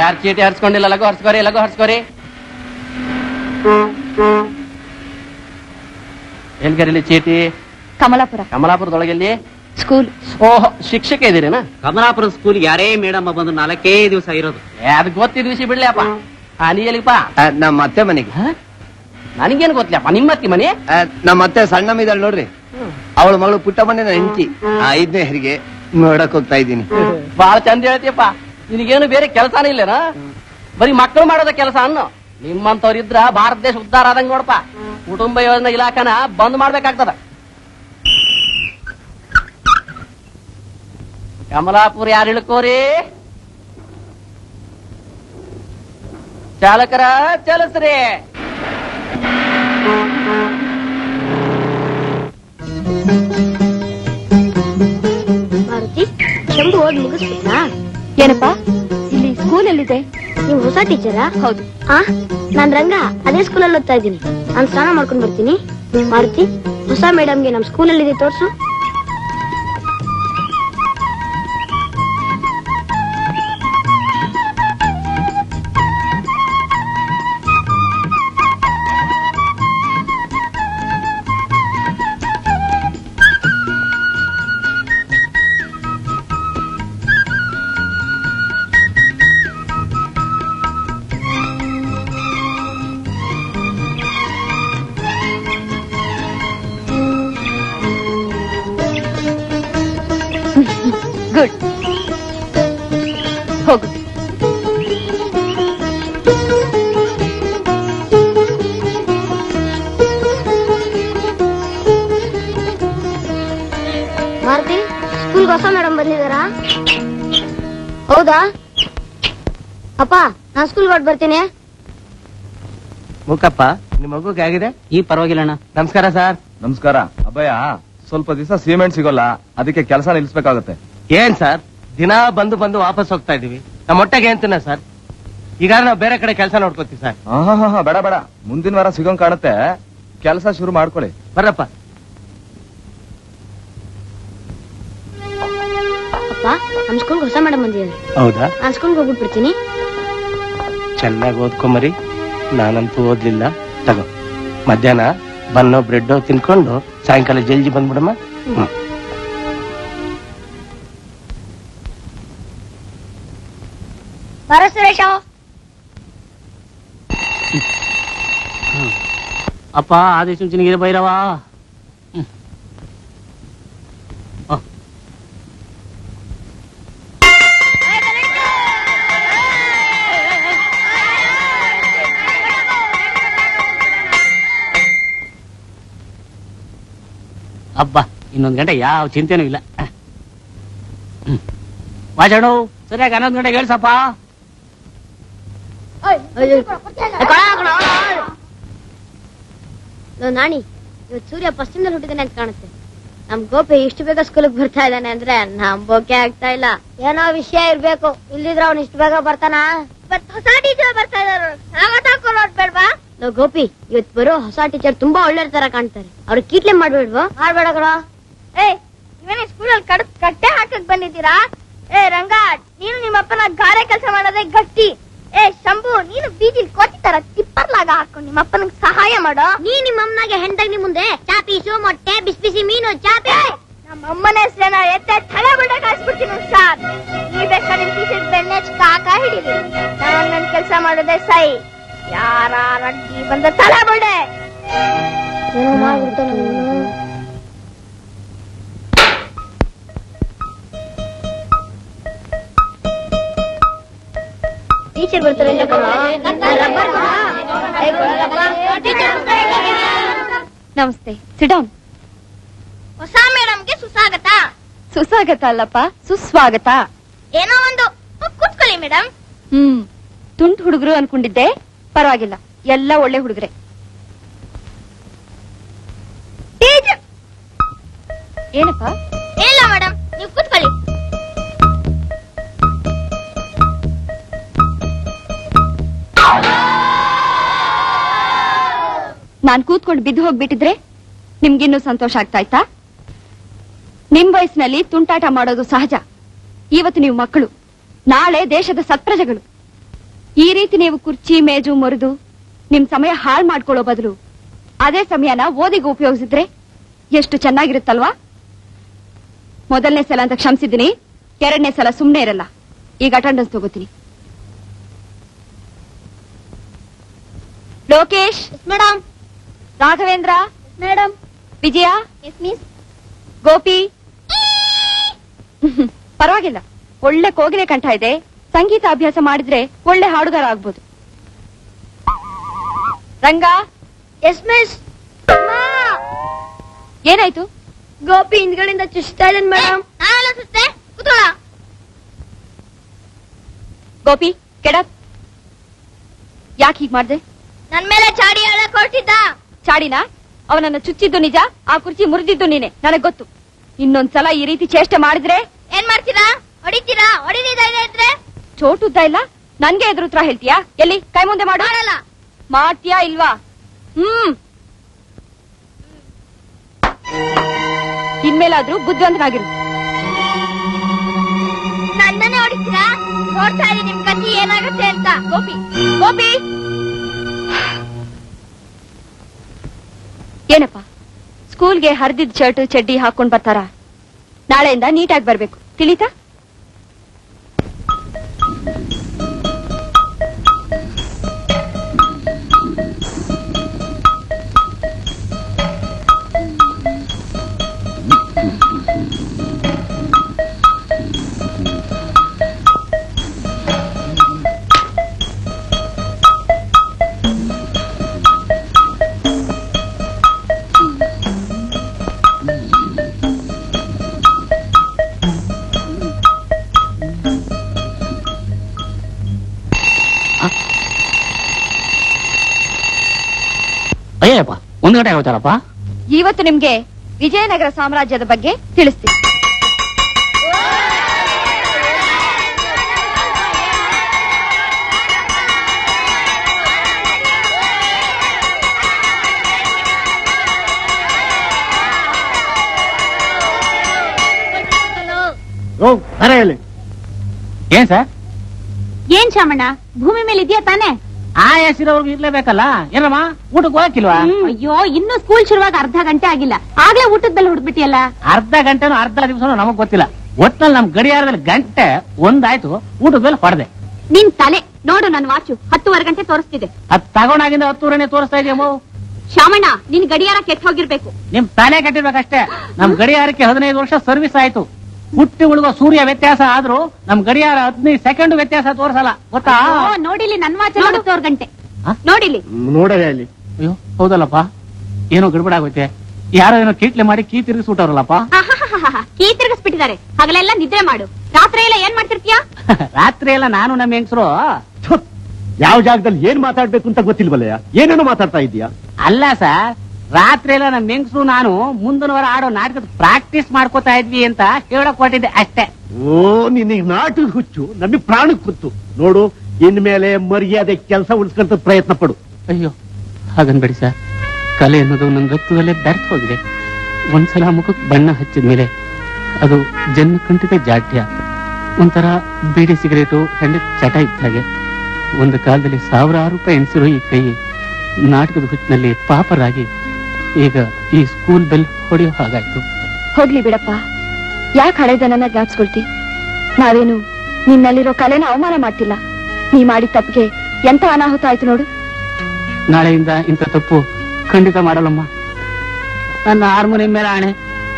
ಯಾರು ಚೀಟಿ ಹರ್ಸ್ಕೊಂಡಿಲ್ಲ ಲಘು ಹರ್ಸ್ಕೋರಿ ಲಘು ಹರ್ಸ್ಕೋರಿ ಎಲ್ಲಿ ಕರೀಲಿ ಚೀಟಿ ಕಮಲಾಪುರ ಕಮಲಾಪುರದೊಳಗೆ ಎಲ್ಲಿ ಸ್ಕೂಲ್ ಓಹ್ ಶಿಕ್ಷಕ ಇದೀರೇನಾ ಕಮಲಾಪುರ ಸ್ಕೂಲ್ ಯಾರೇ ಮೇಡಮ್ ಬಂದು ನಾಲ್ಕೇ ದಿವಸ ಇರೋದು ಏ, ಅದ್ ಗೊತ್ತಿದ್ ವಿಷಯ ಬಿಡ್ಲಿ ಅಪ್ಪ ಆ, ನೀ ಎಲ್ಲಿಪ್ಪ ನಮ್ಮ ಅತ್ತೆ ಮನೆಗೆ ನನಗೇನು ಗೊತ್ತಿಲ್ಲಪ್ಪ ನಿಮ್ಮ ಅತ್ತಿ ಮನೆ ಆ, ನಮ್ಮ ಅತ್ತೆ ಸಣ್ಣ ಇದ್ದಾಳೆ ನೋಡ್ರಿ ಅವಳ ಮಗಳು ಪುಟ್ಟ ಮನೆ ಹೆಂಡತಿ ಐದನೇ ಹೆರಿಗೆ ನೋಡಕ್ ಹೋಗ್ತಾ ಇದ್ದೀನಿ ಬಾಳ ಚಂದ ಹೇಳ್ತೀಯಪ್ಪ ನಿನಗೇನು ಬೇರೆ ಕೆಲಸನೇ ಇಲ್ಲೇನಾ ಬರೀ ಮಕ್ಕಳು ಮಾಡೋದ ಕೆಲಸ ಅನ್ನು ನಿಮ್ಮಂತವ್ರು ಇದ್ರ ಭಾರತ ದೇಶ ಉದ್ಧಾರ ಆದಂಗ ನೋಡಪ್ಪ ಕುಟುಂಬ ಯೋಜನಾ ಇಲಾಖನ ಬಂದ್ ಮಾಡ್ಬೇಕಾಗ್ತದ ಕಮಲಾಪುರ ಯಾರು ಇಳ್ಕೋರಿ ಚಾಲಕರ ಚಲಸ್ರಿ ಮಾರುತಿ ಶಂಭು ಓದ್ ಮುಗಿಸ್ಬಿಟ್ನಾ ಏನಪ್ಪಾ ಇಲ್ಲಿ ಸ್ಕೂಲ್ ಎಲ್ಲಿದೆ ನೀವು ಹೊಸ ಟೀಚರಾ ಹೌದು ಆ ನಾನ್ ರಂಗ ಅದೇ ಸ್ಕೂಲಲ್ಲಿ ಓದ್ತಾ ಇದ್ದೀನಿ ನಾನ್ ಸ್ನಾನ ಮಾಡ್ಕೊಂಡ್ ಬರ್ತೀನಿ ಮಾರುತಿ ಹೊಸ ಮೇಡಮ್ಗೆ ನಮ್ ಸ್ಕೂಲಲ್ಲಿ ಇದೆ ತೋರ್ಸು ಗುಡ್ ಹೋಗು ಮಾರುತಿ ಸ್ಕೂಲ್ಗೆ ಹೊಸ ಮೇಡಮ್ ಬಂದಿದಾರಾ ಹೌದಾ ಅಪ್ಪ ನಾನ್ ಸ್ಕೂಲ್ಗೆ ಹೊರಟ್ ಬರ್ತೀನಿ ಮುಖಪ್ಪ ನಿಮ್ಮ ಮಗುಗೆ ಆಗಿದೆ ಈ ಪರವಾಗಿಲ್ಲ ಅಣ್ಣ ನಮಸ್ಕಾರ ಸರ್ ನಮಸ್ಕಾರ ಅಭಯ ಸ್ವಲ್ಪ ದಿವಸ ಸಿಮೆಂಟ್ ಸಿಗೋಲ್ಲ ಅದಕ್ಕೆ ಕೆಲಸ ನಿಲ್ಸ್ಬೇಕಾಗತ್ತೆ ಏನ್ ಸರ್ ದಿನ ಬಂದು ಬಂದು ವಾಪಸ್ ಹೋಗ್ತಾ ಇದೀವಿ ನಮ್ಮ ಹೊಟ್ಟೆಗೆ ಏನ್ ತಿನ್ನ ಸರ್ ಈಗ ನಾವು ಬೇರೆ ಕಡೆ ಕೆಲಸ ನೋಡ್ಕೋತೀವಿ ಸರ್ ಆಹಾಹಾಹಾ, ಬೇಡ ಬೇಡ ಮುಂದಿನ ವಾರ ಸಿಗೋಂಗ್ ಕಾಣುತ್ತೆ ಕೆಲಸ ಶುರು ಮಾಡ್ಕೊಳ್ಳಿ ಬರ್ರಪ್ಪ ಅಪ್ಪ ನಮ್ ಸ್ಕೂಲ್ಗೆ ಹೊಸ ಮೇಡಮ್ ಬಂದಿದ್ದಾರೆ ಹೌದಾ ನಾನ್ ಸ್ಕೂಲ್ಗೆ ಹೋಗ್ಬಿಟ್ಬಿಡ್ತೀನಿ ಚೆನ್ನಾಗಿ ಓದ್ಕೊಂಬರಿ ನಾನಂತೂ ಓದ್ಲಿಲ್ಲ ತಗೋ ಮಧ್ಯಾಹ್ನ ಬನ್ನೋ ಬ್ರೆಡ್ ತಿನ್ಕೊಂಡು ಸಾಯಂಕಾಲ ಜಲ್ದಿ ಬಂದ್ಬಿಡಮ್ಮ ಹ್ಮ್. ಬರ ಸುರೇಶ ಅಪ್ಪ ಆದೇಶ ಚುಂಚನಿಗೆ ಬೈರವ ಅಬ್ಬಾ ಇನ್ನೊಂದ್ ಗಂಟೆ ಯಾವ ಚಿಂತೆನೂ ಇಲ್ಲ ಹ್ಮ್. ಮಾತಾಡು ಸರಿಯಾಗಿ ಹನ್ನೊಂದು ಗಂಟೆಗೆ ಹೇಳ್ಸಪ್ಪ ಲೋ ನಾಣಿ ಇವತ್ತು ಸೂರ್ಯ ಪಶ್ಚಿಮದಲ್ಲಿ ಹುಟ್ಟಿದಾನೆ ಅಂತ ಕಾಣುತ್ತೆ ನಮ್ ಗೋಪಿ ಇಷ್ಟು ಬೇಗ ಸ್ಕೂಲ್ಗೆ ಬರ್ತಾ ಇದ್ದಾನೆ ಅಂದ್ರೆ ನಂಬೋಕೆ ಆಗ್ತಾ ಇಲ್ಲ ಏನೋ ವಿಷಯ ಇರ್ಬೇಕು ಇಲ್ಲಿದ್ರೆ ಅವ್ನು ಇಷ್ಟು ಬೇಗ ಬರ್ತಾನ ಹೊಸ ಟೀಚರ್ ಬರ್ತಾ ಇದಾರೆ ಲೋ ಗೋಪಿ ಇವತ್ ಬರೋ ಹೊಸ ಟೀಚರ್ ತುಂಬಾ ಒಳ್ಳೆ ತರ ಕಾಣ್ತಾರೆ ಅವ್ರು ಕೀಟ್ಲೆ ಮಾಡ್ಬೇಡ್ವಾ ಮಾಡ್ಬೇಡ ಕಣ ಏ ಇವನೇ ಸ್ಕೂಲಲ್ಲಿ ಕಡ್ ಕಟ್ಟೆ ಹಾಕಕ್ ಬಂದಿದ್ದೀರಾ ಏ ರಂಗ ನೀನು ನಿಮ್ಮಪ್ಪನ ಗಾರೆ ಕೆಲಸ ಮಾಡೋದೇ ಗಟ್ಟಿ ಏ ಶಂಭು ನೀನು ಬೀದಿಲ್ ಕೋತಿ ತರ ತಿಪ್ಪರ್ಲಾಗ ಹಾಕೊಂಡು ನಿಮ್ಮಪ್ಪನಿಗೆ ಸಹಾಯ ಮಾಡೋ ನೀ ನಿಮ್ಮ ಅಮ್ಮನಾಗೆ ಹೆಂಡಾಗಿ ಮುಂದೆ ಚಾಪೀಸು ಮೊಟ್ಟೆ ಬಿಸಿ ಬಿಸಿ ಮೀನು ಚಾಪಿ ನಮ್ಮ ಅಮ್ಮನ ಹೆಸರೇನ ಎತ್ತೆ ತಲೆ ಬಿಡ ಕಾಯಿಸ್ಬಿಡ್ತೀನಿ ಸರ್ ನೀ ಬೇಕಾ ನಿಮ್ ಟೀಚರ್ ಬೆಣ್ಣೆ ಕಾಕ ಹಿಡೀರಿ ನಾನು ನನ್ ಕೆಲಸ ಮಾಡೋದೇ ಸೈ ಯಾರ ಅಡ್ಡಿ ಬಂದ ತಲೆ ಬಿಡೆ ಏನೋ ಮಾಡ್ಬಿಡ್ತಾನೆ ಟೀಚರ್ ಬರ್ತಾರೆ ಅಂತ ಕಣೋ. ರಬ್ಬರ್ ಕಣೋ. ಏ, ಕೊಡಲ್ಲಪ್ಪ. ಟೀಚರ್ ನಮಸ್ತೆ ಸಿಡೌನ್ ಹೊಸ ಮೇಡಮ್ಗೆ ಸುಸ್ವಾಗತ ಸುಸ್ವಾಗತ ಅಲ್ಲಪ್ಪ ಸುಸ್ವಾಗತ ಏನೋ ಒಂದು ಕೂತ್ಕೊಳ್ಳಿ ಮೇಡಮ್ ಹ್ಮ್ ತುಂಟ್ ಹುಡುಗರು ಅನ್ಕೊಂಡಿದ್ದೆ ಪರವಾಗಿಲ್ಲ ಎಲ್ಲ ಒಳ್ಳೆ ಹುಡುಗರೆ ಟೀಚರ್ ಏನಪ್ಪ ಇಲ್ಲ ಮೇಡಮ್ ನೀವು ಕೂತ್ಕೊಳ್ಳಿ ನಾನ್ ಕೂತ್ಕೊಂಡು ಬಿದ್ದು ಹೋಗ್ಬಿಟ್ಟಿದ್ರೆ ನಿಮ್ಗಿನ್ನೂ ಸಂತೋಷ ಆಗ್ತಾ ಇತ್ತಾ ನಿಮ್ ವಯಸ್ಸಿನಲ್ಲಿ ತುಂಟಾಟ ಮಾಡೋದು ಸಹಜ ಇವತ್ತು ನೀವು ಮಕ್ಕಳು ನಾಳೆ ದೇಶದ ಸತ್ಪ್ರಜೆಗಳು ಈ ರೀತಿ ನೀವು ಕುರ್ಚಿ ಮೇಜು ಮುರಿದು ನಿಮ್ ಸಮಯ ಹಾಳು ಮಾಡ್ಕೊಳ್ಳೋ ಬದಲು ಅದೇ ಸಮಯನ ಓದಿಗೆ ಉಪಯೋಗಿಸಿದ್ರೆ ಎಷ್ಟು ಚೆನ್ನಾಗಿರುತ್ತಲ್ವಾ ಮೊದಲನೇ ಸಲ ಅಂತ ಕ್ಷಮಿಸಿದ್ದೀನಿ ಎರಡನೇ ಸಲ ಸುಮ್ನೆ ಇರಲ್ಲ ಈಗ ಅಟೆಂಡೆನ್ಸ್ ತಗೋತೀನಿ Lokesh madam Raghavendra madam Vijaya yes miss Gopi ಪರವಾಗಿಲ್ಲ ಒಳ್ಳೆ ಕೋಗಿಲೆ ಕಂಠ ಇದೆ ಸಂಗೀತ ಅಭ್ಯಾಸ ಮಾಡಿದ್ರೆ ಒಳ್ಳೆ ಹಾಡುಗಾರ ಆಗ್ಬೋದು ರಂಗ ಎಸ್ ಮಿಸ್ ಏನಾಯ್ತು ಗೋಪಿ ಹಿಂದ್ಗಳಿಂದ ಚುಚ್ತಾ ಇದ್ದಾನೆ ಮೇಡಮ್ ನಾನೆಲ್ಲ ಸುತ್ತೆ ಕೂತ್ಕೊಳ್ಳ ಗೋಪಿ ಕೆಡ ಯಾಕೆ ಹೀಗ್ ಮಾಡ್ದೆ ನನ್ ಮೇಲೆ ಚಾಡಿ ಹೇಳಕ್ ಹೊರಟಿದ್ದ ಚಾಡಿನ ಅವನನ್ನ ಚುಚ್ಚಿದ್ದು ನಿಜ ಆ ಕುರ್ಚಿ ಮುರಿದಿದ್ದು ನೀನೆ ನನಗ್ ಗೊತ್ತು ಇನ್ನೊಂದ್ಸಲ ಈ ರೀತಿ ಚೇಷ್ಟೆ ಮಾಡಿದ್ರೆ ಏನ್ ಮಾಡ್ತೀರಾ ಹೊಡಿತೀರಾ ಹೊಡಿಲಿದ ಇದ್ರೆ ಚೋಟುದ್ದ ಇಲ್ಲ ನನ್ಗೆ ಎದುರು ಉತ್ತರ ಹೇಳ್ತೀಯಾ ಎಲ್ಲಿ ಕೈ ಮುಂದೆ ಮಾಡು ಮಾಡಲ್ಲ ಮಾಡ್ತೀಯಾ ಇಲ್ವಾ ಹ್ಮ್ ಇನ್ಮೇಲಾದ್ರೂ ಬುದ್ಧಿವಂತನಾಗಿರು ನನ್ನನ್ನೇ ಹೊಡಿತೀರಾ ನೋಡ್ತಾ ಇರಿ ನಿಮ್ ಕತಿ ಏನಾಗುತ್ತೆ ಅಂತ ಗೋಪಿ ಗೋಪಿ ಏನಪ್ಪ ಸ್ಕೂಲ್ಗೆ ಹರಿದಿದ್ ಶರ್ಟ್ ಚಡ್ಡಿ ಹಾಕೊಂಡ್ ಬರ್ತಾರ ನಾಳೆಯಿಂದ ನೀಟಾಗಿ ಬರ್ಬೇಕು ತಿಳಿತಾ ಅಯ್ಯಪ್ಪ ಒಂದ್ ಗಂಟೆ ಆಗೋತಾರಪ್ಪ ಇವತ್ತು ನಿಮ್ಗೆ ವಿಜಯನಗರ ಸಾಮ್ರಾಜ್ಯದ ಬಗ್ಗೆ ತಿಳಿಸ್ತೀನಿ ಓ ಬರ ಹೇಳಿ ಏನ್ ಸರ್ ಏನ್ ಶಾಮಣ್ಣ ಭೂಮಿ ಮೇಲೆ ಇದೆಯಾ ತಾನೇ ಆ ಹೆಸರವ್ರಿಗೆ ಇರ್ಲೇಬೇಕಲ್ಲ ಏನಮ್ಮ ಊಟಕ್ಕೆ ಹೋಗಕ್ಕಿಲ್ವಾ ಅಯ್ಯೋ ಇನ್ನು ಸ್ಕೂಲ್ ಶುರುವಾಗಿ ಅರ್ಧ ಗಂಟೆ ಆಗಿಲ್ಲ ಆಗ್ಲೇ ಊಟದ ಬೆಲ್ಲ ಹುಡ್ಬಿಟ್ಟಿಯಲ್ಲ ಅರ್ಧ ಗಂಟೆನೂ ಅರ್ಧ ದಿವಸನೂ ನಮಗ್ ಗೊತ್ತಿಲ್ಲ ಒಟ್ನಲ್ಲಿ ನಮ್ ಗಡಿಯಾರದಲ್ಲಿ ಗಂಟೆ ಒಂದಾಯ್ತು ಊಟದ ಮೇಲೆ ಹೊಡೆದೆ ನಿನ್ ತಲೆ ನೋಡು ನನ್ನ ವಾಚು ಹತ್ತುವರೆ ಗಂಟೆ ತೋರಿಸ್ತಿದೆ ಅದ್ ತಗೊಂಡಾಗಿಂದ ಹತ್ತೂರನೇ ತೋರಿಸ್ತಾ ಇದೆಯಮ್ಮ ಶಾಮಣ್ಣ ನಿನ್ ಗಡಿಯಾರ ಕೆಟ್ಟ ಹೋಗಿರ್ಬೇಕು ನಿಮ್ ತಲೆ ಕಟ್ಟಿರ್ಬೇಕಷ್ಟೇ ನಮ್ ಗಡಿಯಾರಕ್ಕೆ ಹದಿನೈದು ವರ್ಷ ಸರ್ವಿಸ್ ಆಯ್ತು ಹುಟ್ಟಿ ಉಳುವ ಸೂರ್ಯ ವ್ಯತ್ಯಾಸ ಆದ್ರೂ ನಮ್ ಗಡಿಯಾರ ಹದಿನೈದು ಸೆಕೆಂಡ್ ವ್ಯತ್ಯಾಸ ತೋರಿಸಲ್ಲ ಗೊತ್ತಾ ಓ, ನೋಡಿಲಿ ನನ್ ವಾಚ್ ಹತ್ತುವರೆ ಗಂಟೆ ಹ? ನೋಡಿಲಿ ನೋಡದೆ ಅಲ್ಲಿ ಅಯ್ಯೋ ಹೌದಲ್ಲಪ್ಪ ಏನೋ ಗಡ್ಬಡ ಆಗೋಯ್ತೆ ಯಾರೋ ಏನೋ ಕೀಟ್ಲೆ ಮಾಡಿ ಕೀ ತಿರುಗಿಸ್ಬಿಟ್ಟವ್ರಲ್ಲಪ್ಪ ಆಹಾಹಾಹಾಹಾ. ಕೀ ತಿರುಗಿಸ್ಬಿಟ್ಟಿದ್ದಾರೆ ಹಗಲೆಲ್ಲ ನಿದ್ರೆ ಮಾಡು ರಾತ್ರಿ ಎಲ್ಲ ಏನ್ ಮಾಡ್ತಿರ್ತೀಯ ರಾತ್ರಿ ಎಲ್ಲ ನಾನು ನಮ್ಮ ಹೆಂಗಸರು ಯಾವ ಜಾಗದಲ್ಲಿ ಏನ್ ಮಾತಾಡ್ಬೇಕು ಅಂತ ಗೊತ್ತಿಲ್ವಲ್ಲಯ್ಯ ಏನೇನೋ ಮಾತಾಡ್ತಾ ಇದೀಯಾ ಅಲ್ಲ ಸರ್ ರಾತ್ರಿ ಎಲ್ಲ ನಮ್ಮ ಹೆಂಗಸರು ನಾನು ಮುಂದಿನ ವಾರ ಆಡೋ ನಾಟಕದ ಪ್ರಾಕ್ಟೀಸ್ ಮಾಡ್ಕೋತಾ ಇದ್ವಿ ಅಂತ ಹೇಳಕ್ ಹೊಟ್ಟಿದ್ದೆ ಅಷ್ಟೇ ಓ ನಿನಗೆ ನಾಟಕ ಹುಚ್ಚು ನಮಗೆ ಪ್ರಾಣಕ್ಕೆ ಗೊತ್ತು ನೋಡು ಇನ್ಮೇಲೆ ಮರ್ಯಾದೆ ಕೆಲಸ ಉಳಿಸ್ಕೊಂತ ಪ್ರಯತ್ನ ಪಡು ಅಯ್ಯೋ ಹಾಗನ್ಬೇಡಿ ಸರ್ ಕಲೆ ಅನ್ನೋದು ನನ್ನ ರಕ್ತದಲ್ಲೇ ಬೆರ್ತ್ ಹೋಗಿದೆ ಒಂದ್ಸಲ ಮುಖಕ್ಕೆ ಬಣ್ಣ ಹಚ್ಚಿದ ಮೇಲೆ ಅದು ಜನ್ಮ ಕಂಟಿತ ಜಾಡ್ಯ ಒಂಥರ ಬೀಡಿ ಸಿಗರೇಟು ಹೆಂಡ ಚಟ ಇದ್ದ ಹಾಗೆ ಒಂದು ಕಾಲದಲ್ಲಿ ಸಾವಿರಾರು ರೂಪಾಯಿ ಎನಿಸಿರೋ ಈ ಕೈ ನಾಟಕದ ಹುಟ್ಟಿನಲ್ಲಿ ಪಾಪರಾಗಿ ಈಗ ಈ ಸ್ಕೂಲ್ ಬೆಲ್ ಹೊಡೆಯೋ ಹಾಗಾಯ್ತು ಹೋಗ್ಲಿ ಬಿಡಪ್ಪ ಯಾಕೆ ಹಳೆದನನ್ನ ಜ್ಞಾಪಿಸ್ಕೊಳ್ತಿ ನಾವೇನು ನಿನ್ನಲ್ಲಿರೋ ಕಲೆನ ಅವಮಾನ ಮಾಡ್ತಿಲ್ಲ ನೀ ಮಾಡಿದ ತಪ್ಪಿಗೆ ಎಂತ ಅನಾಹುತ ಆಯ್ತು ನೋಡು ನಾಳೆಯಿಂದ ಇಂಥ ತಪ್ಪು ಖಂಡಿತ ಮಾಡಲ್ಲಮ್ಮ ನನ್ನ ಹಾರ್ಮೋನಿಯಂ ಮೇಲೆ ಆಣೆ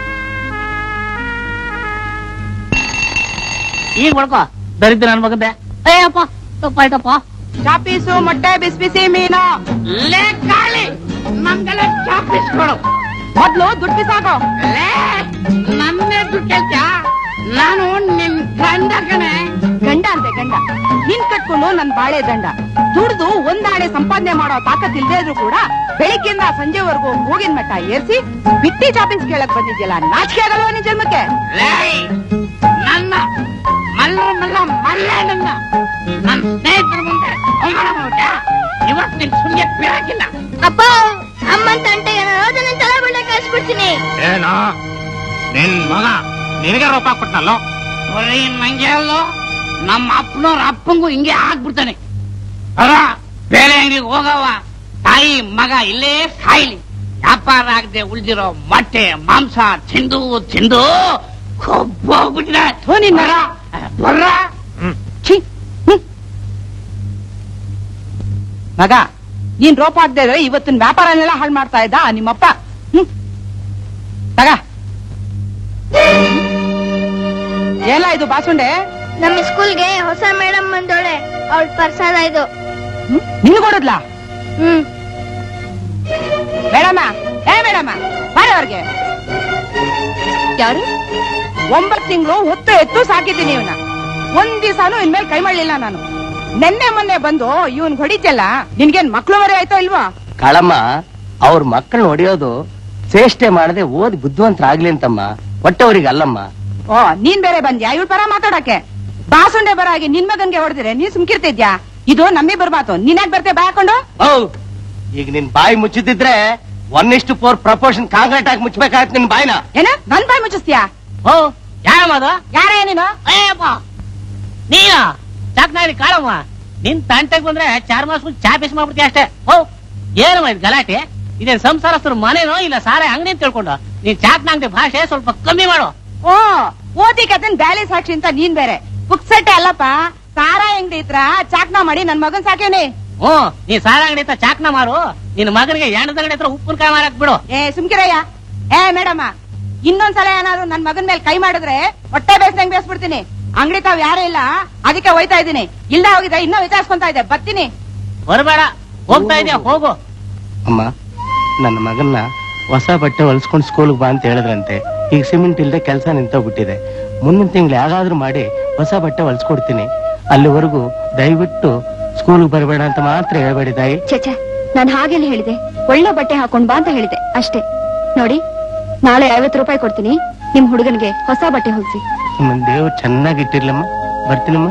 ಈಗ ಬಳ್ಕೋ ದರಿದ್ರ ನನ್ ಮಗಂದೆ ಅಯ್ಯಪ್ಪ ತಪ್ಪಾಯ್ತಪ್ಪ ಚಾಪೀಸು ಮೊಟ್ಟೆ ಬಿಸಿ ಬಿಸಿ ಮೀನು ಲೇ ಕಾಳಿ ನಮ್ಗೆಲ್ಲ ಚಾಪಿಸ್ಕೊಡು ಮೊದ್ಲು ದುಡ್ಡು ಬಿಸಾಕೋ ನನ್ನೇ ದುಡ್ಡು ಕೇಳ್ತ್ಯಾ ನಾನು ನಿನ್ ಗಂಡ ಕಣೆ ಗಂಡ ಅಂತೆ ಗಂಡ ನಿನ್ ಕಟ್ಕೊಂಡು ನನ್ ಬಾಳೆ ದಂಡ ದುಡ್ದು ಒಂದಾಣೆ ಸಂಪಾದನೆ ಮಾಡೋ ತಾಕತ್ ಇಲ್ದೇ ಇದ್ರು ಕೂಡ ಬೆಳಿಗ್ಗೆಯಿಂದ ಸಂಜೆವರೆಗೂ ಮೂಗಿನ ಮಟ್ಟ ಏರ್ಸಿ ಬಿಟ್ಟಿ ಚಾಪಿಂಗ್ಸ್ ಕೇಳಕ್ ಬಂದಿದ್ಯಲ್ಲ ನಾಚಿಕೆ ಆಗಲ್ವಾ ನಿನ್ ಜನ್ಮಕ್ಕೆ ಲೇಯ್, ನನ್ನ ಮಲ್ಲ ಮಲ್ಲ ಮಲ್ಲಣ್ಣನ್ನ ನನ್ನ ಸ್ನೇಹಿತರ ಮುಂದೆ ಅವಮಾನ ಮಾಡ್ಬಿಟ್ಯಾ? ಇವತ್ತು ನಿನ್ ಸುಮ್ನೆ ಬಿಡಕ್ಕಿಲ್ಲ ಅಪ್ಪ ಅಮ್ಮನ್ ತಂಟೆ ಏನಾದ್ರು ನನ್ನ ತಲೆ ಬಳ್ಳೆ ಕಳಿಸ್ಬಿಡ್ತೀನಿ ಏನೋ ನಿನ್ ಮಗ ನಿನಗೆ ರೂಪ ಕೊಟ್ಟನಲ್ಲೋ ಬರೀ ನಂಗೆ ಅಲ್ಲೋ ನಮ್ಮ ಅಪ್ಪನವ್ರ ಅಪ್ಪಂಗೂ ಹಿಂಗೆ ಆಗ್ಬಿಡ್ತಾನೆ ಅರ ಬೇರೆ ಅಂಗಡಿಗೆ ಹೋಗವ ತಾಯಿ ಮಗ ಇಲ್ಲೇ ಸಾಯ್ಲಿ ವ್ಯಾಪಾರ ಆಗದೆ ಉಳಿದಿರೋ ಮೊಟ್ಟೆ ಮಾಂಸ ತಿಂದು ತಿಂದು ಕೊಬ್ಬೋಗ್ಬಿಟ್ಟಿದೆ ಥು, ನಿನ್ನ ನರ. ಬರ್ರ ಛೀ, ಹ್ಮ್. ಮಗ ನೀನ್ ರೋಪ ಆಗದೆ ಇದ್ರೆ ಇವತ್ತಿನ ವ್ಯಾಪಾರನೆಲ್ಲ ಹಾಳು ಮಾಡ್ತಾ ಇದ್ದ ನಿಮ್ಮಪ್ಪ ಹ್ಮ್ ತಗ ಎಲ್ಲ ಇದು ಬಾಸುಂಡೆ ನಮ್ಮ ಸ್ಕೂಲ್ಗೆ ಹೊಸ ಮೇಡಮ್ ಬಂದೋಳೆ ಅವಳ ಪ್ರಸಾದ ಇದು ನಿನ್ ಕೊಡದ್ಲಾ ಹ್ಮ್ ಮೇಡಮ್ಮ ಏ ಮೇಡಮ್ಮ ಬಾರೆ ಅವ್ರಿಗೆ ಯಾರು ಒಂಬತ್ ತಿಂಗಳು ಹೊತ್ತು ಎತ್ತು ಸಾಕಿದ್ದೀನಿ ಇವನ ಒಂದ್ ದಿವಸಾನು ಇನ್ಮೇಲೆ ಕೈ ಮಾಡ್ಲಿಲ್ಲ ನಾನು ನೆನ್ನೆ ಮೊನ್ನೆ ಬಂದು ಇವನ್ ಹೊಡಿತಲ್ಲ ನಿನ್ಗೇನ್ ಮಕ್ಳು ಮರಿ ಆಯ್ತೋ ಇಲ್ವಾ ಕಾಳಮ್ಮ ಅವ್ರ ಮಕ್ಕಳನ್ನ ಹೊಡೆಯೋದು ಚೇಷ್ಟೆ ಮಾಡದೆ ಓದಿ ಬುದ್ಧಿವಂತರಾಗ್ಲಿ ಅಂತಮ್ಮ ಹೊಟ್ಟೆವ್ರಿಗೆ ಅಲ್ಲಮ್ಮ ಓ ನೀನ್ ಬೇರೆ ಬಂದ್ಯಾ ಇವಳ ಪರ ಮಾತಾಡಕ್ಕೆ ಬಾಸುಂಡೆ ಬರ ಹಾಗೆ ನಿನ್ ಮಗನ್ಗೆ ಹೊಡೆದ್ರೆ ನೀನ್ ಸುಮ್ಕಿರ್ತಿದ್ಯಾ ಇದು ನಮ್ಮಿ ಮಾತು ನೀನ್ಯಾಕ್ ಬರ್ತೆ ಬಾ ಹಾಕೊಂಡು ಓ ಈಗ ನಿನ್ ಬಾಯಿ ಮುಚ್ಚಿದ್ರೆ ಒನ್ ಇಷ್ಟು ಫೋರ್ ಪ್ರಪೋರ್ಷನ್ ಕಾಂಕ್ರೀಟ್ ಆಗಿ ಮುಚ್ಚಬೇಕಾಗತ್ತೆ ನಿನ್ ಬಾಯಿನ ಏನ ನನ್ ಬಾಯಿ ಮುಚ್ಚಿಸ್ತೀಯಾ ಓ ಯಾರಮ್ಮದು ಯಾರೇ ನೀನು ಅಯ್ಯಪ್ಪ ನೀನ ಚಾಕ್ನಾಡಿ ಕಾಳಮ್ಮ ನಿನ್ ತಂಟೆಗ್ ಬಂದ್ರೆ ಚಾರ್ ಮಾಸ ಚಾ ಪೀಸ್ ಮಾಡ್ಬಿಡ್ತೀಯ ಅಷ್ಟೇ ಓ ಏನಮ್ಮ ಇದು ಗಲಾಟೆ ಇದೇನ್ ಸಂಸಾರಸ್ಥರ ಮನೇನೋ ಇಲ್ಲ ಸಾರೆ ಅಂಗಡಿ ಅಂತ ತಿಳ್ಕೊಂಡು ನೀನ್ ಚಾಕ್ನಾಂಗಡಿ ಭಾಷೆ ಸ್ವಲ್ಪ ಕಮ್ಮಿ ಮಾಡು ಓ ಓದಿ ಕತನ್ ಬ್ಯಾಲೆ ಸಾಕ್ಷಿ ಅಂತ ನೀನ್ ಬೇರೆ ಪುಕ್ಸಟ್ಟೆ ಅಲ್ಲಪ್ಪ ಸಾರಾ ಅಂಗಡಿ ಇತ್ರ ಚಾಕ್ನಾ ಮಾಡಿ ನನ್ ಮಗನ್ ಸಾಕೇನಿ ಹ್ಮ್ ನೀ ಸಾರ ಅಂಗಡಿ ಹತ್ರ ಚಾಕ್ನ ಮಾರು ನಿನ್ ಮಗನಿಗೆ ಎಣ್ಣದ ಅಂಗಡಿ ಹತ್ರ ಉಪ್ಪಿನಕಾಯಿ ಮಾರಕ್ ಬಿಡು ಏ ಸುಮ್ಕಿರಯ್ಯ ಏ ಮೇಡಮ್ಮ ಇನ್ನೊಂದ್ಸಲ ಏನಾದ್ರು ನನ್ ಮಗನ್ ಮೇಲೆ ಕೈ ಮಾಡಿದ್ರೆ ಹೊಟ್ಟೆ ಬೇಸ್ದಂಗ್ ಬೇಸ್ಬಿಡ್ತೀನಿ ಅಂಗಡಿ ತಾವ್ ಯಾರೇ ಇಲ್ಲ ಅದಕ್ಕೆ ಹೋಯ್ತಾ ಇದ್ದೀನಿ ಇಲ್ಲ ಹೋಗಿದ್ರೆ ಇನ್ನೂ ವಿಚಾರಿಸ್ಕೊಂತ ಇದ್ದೆ ಬರ್ತೀನಿ ಬರಬೇಡ ಹೋಗ್ತಾ ಇದೆಯಾ ಹೋಗು ಅಮ್ಮ ನನ್ನ ಮಗನ್ನ ಹೊಸ ಬಟ್ಟೆ ಹೊಲ್ಸ್ಕೊಂಡು ಸ್ಕೂಲ್ಗೆ ಬಾ ಅಂತ ಹೇಳಿದ್ರಂತೆ ಈಗ ಸಿಮೆಂಟ್ ಇಲ್ದೆ ಕೆಲಸ ನಿಂತೋಗ್ಬಿಟ್ಟಿದೆ ಮುಂದಿನ ತಿಂಗಳು ಯಾವ್ದಾದ್ರು ಮಾಡಿ ಹೊಸ ಬಟ್ಟೆ ಹೊಲ್ಸ್ಕೊಡ್ತೀನಿ ಅಲ್ಲಿವರೆಗೂ ದಯವಿಟ್ಟು ಸ್ಕೂಲ್ಗೆ ಬರಬೇಡ ಅಂತ ಮಾತ್ರ ಹೇಳ್ಬೇಡಿ ತಾಯಿ ಚಚ ನಾನು ಹಾಗೆಲ್ಲ ಹೇಳಿದೆ ಒಳ್ಳೆ ಬಟ್ಟೆ ಹಾಕೊಂಡ್ ಬಾ ಅಂತ ಹೇಳಿದೆ ಅಷ್ಟೇ ನೋಡಿ ನಾಳೆ ಐವತ್ತು ರೂಪಾಯಿ ಕೊಡ್ತೀನಿ ನಿಮ್ ಹುಡುಗನಿಗೆ ಹೊಸ ಬಟ್ಟೆ ಹೊಲಿಸಿ ನಿಮ್ಮನ್ ದೇವ್ರು ಚೆನ್ನಾಗಿ ಇಟ್ಟಿರ್ಲಮ್ಮ ಬರ್ತೀನಮ್ಮ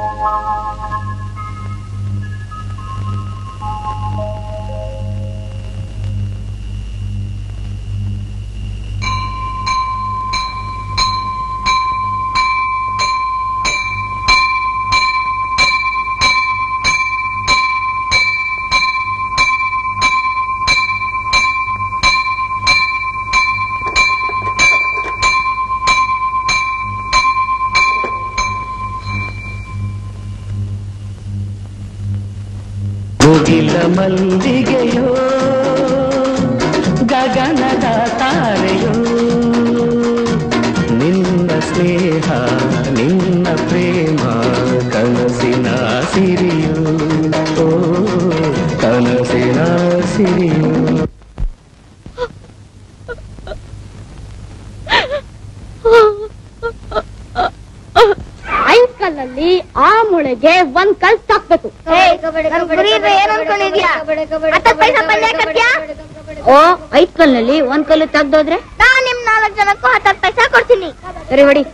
ಮುಗಿಲ ಮಲ್ಲಿಗೆಯೋ ಗಗನದ ತಾರೆಯೋ ನಿನ್ನ ಸ್ನೇಹ ನಿನ್ನ ಪ್ರೇಮ ಕನಸಿನ ಸಿರಿಯೋ ಓ ಕನಸಿನ ಸಿರಿಯೋ ಐಕಲ್ಲಲ್ಲಿ ಆ ಮುಳೆಗೆ ಒಂದ್ ಕಲ್ ತಾಕ್ಬೇಕು ಏನ್ ಅನ್ಕೊಂಡಿದ್ಯಾ ಹತ್ತತ್ತು ಪೈಸಾ ಪಲ್ಯ ಕಟ್ಟ್ಯಾ? ಓ ಐದ್ ಕಲ್ನಲ್ಲಿ ಒಂದ್ ಕಲ್ಲು ತೆಗ್ದೋದ್ರೆ ನಾ ನಿಮ್ ನಾಲ್ಕು ಜನಕ್ಕೂ ಹತ್ತತ್ತು ಪೈಸಾ ಕೊಡ್ತೀನಿ ಸರಿ ಹೊಡಿ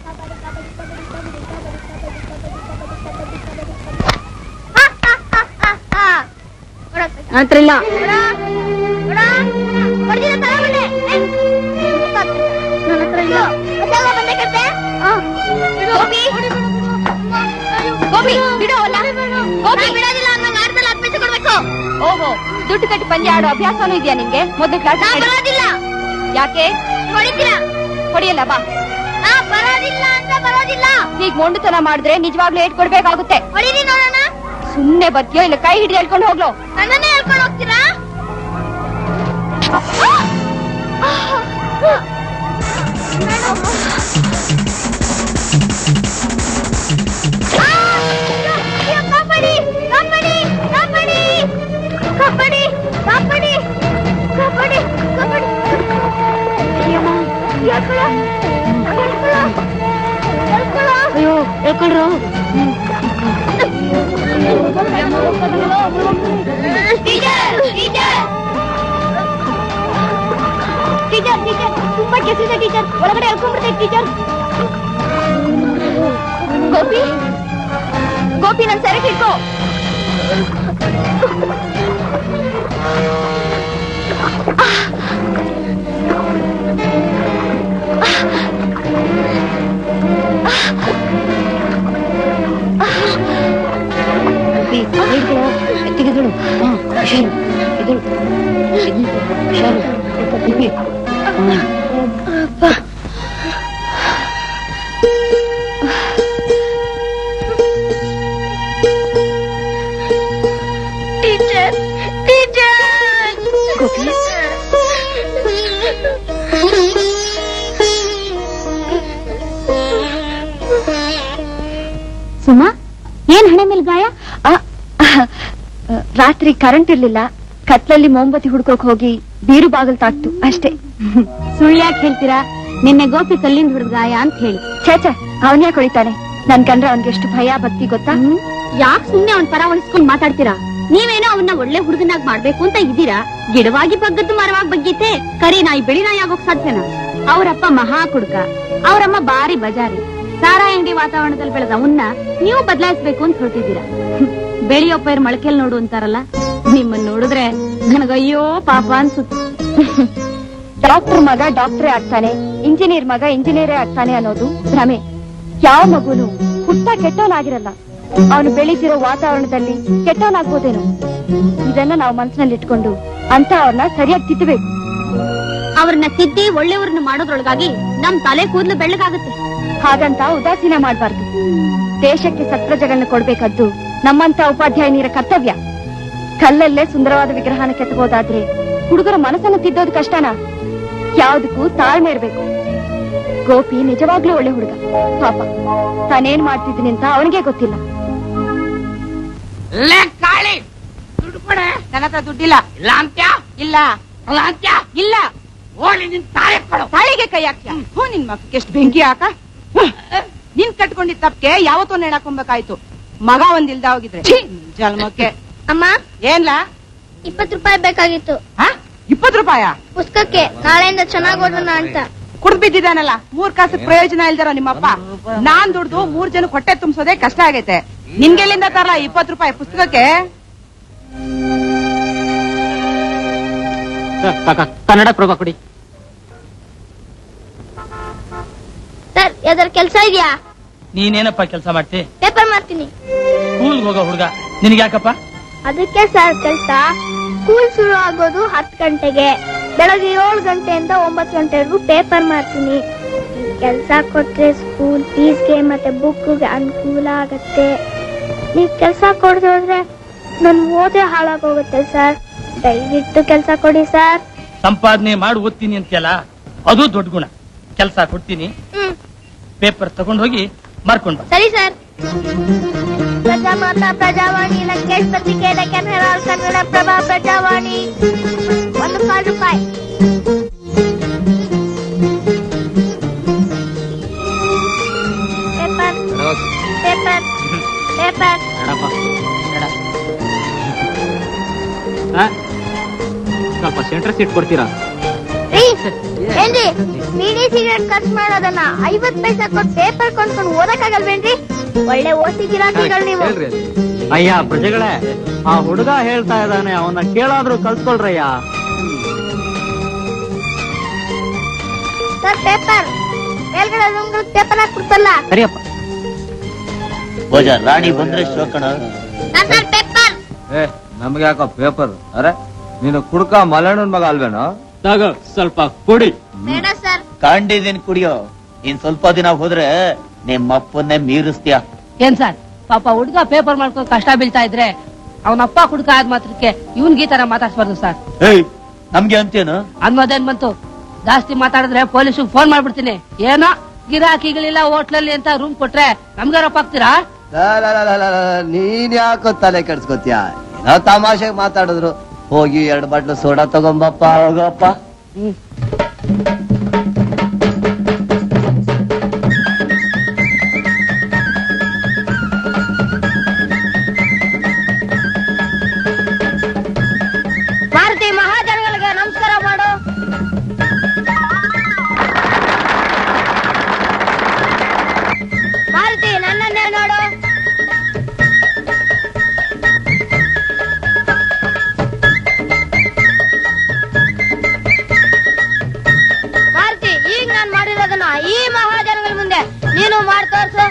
ಹತ್ರ ಇಲ್ಲ ನನ್ನ ಹತ್ರ ಇಲ್ಲ ಗೋಪಿ ಗೋಪಿ ಬಿಡು ಅವನ್ನ ಗೋಪಿ ಬಿಡೋದಿಲ್ಲ ನಂಗೆ ಆಟದಲ್ಲಿ ಹತ್ತು ಪೈಸೆ ಕೊಡ್ಬೇಕು ಓಹೋ ದುಡ್ಡು ಕಟ್ಟಿ ಪಂದ್ಯ ಆಡೋ ಅಭ್ಯಾಸನೂ ಇದೆಯಾ ನಿನ್ಗೆ ಮೊದಲು ಕ್ಲಾಸ್ ನಾ ಬರೋದಿಲ್ಲ ಯಾಕೆ ಹೊಡಿತೀರಾ ಹೊಡಿಯಲ್ಲ ಬಾ ನಾ ಬರೋದಿಲ್ಲ ಅಂತ ಬರೋದಿಲ್ಲ ಹೀಗ್ ಮೊಂಡುತನ ಮಾಡಿದ್ರೆ ನಿಜವಾಗ್ಲೂ ಏಟ್ ಕೊಡ್ಬೇಕಾಗುತ್ತೆ ಹೊಡೀರಿ ನೋಡೋಣ ಸುಮ್ನೆ ಬರ್ತೀಯೋ ಇಲ್ಲ ಕೈ ಹಿಡಿದು ಹೇಳ್ಕೊಂಡು ಹೋಗ್ಲೋ ನನ್ನನ್ನೇ ಹೇಳ್ಕೊಂಡು ಹೋಗ್ತೀರಾ ಕಬಡ್ಡಿ ಕಬಡ್ಡಿ ಕಬಡ್ಡಿ ಕಬಡ್ಡಿ ಕಬಡ್ಡಿ ಕಬಡ್ಡಿ ಕಬಡ್ಡಿ ಅಯ್ಯೋ ಹೇಳ್ಕೊಳ್ರು ಟೀಚರ್ ಟೀಚರ್ ಟೀಚರ್ ಟೀಚರ್ ತುಂಬಾ ಕೆಸಿದೆ ಟೀಚರ್ ಒಳಗಡೆ ಹೇಳ್ಕೊಂಡ್ಬಿಡ್ತೈತೆ ಟೀಚರ್ ಗೋಪಿ ಗೋಪಿ ನನ್ ಸೆರೆ ಹಿಡ್ಕೋ ಟೀಚರ್ ಟೀಚರ್ ಸುಮಾ ಏನ್ ಹಣೆ ಮೇಲ್ ಗಾಯ ಆ, ರಾತ್ರಿ ಕರೆಂಟ್ ಇರ್ಲಿಲ್ಲ ಕತ್ಲಲ್ಲಿ ಮೊಂಬತ್ತಿ ಹುಡ್ಕೋಕ್ ಹೋಗಿ ಬೀರು ಬಾಗಲ್ ತಾಕ್ತು ಅಷ್ಟೇ ಸುಳ್ಳು ಯಾಕೆ ಹೇಳ್ತೀರಾ ನಿನ್ನೆ ಗೋಪಿ ಕಲ್ಲಿಂದ ಹುಡುಗ ಗಾಯ ಅಂತ ಹೇಳಿ ಛೇಚ ಅವನ್ ಯಾಕೆ ಹೊಡಿತಾನೆ ನನ್ ಕಂಡ್ರೆ ಅವನ್ಗೆ ಎಷ್ಟು ಭಯ ಭಕ್ತಿ ಗೊತ್ತಾ ಯಾಕೆ ಸುಮ್ನೆ ಅವನ್ ಪರ ವಹಿಸ್ಕೊಂಡ್ ಮಾತಾಡ್ತೀರಾ ನೀವೇನೋ ಅವನ್ನ ಒಳ್ಳೆ ಹುಡುಗನಾಗ್ ಮಾಡ್ಬೇಕು ಅಂತ ಇದ್ದೀರಾ ಗಿಡವಾಗಿ ಬಗ್ಗದ್ದು ಮರವಾಗಿ ಬಗ್ಗೀತೆ ಕರಿ ನಾಯಿ ಬೆಳಿ ನಾಯಿ ಆಗೋಕ್ ಸಾಧ್ಯನಾ ಅವರಪ್ಪ ಮಹಾ ಕುಡ್ಕ ಅವರಮ್ಮ ಬಾರಿ ಬಜಾರಿ ಸಾರಾಯಿ ಅಂಗಡಿ ವಾತಾವರಣದಲ್ಲಿ ಬೆಳೆದ ಅವನ್ನ ನೀವು ಬದಲಾಯಿಸ್ಬೇಕು ಅಂತ ಹೊರಟಿದ್ದೀರಾ ಬೆಳೆಯೋ ಪೈರ್ ಮೊಳಕೆಲ್ ನೋಡು ಅಂತಾರಲ್ಲ ನಿಮ್ಮನ್ನ ನೋಡಿದ್ರೆ ನನಗಯ್ಯೋ ಪಾಪ ಅನ್ಸುತ್ತೆ ಡಾಕ್ಟರ್ ಮಗ ಡಾಕ್ಟರೇ ಆಗ್ತಾನೆ ಇಂಜಿನಿಯರ್ ಮಗ ಇಂಜಿನಿಯರೇ ಆಗ್ತಾನೆ ಅನ್ನೋದು ಭ್ರಮೆ ಯಾವ ಮಗುನು ಹುಟ್ಟ ಕೆಟ್ಟವನಾಗಿರಲ್ಲ ಅವನು ಬೆಳೀತಿರೋ ವಾತಾವರಣದಲ್ಲಿ ಕೆಟ್ಟವನಾಗ್ಬೋದೇನೋ ಇದನ್ನ ನಾವು ಮನಸ್ಸಿನಲ್ಲಿ ಇಟ್ಕೊಂಡು ಅಂತ ಅವ್ರನ್ನ ಸರಿಯಾಗಿ ತಿದ್ದಬೇಕು ಅವ್ರನ್ನ ತಿದ್ದಿ ಒಳ್ಳೆಯವ್ರನ್ನ ಮಾಡೋದ್ರೊಳಗಾಗಿ ನಮ್ ತಲೆ ಕೂದಲು ಬೆಳ್ಳಗಾಗುತ್ತೆ ಹಾಗಂತ ಉದಾಸೀನ ಮಾಡಬಾರ್ದು ದೇಶಕ್ಕೆ ಸತ್ಪ್ರಜೆಗಳನ್ನ ಕೊಡ್ಬೇಕಾದ್ದು ನಮ್ಮಂತ ಉಪಾಧ್ಯಾಯನಿಯರ ಕರ್ತವ್ಯ ಕಲ್ಲಲ್ಲೇ ಸುಂದರವಾದ ವಿಗ್ರಹನ ಕೆತ್ತಬಹುದಾದ್ರೆ ಹುಡುಗರ ಮನಸ್ಸನ್ನು ತಿದ್ದೋದು ಕಷ್ಟನಾ ಯಾವ್ದಕ್ಕೂ ತಾಳ್ಮೆ ಇರ್ಬೇಕು ಗೋಪಿ ನಿಜವಾಗ್ಲೂ ಒಳ್ಳೆ ಹುಡುಗ ಪಾಪ ತಾನೇನ್ ಮಾಡ್ತಿದ್ದೀನಿ ಅಂತ ಅವನಿಗೆ ಗೊತ್ತಿಲ್ಲ ಕಾಳಿ ದುಡ್ಡು ಕೊಡೆ ನನ್ನ ಹತ್ರ ದುಡ್ಡಿಲ್ಲ ಇಲ್ಲ ಅಂತ್ಯ ಇಲ್ಲ ಅಲ್ಲ ಅಂತ್ಯ ಇಲ್ಲ ಓಳಿ ನಿನ್ ತಾಳೆ ಕೊಡು ತಾಳಿಗೆ ಕೈ ಹಾಕ್ಯ ಹ್ಞೂ ನಿನ್ ಮಕ್ಕಕ್ಕೆ ಎಷ್ಟು ಬೆಂಕಿ ಹಾಕ ಹ್ಮ್. ನೀನ್ ಕಟ್ಕೊಂಡಿದ್ ತಪ್ಪಿಗೆ ಯಾವತ್ತೋ ನೆಣಾಕೊಂಬೇಕಾಯ್ತು ಮಗ ಒಂದಿಲ್ದ ಹೋಗಿದ್ರೆ ಛೀ, ನಿನ್ ಜನ್ಮಕ್ಕೆ ಅಮ್ಮ ಏನ್ಲಾ ಇಪ್ಪತ್ತು ರೂಪಾಯಿ ಬೇಕಾಗಿತ್ತು ಹ ಇಪ್ಪತ್ ರೂಪಾಯ ಪುಸ್ತಕಕ್ಕೆ ನಾಳೆಯಿಂದ ಚೆನ್ನಾಗಿ ಓದೋಣ ಅಂತ ಕುಡ್ದ್ ಬಿದ್ದಿದ್ದಾನಲ್ಲ ಮೂರ್ ಕಾಸು ಪ್ರಯೋಜನ ಇಲ್ದಾರ ನಿಮ್ಮಪ್ಪ ನಾನ್ ದುಡ್ದು ಮೂರ್ ಜನ ಹೊಟ್ಟೆ ತುಂಬಿಸೋದೇ ಕಷ್ಟ ಆಗೈತೆ ನಿನ್ಗೆಲ್ಲಿಂದ ತರಲ್ಲ ಇಪ್ಪತ್ ರೂಪಾಯಿ ಪುಸ್ತಕಕ್ಕೆ ಕನ್ನಡ ಪ್ರಭಾ ಕೊಡಿ ಸರ್ ಯಾವ್ದಾರ ಕೆಲಸ ಇದೆಯಾ ನೀನೇನಪ್ಪ ಕೆಲಸ ಮಾಡ್ತಿ ಪೇಪರ್ ಮಾಡ್ತೀನಿ ಸ್ಕೂಲ್ಗೆ ಹೋಗೋ ಹುಡುಗ ನಿನಗೆ ಯಾಕಪ್ಪ ಅದಕ್ಕೆ ಸರ್ ಕೆಲಸ ಸ್ಕೂಲ್ ಶುರು ಆಗೋದು ಹತ್ತು ಗಂಟೆಗೆ ಬೆಳಗ್ಗೆ ಏಳು ಗಂಟೆಯಿಂದ ಒಂಬತ್ತು ಗಂಟೆವರೆಗೂ ಪೇಪರ್ ಮಾಡ್ತೀನಿ ಕೆಲಸ ಕೊಟ್ರೆ ಸ್ಕೂಲ್ ಫೀಸ್ಗೆ ಮತ್ತೆ ಬುಕ್ಗೆ ಅನುಕೂಲ ಆಗತ್ತೆ ನೀವು ಕೆಲಸ ಕೊಡದೆ ಹೋದ್ರೆ ನನ್ ಓದೇ ಹಾಳಾಗೋಗುತ್ತೆ ಸರ್ ದಯವಿಟ್ಟು ಕೆಲಸ ಕೊಡಿ ಸರ್ ಸಂಪಾದನೆ ಮಾಡಿ ಓದ್ತೀನಿ ಅಂತೆಲ್ಲ ಅದು ದೊಡ್ಡ ಗುಣ ಕೆಲಸ ಕೊಡ್ತೀನಿ ಹ್ಮ್ ಪೇಪರ್ ತಗೊಂಡ್ ಹೋಗಿ ಮಾರ್ಕೊಂಡ್ ಬಾ ಸರಿ sir ಪ್ರಜಾಮಾತಾ Prajavani Lankesh Patrike Deccan Herald Kannada Prabha Prajavani ಒಂದು ಕಾಲ್ ರೂಪಾಯಿ ಪೇಪರ್ ಪೇಪರ್ ಪೇಪರ್ ಸ್ವಲ್ಪ ಸೆಂಟ್ರ್ ಸೀಟ್ ಕೊಡ್ತೀರಾ ರೀ ಏನ್ರಿ ಬೀಡಿ ಸಿಗರೇಟ್ ಖರ್ಚು ಮಾಡೋದನ್ನ ಐವತ್ ಪೈಸಾ ಕೊಟ್ಟು ಪೇಪರ್ ಕೊಂಡ್ಕೊಂಡು ಓದಕ್ಕಾಗಲ್ವೇನ್ರಿ ಒಳ್ಳೆ ಓಸಿ ಗಿರಾಕಿಗಳು ನೀವು ಅಯ್ಯ ಪ್ರಜೆಗಳೇ ಆ ಹುಡುಗ ಹೇಳ್ತಾ ಇದ್ದಾನೆ ಅವನ್ನ ಕೇಳಾದ್ರೂ ಕಲ್ತ್ಕೊಳ್ರಯ್ಯ ಸರ್ ಪೇಪರ್ ಮೇಲ್ಗಡೆ ರೂಮ್ಗಳು ಪೇಪರ್ ಹಾಕ್ಬಿಡ್ತಲ್ಲ ಸರಿಯಪ್ಪ ಭೋಜ ರಾಣಿ ಬಂದ್ರೆ ಶೋಕಣ ಸರ್ ಪೇಪರ್ ಏ ನಮ್ಗೆ ಯಾಕೋ ಪೇಪರ್ ಅರೆ ನೀನು ಕುಡ್ಕ ಮಲೆಣ್ಣನ್ ಮಗ ಅಲ್ವೇನೋ ತಗೋ ಸ್ವಲ್ಪ ಕೊಡಿ ಬೇಡ ಸರ್ ಕಾಂಡಿದೀನ್ ಕುಡಿಯೋ ಇನ್ ಸ್ವಲ್ಪ ದಿನ ಹೋದ್ರೆ ನಿಮ್ಮಪ್ಪನ್ನೇ ಮೀರಿಸ್ತೀಯ ಏನ್ ಸರ್ ಪಾಪ ಹುಡ್ಗ ಪೇಪರ್ ಮಾಡ್ಕೊಂಡು ಕಷ್ಟ ಬೀಳ್ತಾ ಇದ್ರೆ ಅವನಪ್ಪ ಹುಡ್ಗ ಆದ ಮಾತ್ರಕ್ಕೆ ಇವನ್ಗೆ ಈ ತರ ಮಾತಾಡ್ಸ್ಬಾರ್ದು ಸರ್ ಏಯ್ ನಮ್ಗೆ ಅಂತೇನು ಅನ್ನೋದೇನ್ ಬಂತು ಜಾಸ್ತಿ ಮಾತಾಡಿದ್ರೆ ಪೊಲೀಸ್ ಫೋನ್ ಮಾಡ್ಬಿಡ್ತೀನಿ ಏನೋ ಗಿರಾಕಿಗಳಿಲ್ಲ ಹೋಟ್ಲಲ್ಲಿ ಅಂತ ರೂಮ್ ಕೊಟ್ರೆ ನಮ್ಗೆ ರೊಕ್ಕ ಹಾಕ್ತೀರಾ ನೀನ್ ಯಾಕೋ ತಲೆ ಕೆಡ್ಸ್ಕೊತೀಯ ಏನೋ ತಮಾಷೆಗೆ ಮಾತಾಡಿದ್ರು ಹೋಗಿ ಎರಡು ಬಾಟ್ಲು ಸೋಡಾ ತಗೊಂಬಪ್ಪ ಹೋಗಪ್ಪ ಭಾರತಿ ಮಹಾಜನಗಳಿಗೆ ನಮಸ್ಕಾರ ಮಾಡು ಭಾರತಿ ನನ್ನನ್ನೇ ನೋಡು ಭಾರತಿ ಈಗ ನಾನ್ ಮಾಡಿರೋದನ್ನ ಈ ಮಹಾಜನಗಳ ಮುಂದೆ ನೀನು ಮಾಡಿ ತೋರ್ಸು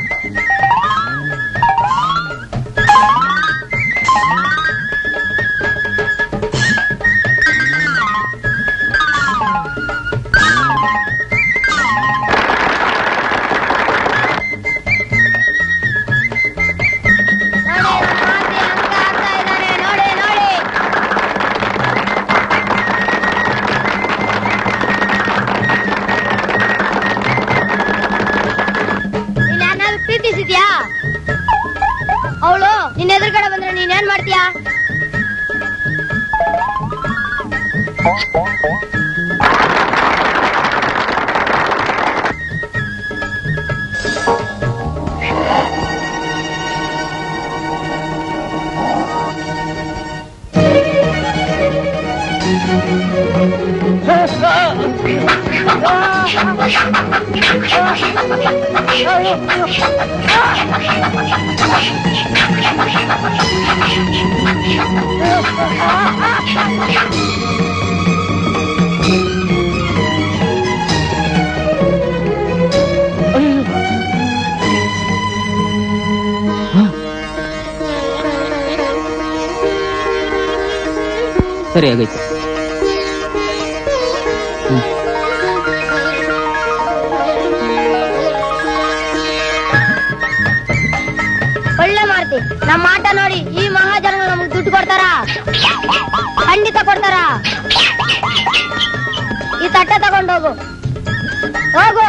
ಸರಿ ಆಗೈತೆ ಒಳ್ಳೆ ಮಾಡ್ತಿ ನಮ್ಮ ಆಟ ನೋಡಿ ಈ ಮಹಾಜನಗಳು ನಮ್ಗೆ ದುಡ್ಡು ಕೊಡ್ತಾರ ಖಂಡಿತ ಕೊಡ್ತಾರ ಈ ತಟ್ಟೆ ತಗೊಂಡೋಗು ಹೋಗು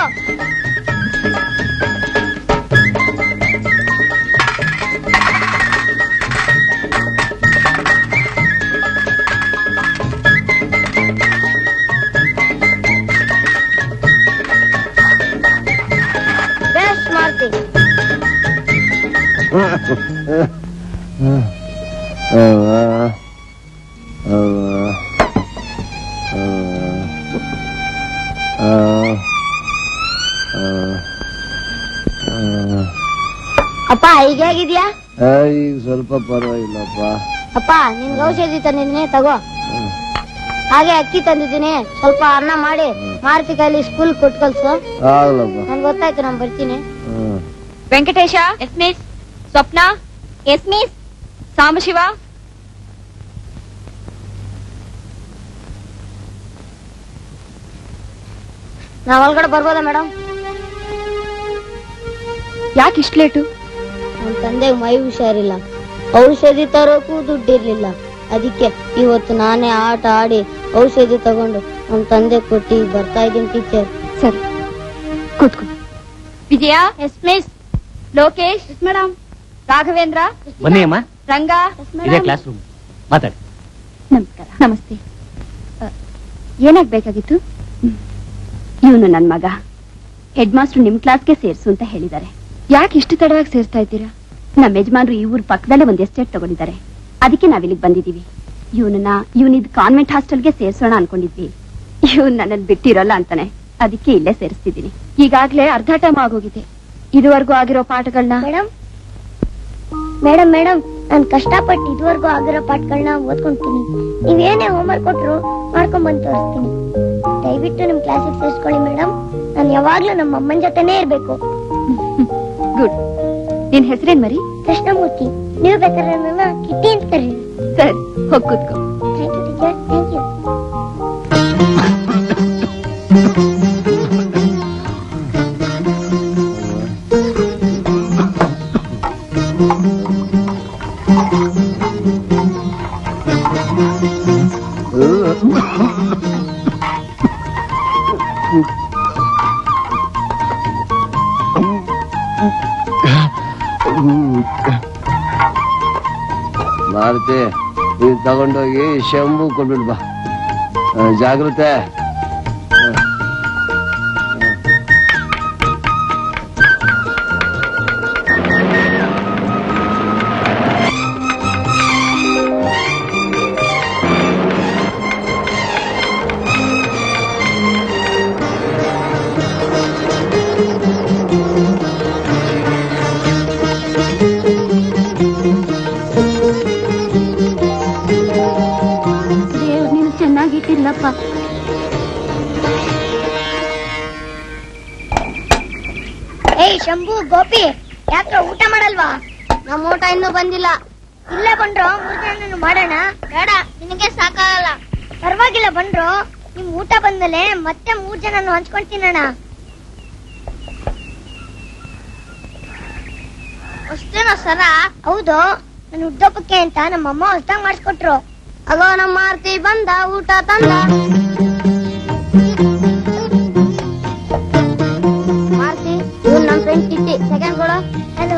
ಬೆಸ್ಟ್ ಮಾಡ್ತಿ ಅಪ್ಪ ಈಗ ಹೇಗಿದ್ಯಾ ಈಗ ಸ್ವಲ್ಪ ಪರವಾಗಿಲ್ಲಪ್ಪ ಅಪ್ಪ ನಿನ್ಗೆ ಔಷಧಿ ತಂದಿದ್ದೀನಿ ತಗೋ ಹಾಗೆ ಅಕ್ಕಿ ತಂದಿದ್ದೀನಿ ಸ್ವಲ್ಪ ಅನ್ನ ಮಾಡಿ ಮಾರುತಿ ಕೈಲಿ ಸ್ಕೂಲ್ ಕೊಟ್ಟು ಕಳ್ಸು ಆಗ್ಲಪ್ಪ ನನ್ಗೆ ಗೊತ್ತಾಯ್ತು ನಾನು ಬರ್ತೀನಿ ಹ್ಮ್ Venkatesha yes miss Swapna yes miss Sambashiva ನಾವ್ ಒಳಗಡೆ ಬರ್ಬೋದಾ ಮೇಡಮ್ ಯಾಕೆ ಇಷ್ಟು ಲೇಟು ನಮ್ ತಂದೆಗೆ ಮೈ ಹುಷಾರಿಲ್ಲ ಔಷಧಿ ತರೋಕು ದುಡ್ಡಿರ್ಲಿಲ್ಲ ಅದಕ್ಕೆ ಇವತ್ತು ನಾನೇ ಆಟ ಆಡಿ ಔಷಧಿ ತಗೊಂಡು ನಮ್ ತಂದೆ ಕೊಟ್ಟು ಈಗ ಬರ್ತಾ ಇದ್ದೀನಿ ಟೀಚರ್ ಸರಿ ಕೂತ್ಕೊ Vijaya yes miss Lokesh madam Raghavendra ಬನ್ನಿ ಅಮ್ಮ ರಂಗ ಇದೇ ಕ್ಲಾಸ್ ರೂಮ್ ಮಾತಾಡಿ ನಮಸ್ಕಾರ ನಮಸ್ತೆ ಅ, ಏನಾಗ್ಬೇಕಾಗಿತ್ತು ಇವನು ನನ್ ಮಗ ಹೆಡ್ ಮಾಸ್ಟರ್ ನಿಮ್ ಕ್ಲಾಸ್ಗೆ ಸೇರ್ಸು ಅಂತ ಹೇಳಿದ್ದಾರೆ ಯಾಕೆ ಇಷ್ಟು ತಡವಾಗಿ ಸೇರ್ಸ್ತಾ ಇದ್ದೀರಾ ನಮ್ಮ ಯಜಮಾನ್ರು ಈ ಊರ್ ಪಕ್ಕದಲ್ಲೇ ಒಂದ್ ಎಸ್ಟೇಟ್ ತಗೊಂಡಿದ್ದಾರೆ ಅದಕ್ಕೆ ನಾವಿಲ್ಲಿಗೆ ಬಂದಿದೀವಿ ಇವನನ್ನ ಇವನಿದ್ ಕಾನ್ವೆಂಟ್ ಹಾಸ್ಟೆಲ್ಗೆ ಸೇರ್ಸೋಣ ಅನ್ಕೊಂಡಿದ್ವಿ ಇವನ್ ನನ್ನನ್ ಬಿಟ್ಟಿರಲ್ಲ ಅಂತಾನೆ ಅದಕ್ಕೆ ಇಲ್ಲೇ ಸೇರಿಸ್ತಿದ್ದೀನಿ ಈಗಾಗ್ಲೇ ಅರ್ಧ ಟೈಮ್ ಆಗೋಗಿದೆ ಇದುವರೆಗೂ ಆಗಿರೋ ಪಾಠಗಳನ್ನ ಮೇಡಮ್ ಮೇಡಮ್ ಮೇಡಮ್ ನಾನ್ ಕಷ್ಟಪಟ್ಟು ಇದುವರೆಗೂ ಆಗಿರೋ ಪಾಠಗಳನ್ನ ಓದ್ಕೊಂತೀನಿ ನೀವೇನೇ ಹೋಮ್ವರ್ಕ್ ಕೊಟ್ರು ಮಾಡ್ಕೊಂಡ್ ಬಂದು ತೋರಿಸ್ತೀನಿ ದಯವಿಟ್ಟು ನಿಮ್ ಕ್ಲಾಸಿಗೆ ಸೇರಿಸ್ಕೊಳ್ಳಿ ಮೇಡಮ್ ನಾನು ಯಾವಾಗ್ಲೂ ನಮ್ಮ ಅಮ್ಮನ ಜೊತೆನೇ ಇರ್ಬೇಕು ಗುಡ್ ನಿನ್ ಹೆಸರೇನ್ ಮರಿ ಕೃಷ್ಣಮೂರ್ತಿ ನೀವು ಬೇಕಾದ್ರೆ ನನ್ನ ಕಿಟ್ಟಿ ಅಂತ ಕರೀರಿ ಸರಿ ಹೋಗ್ ಕೂತ್ಕೋ thank you teacher thank you Maruti ನೀನ್ ತಗೊಂಡೋಗಿ ಶಂಭು ಕೊಟ್ಬಿಡ್ ಬಾ ಆ, ಜಾಗ್ರತೆ ದೇವ್ರು ನೀನು ಚೆನ್ನಾಗಿಟ್ಟಿರ್ಲಪ್ಪ ಏಯ್ ಶಂಭು ಗೋಪಿ ಯಾಕೆ ಊಟ ಮಾಡಲ್ವಾ ನಮ್ಮ ಊಟ ಇನ್ನೂ ಬಂದಿಲ್ಲ ಇಲ್ಲೇ ಬಂದ್ರು ಮೂರ್ ಜನ ಮಾಡೋಣ ಬೇಡ ನಿನಗೆ ಸಾಕಾಗಲ್ಲ ಪರವಾಗಿಲ್ಲ ಬಂದ್ರು ನಿಮ್ ಊಟ ಬಂದ್ಮೇಲೆ ಮತ್ತೆ ಮೂರ್ ಜನ ಹಂಚ್ಕೊಂಡ್ ತಿನ್ನೋಣ ಅಷ್ಟೇನೋ ಸರ ಹೌದು ನನ್ನ ಹುಟ್ಟೊಪ್ಪಕ್ಕೆ ಅಂತ ನಮ್ಮಮ್ಮ ಹೊಸ್ದಾಗ್ ಮಾಡಿಸ್ಕೊಟ್ರು ಅಗೋ ನಮ್ಮ ಆರ್ತಿ ಬಂದ ಊಟ ತಂದ ಮಾರ್ತಿ ಇವ್ನು ನಮ್ಮ ಫ್ರೆಂಡ್ ಕಿಟ್ಟಿ ಸೆಕೆಂಡ್ ಕೊಡು ಹಲೋ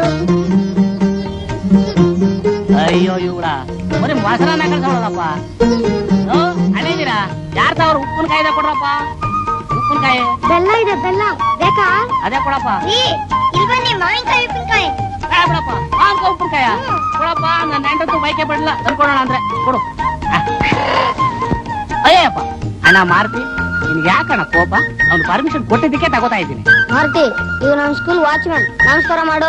ಅಯ್ಯೋ ಇವಳ ಬರೀ ಮೊಸರನ್ನ ಕಳ್ಸೋಳದಪ್ಪ ಅಣ್ಣೀರಾ ಯಾರ್ ತಾವ್ರ ಉಪ್ಪಿನಕಾಯಿದ ಕೊಡ್ರಪ್ಪ ಉಪ್ಪಿನಕಾಯಿ ಬೆಲ್ಲ ಇದೆ ಬೆಲ್ಲ ಬೇಕಾ ಅದೇ ಕೊಡಪ್ಪ ರೀ ಇಲ್ಲಿ ಬನ್ನಿ ಮಾವಿನಕಾಯಿ ಉಪ್ಪಿನಕಾಯಿ ಏ ಬಿಡಪ್ಪ ಮಾಂಕ ಉಪ್ಪಿನಕಾಯ ಕೊಡಪ್ಪ ನನ್ನ ಹೆಂಡತ್ತು ಬೈಕೆ ಬಿಡ್ಲ ತಂದ್ಕೊಡೋಣ ಅಂದ್ರೆ ಕೊಡು ಆ. ಅಯ್ಯಪ್ಪ ಅಣ್ಣ ಮಾರ್ತಿ ನಿನ್ಗೆ ಯಾಕಣ್ಣ ಕೋಪ ಅವ್ನು ಪರ್ಮಿಷನ್ ಕೊಟ್ಟಿದ್ದಕ್ಕೆ ತಗೋತಾ ಇದ್ದೀನಿ ಮಾರುತಿ ಇದು ನಮ್ ಸ್ಕೂಲ್ ವಾಚ್ಮ್ಯಾನ್ ನಮಸ್ಕಾರ ಮಾಡು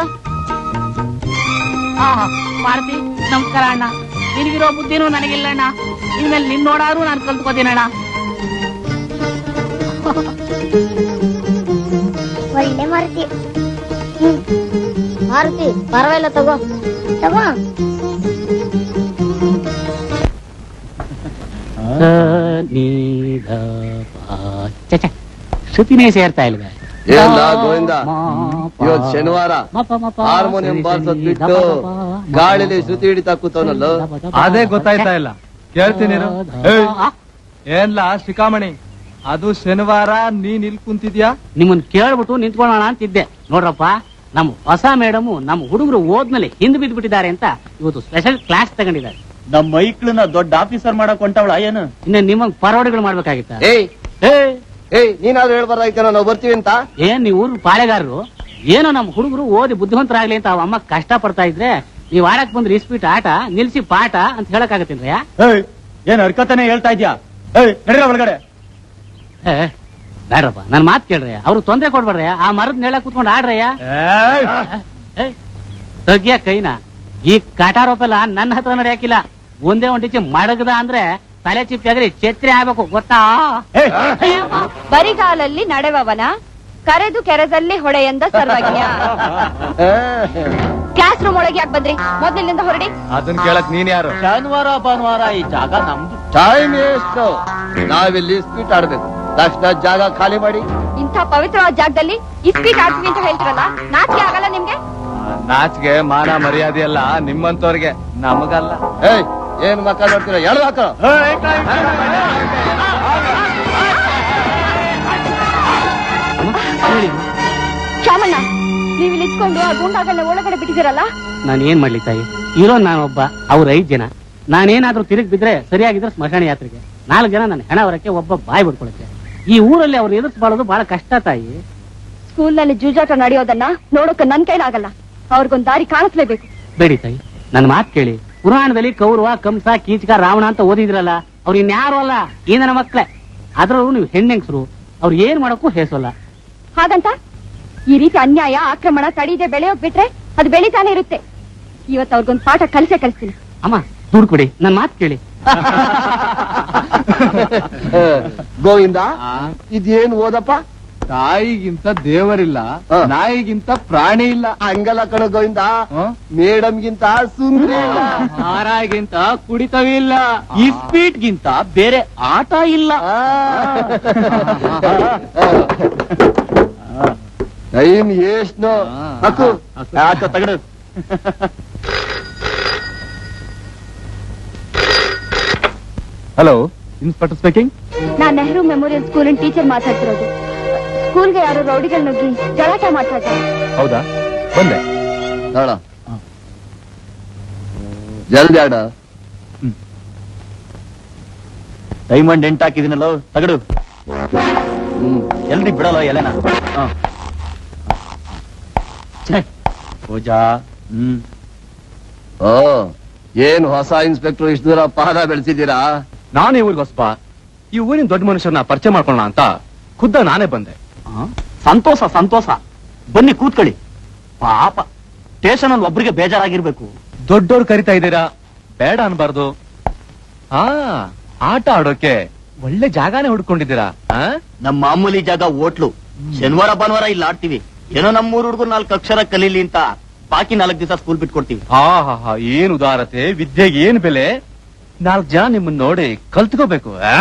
ಆಹಾ, ಮಾರುತಿ ನಮಸ್ಕಾರ ಅಣ್ಣ ನಿನಗಿರೋ ಬುದ್ಧಿನೂ ನನಗಿಲ್ಲ ಅಣ್ಣ ಇನ್ಮೇಲೆ ನಿನ್ ನೋಡಾರು ನಾನು ಕಲ್ತ್ಕೋತೀನಣ್ಣ ಒಳ್ಳೆ ಮಾರುತಿ ಹ್ಮ್. ಮಾರುತಿ ಪರವಾಗಿಲ್ಲ ತಗೋ ತಗೋ ಶ್ರುತಿನೇ ಸೇರ್ತಾ ಇಲ್ವೇ ಏನಿಲ್ಲ ಗೋವಿಂದ ಇವತ್ ಶನಿವಾರ ಹಾರ್ಮೋನಿಯಂ ಬಾರ್ಸೋದ್ ಬಿಟ್ಟು ಗಾಳಿಲಿ ಶ್ರುತಿ ಹಿಡಿತಾ ಕೂತವನಲ್ಲ ಅದೇ ಗೊತ್ತಾಯ್ತಾ ಇಲ್ಲ ಕೇಳ್ತೀನಿ ಇರು. ಏಯ್, ಏನ್ಲ ಶಿಖಾಮಣಿ ಅದು ಶನಿವಾರ ನೀನ್ ಇಲ್ಲಿ ಕುಂತಿದ್ಯಾ ನಿಮ್ಮನ್ ಕೇಳ್ಬಿಟ್ಟು ನಿಂತ್ಕೊಳ್ಳೋಣ ಅಂತಿದ್ದೆ ನೋಡ್ರಪ್ಪ ನಮ್ಮ ಹೊಸ ಮೇಡಮ್ ನಮ್ಮ ಹುಡುಗರು ಓದ್ಮೇಲೆ ಹಿಂದ್ ಬಿದ್ದು ಬಿಟ್ಟಿದ್ದಾರೆ ಅಂತ ಇವತ್ತು ಸ್ಪೆಷಲ್ ಕ್ಲಾಸ್ ತಗೊಂಡಿದ್ದಾರೆ ನಮ್ಮ ಮೈಕ್ಳನ್ನ ದೊಡ್ಡ ಆಫೀಸರ್ ಮಾಡಕ್ ಹೊಂಟವಳ ಏನು ಇನ್ನ ನಿಮ್ಮಂಗ್ ಪರವಡಿಗಳು ಮಾಡ್ಬೇಕಾಗಿತ್ತ ಏಯ್ ಏಯ್ ನೀನಾದ್ರೂ ಹೇಳ್ಬಾರ್ದಾಯ್ತಾನ ನಾವು ಬರ್ತೀವಿ ಅಂತ ಏನ್ ನೀವು ಊರ್ ಪಾಳೆಗಾರರು ಏನೋ ನಮ್ಮ ಹುಡುಗರು ಓದಿ ಬುದ್ಧಿವಂತರಾಗ್ಲಿ ಅಂತ ಅವ ಅಮ್ಮ ಕಷ್ಟ ಪಡ್ತಾ ಇದ್ರೆ ನೀವ್ ಆಡಕ್ ಬಂದ್ರೆ ಇಸ್ಬಿಟ್ ಆಟ ನಿಲ್ಸಿ ಪಾಠ ಅಂತ ಹೇಳಕ್ಕಾಗತ್ತೇನ್ರಯ್ಯ ಏನ್ ಅರ್ಕತಾನೆ ಹೇಳ್ತಾ ಇದ್ಯಾ ಏಯ್ ನಡೀರ ಒಳಗಡೆ ಏ, ಬೇಡ್ರಪ್ಪ ನನ್ ಮಾತ್ ಕೇಳ್ರಯ್ಯ ಅವ್ರು ತೊಂದ್ರೆ ಕೊಡ್ಬೇಡ್ರಯ್ಯ ಆ ಮರದ ನೆಳ ಕುತ್ಕೊಂಡು ಆಡ್ರಯ್ಯ ಏ, ತೆಗ್ಯ ಕೈನ ಈ ಕಟಾರೋಪೆಲ್ಲ ನನ್ನ ಹತ್ರ ನಡೆಯಾಕಿಲ್ಲ ಒಂದೇ ಒಂಟಿಚೆ ಮಡಗದ ಅಂದ್ರೆ ತಲೆ ಚಿಪ್ಪಿ ಆದ್ರೆ ಛತ್ರಿ ಆಗ್ಬೇಕು ಗೊತ್ತಾ ಬರಿಗಾಲಲ್ಲಿ ನಡೆವವನ ಕರೆದು ಕೆರೆದಲ್ಲಿ ಹೊಳೆಯಂದ ಸರ್ವಜ್ಞ ಕ್ಲಾಸ್ ರೂಮ್ ಒಳಗೆ ಯಾಕೆ ಬಂದ್ರಿ ಮೊದಲಿನಿಂದ ಹೊರಡಿ ಅದನ್ ಕೇಳಕ್ ನೀನ್ ಯಾರು ಶನಿವಾರ ಭಾನುವಾರ ಈ ಜಾಗ ನಮ್ದು ಟೈಮ್ ಎಷ್ಟು ನಾವಿಲ್ಲಿ ಸ್ಪೀಟ್ ಆಡ್ಬೇಕು ತಕ್ಷಣ ಜಾಗ ಖಾಲಿ ಮಾಡಿ ಇಂಥ ಪವಿತ್ರವಾದ ಜಾಗದಲ್ಲಿ ಇಸ್ಪೀಟ್ ಆಡ್ತೀವಿ ಅಂತ ಹೇಳ್ತಿರಲ್ಲ ನಾಚಿಕೆ ಆಗಲ್ಲ ನಿಮ್ಗೆ ನಾಚ್ಗೆ ಮಾನ ಮರ್ಯಾದೆ ಎಲ್ಲ ನಿಮ್ಮಂತವ್ರಿಗೆ ನಮಗಲ್ಲ ಏಯ್ ಏನ್ ಮಕ್ಕ ನೋಡ್ತೀರ ಎಳ್ದು ಹಾಕ ಶ್ಯಾಮಣ್ಣ ನೀವು ಇಲ್ಲಿ ಇಟ್ಕೊಂಡು ಆ ಗೂಂಡಾಗಳನ್ನ ಒಳಗಡೆ ಬಿಟ್ಟಿದ್ದೀರಲ್ಲ ನಾನು ಏನ್ ಮಾಡ್ಲಿ ತಾಯಿ ಇರೋ ನಾನೊಬ್ಬ ಅವ್ರ ಐದ್ ಜನ ನಾನೇನಾದ್ರೂ ತಿರುಗಿ ಬಿದ್ರೆ ಸರಿಯಾಗಿದ್ರೆ ಸ್ಮಶಾನ ಯಾತ್ರೆಗೆ ನಾಲ್ಕು ಜನ ನನ್ನ ಹೆಣ ಹೊರಕ್ಕೆ ಒಬ್ಬ ಬಾಯಿ ಬಿಡ್ಕೊಳಕ್ಕೆ ಈ ಊರಲ್ಲಿ ಅವ್ರು ಎದುರಿಸ್ಬಾಳೋದು ಬಹಳ ಕಷ್ಟ ತಾಯಿ ಸ್ಕೂಲ್ ನಲ್ಲಿ ಜೂಜಾಟ ನಡೆಯೋದನ್ನ ನೋಡೋಕೆ ನನ್ ಕೈಲಾಗಲ್ಲ ಅವ್ರಿಗೊಂದ್ ದಾರಿ ಕಾಣಿಸ್ಲೇಬೇಕು ಬೇಡಿ ತಾಯಿ ನನ್ನ ಮಾತು ಕೇಳಿ ಪುರಾಣದಲ್ಲಿ ಕೌರವ ಕಂಸ ಕೀಚಕ ರಾವಣ ಅಂತ ಓದಿದ್ರಲ್ಲ ಅವ್ರು ಇನ್ಯಾರು ಅಲ್ಲ ಈ ನನ್ನ ಮಕ್ಳೇ ಅದ್ರಲ್ಲೂ ನೀವು ಹೆಣ್ಣೆಂಗ್ಸರು ಅವ್ರು ಏನ್ ಮಾಡಕ್ಕೂ ಹೇಸೋಲ್ಲ ಹಾಗಂತ ಈ ರೀತಿ ಅನ್ಯಾಯ ಆಕ್ರಮಣ ತಡೀದೆ ಬೆಳೆಯೋಕ್ ಬಿಟ್ರೆ ಅದು ಬೆಳಿತಾನೆ ಇರುತ್ತೆ ಇವತ್ತು ಅವ್ರಿಗೊಂದ್ ಪಾಠ ಕಲಿಸೇ ಕಲಿಸ್ತೀನಿ ಅಮ್ಮ ದುಡ್ಡು ಕೊಡಿ ನನ್ನ ಮಾತು ಕೇಳಿ ಗೋವಿಂದ ಇದೇನ್ ಓದಪ್ಪ ತಾಯಿಗಿಂತ ದೇವರಿಲ್ಲ ನಾಯಿಗಿಂತ ಪ್ರಾಣಿ ಇಲ್ಲ ಹಂಗಲ್ಲ ಕಣ ಗೋವಿಂದ ಮೇಡಮ್ಗಿಂತ ಸುಂದ್ರಿ ಇಲ್ಲ ಹಾರಾಗಿಂತ ಕುಡಿತವಿಲ್ಲ ಇಸ್ಪೀಟ್ಗಿಂತ ಬೇರೆ ಆಟ ಇಲ್ಲ ಟೈಮ್ ಎಷ್ಟು ಹಾಕು ಆತ ತಗಡು ಹಲೋ ಇನ್ಸ್ಪೆಕ್ಟರ್ ಸ್ಪೀಕಿಂಗ್ ನಾನ್ ನೆಹರು ಮೆಮೋರಿಯಲ್ ಸ್ಕೂಲಿನ ಟೀಚರ್ ಮಾತಾಡ್ತಿರೋದು ಸ್ಕೂಲ್ಗೆ ಯಾರು ರೌಡಿಗಳು ನುಗ್ಗಿ ಗಲಾಟೆ ಮಾಡ್ತಾ ಹೌದಾ ಬಂದೆ ನೋಡ ಜಲ್ದಿ ಆಡ ಡೈಮಂಡ್ ಎಂಟ್ ಹಾಕಿದಿನಲ್ಲ ತಗಡು ಎಲ್ರಿ ಬಿಡಲ್ಲ ಎಲೆನ ಪೂಜಾ ಹ್ಮ್ ಓ ಏನ್ ಹೊಸ ಇನ್ಸ್ಪೆಕ್ಟರ್ ಇಷ್ಟು ದೂರ ಪಾದ ಬೆಳೆಸಿದ್ದೀರಾ ನಾನು ಈ ಊರಿಗೆ ಹೊಸಬ ಈ ಊರಿನ ದೊಡ್ಡ ಮನುಷ್ಯರನ್ನ ಪರಿಚಯ ಮಾಡ್ಕೊಳ್ಳೋಣ ಅಂತ ಖುದ್ದ ನಾನೇ ಬಂದೆ ಸಂತೋಷ ಸಂತೋಷ ಬನ್ನಿ ಕೂತ್ಕೊಳ್ಳಿ ಪಾಪ ಸ್ಟೇಷನ್ ಅಲ್ಲಿ ಒಬ್ರಿಗೆ ಬೇಜಾರಾಗಿರ್ಬೇಕು ದೊಡ್ಡೋರು ಕರಿತಾ ಇದ್ದೀರಾ ಬೇಡ ಅನ್ಬಾರ್ದು ಹಾ ಆಟ ಆಡೋಕೆ ಒಳ್ಳೆ ಜಾಗಾನೇ ಹುಡ್ಕೊಂಡಿದ್ದೀರಾ ಆ? ನಮ್ಮ ಮಾಮೂಲಿ ಜಾಗ ಹೋಟ್ಲು ಶನಿವಾರ ಭಾನುವಾರ ಇಲ್ಲಿ ಆಡ್ತೀವಿ ಏನೋ ನಮ್ಮೂರ್ ಹುಡುಗರು ನಾಲ್ಕು ಅಕ್ಷರ ಕಲೀಲಿ ಅಂತ ಬಾಕಿ ನಾಲ್ಕು ದಿವಸ ಸ್ಕೂಲ್ ಬಿಟ್ಕೊಡ್ತೀವಿ ಆಹಾಹಾ, ಏನ್ ಉದಾರತೆ ವಿದ್ಯೆಗೆ ಏನ್ ಬೆಲೆ ನಾಲ್ಕು ಜನ ನಿಮ್ಮನ್ನ ನೋಡಿ ಕಲ್ತ್ಕೋಬೇಕು ಆ?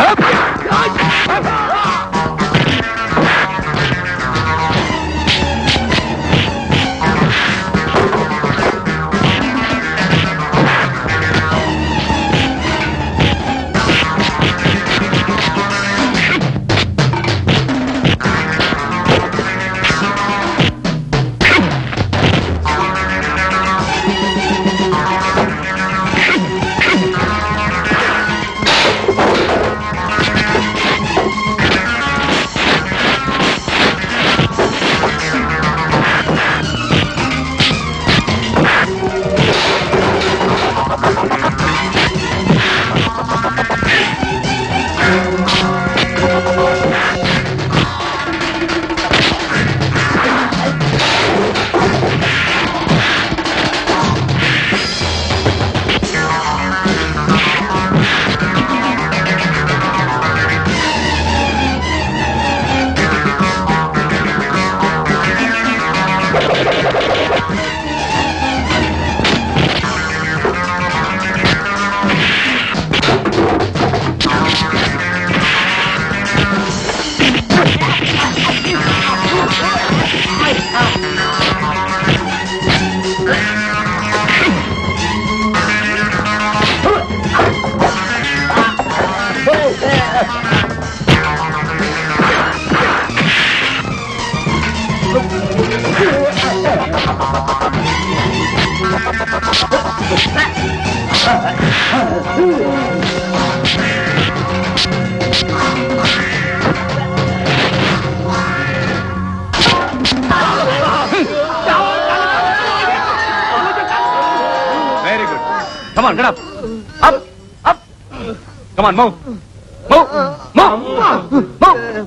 Come on, get up. Up, up. Come on, move. Move, move, move.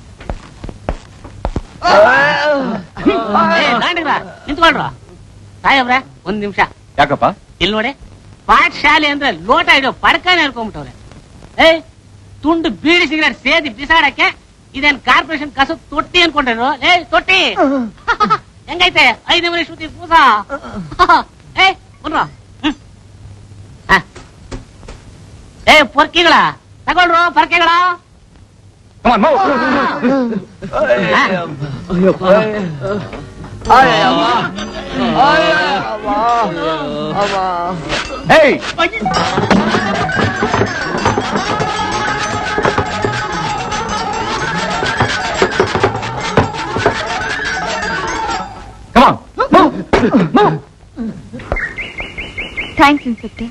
ಏ, ದಾಂಡಿಗ್ರ, ನಿಂತ್ಕೊಳ್ರ ಸಾಹೇಬ್ರೆ ಒಂದ್ ನಿಮಿಷ ಯಾಕಪ್ಪ ಇಲ್ಲಿ ನೋಡಿ ಪಾಠಶಾಲೆ ಅಂದ್ರೆ ಲೋಟ ಇಡೋ ಪಡ್ಕಾನೆ ಹೇಳ್ಕೊಂಬಿಟ್ಟವ್ರೆ ಏಯ್ ತುಂಡು ಬೀಡಿ ಸಿಗರೇಟ್ ಸೇದಿ ಬಿಸಾಡಕ್ಕೆ ಇದೇನ್ ಕಾರ್ಪೊರೇಷನ್ ಕಸ ತೊಟ್ಟಿ ಅನ್ಕೊಂಡ್ರು ಏ ತೊಟ್ಟಿ ಹೆಂಗೈತೆ ಐದು ನಿಮಿಷ ಶ್ರುತಿ ಕೂಸ ಏ ಬನ್ರ ಏ ಪೊರ್ಕಿಗಳ ತಗೊಳ್ರು ಪರ್ಕೆಗಳ Come on, move. Hey! Come on, move, move. Thanks inspector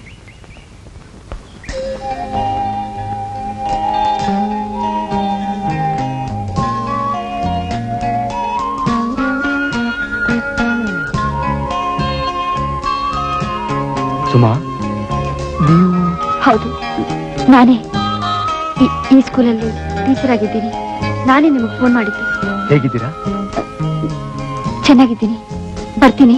Suma ನೀವು ಹೌದು ನಾನೇ ಈ- ಈ ಸ್ಕೂಲಲ್ಲಿ ಟೀಚರ್ ಆಗಿದ್ದೀನಿ ನಾನೇ ನಿಮಗೆ ಫೋನ್ ಮಾಡಿದ್ದು ಹೇಗಿದ್ದೀರಾ ಚೆನ್ನಾಗಿದ್ದೀನಿ ಬರ್ತೀನಿ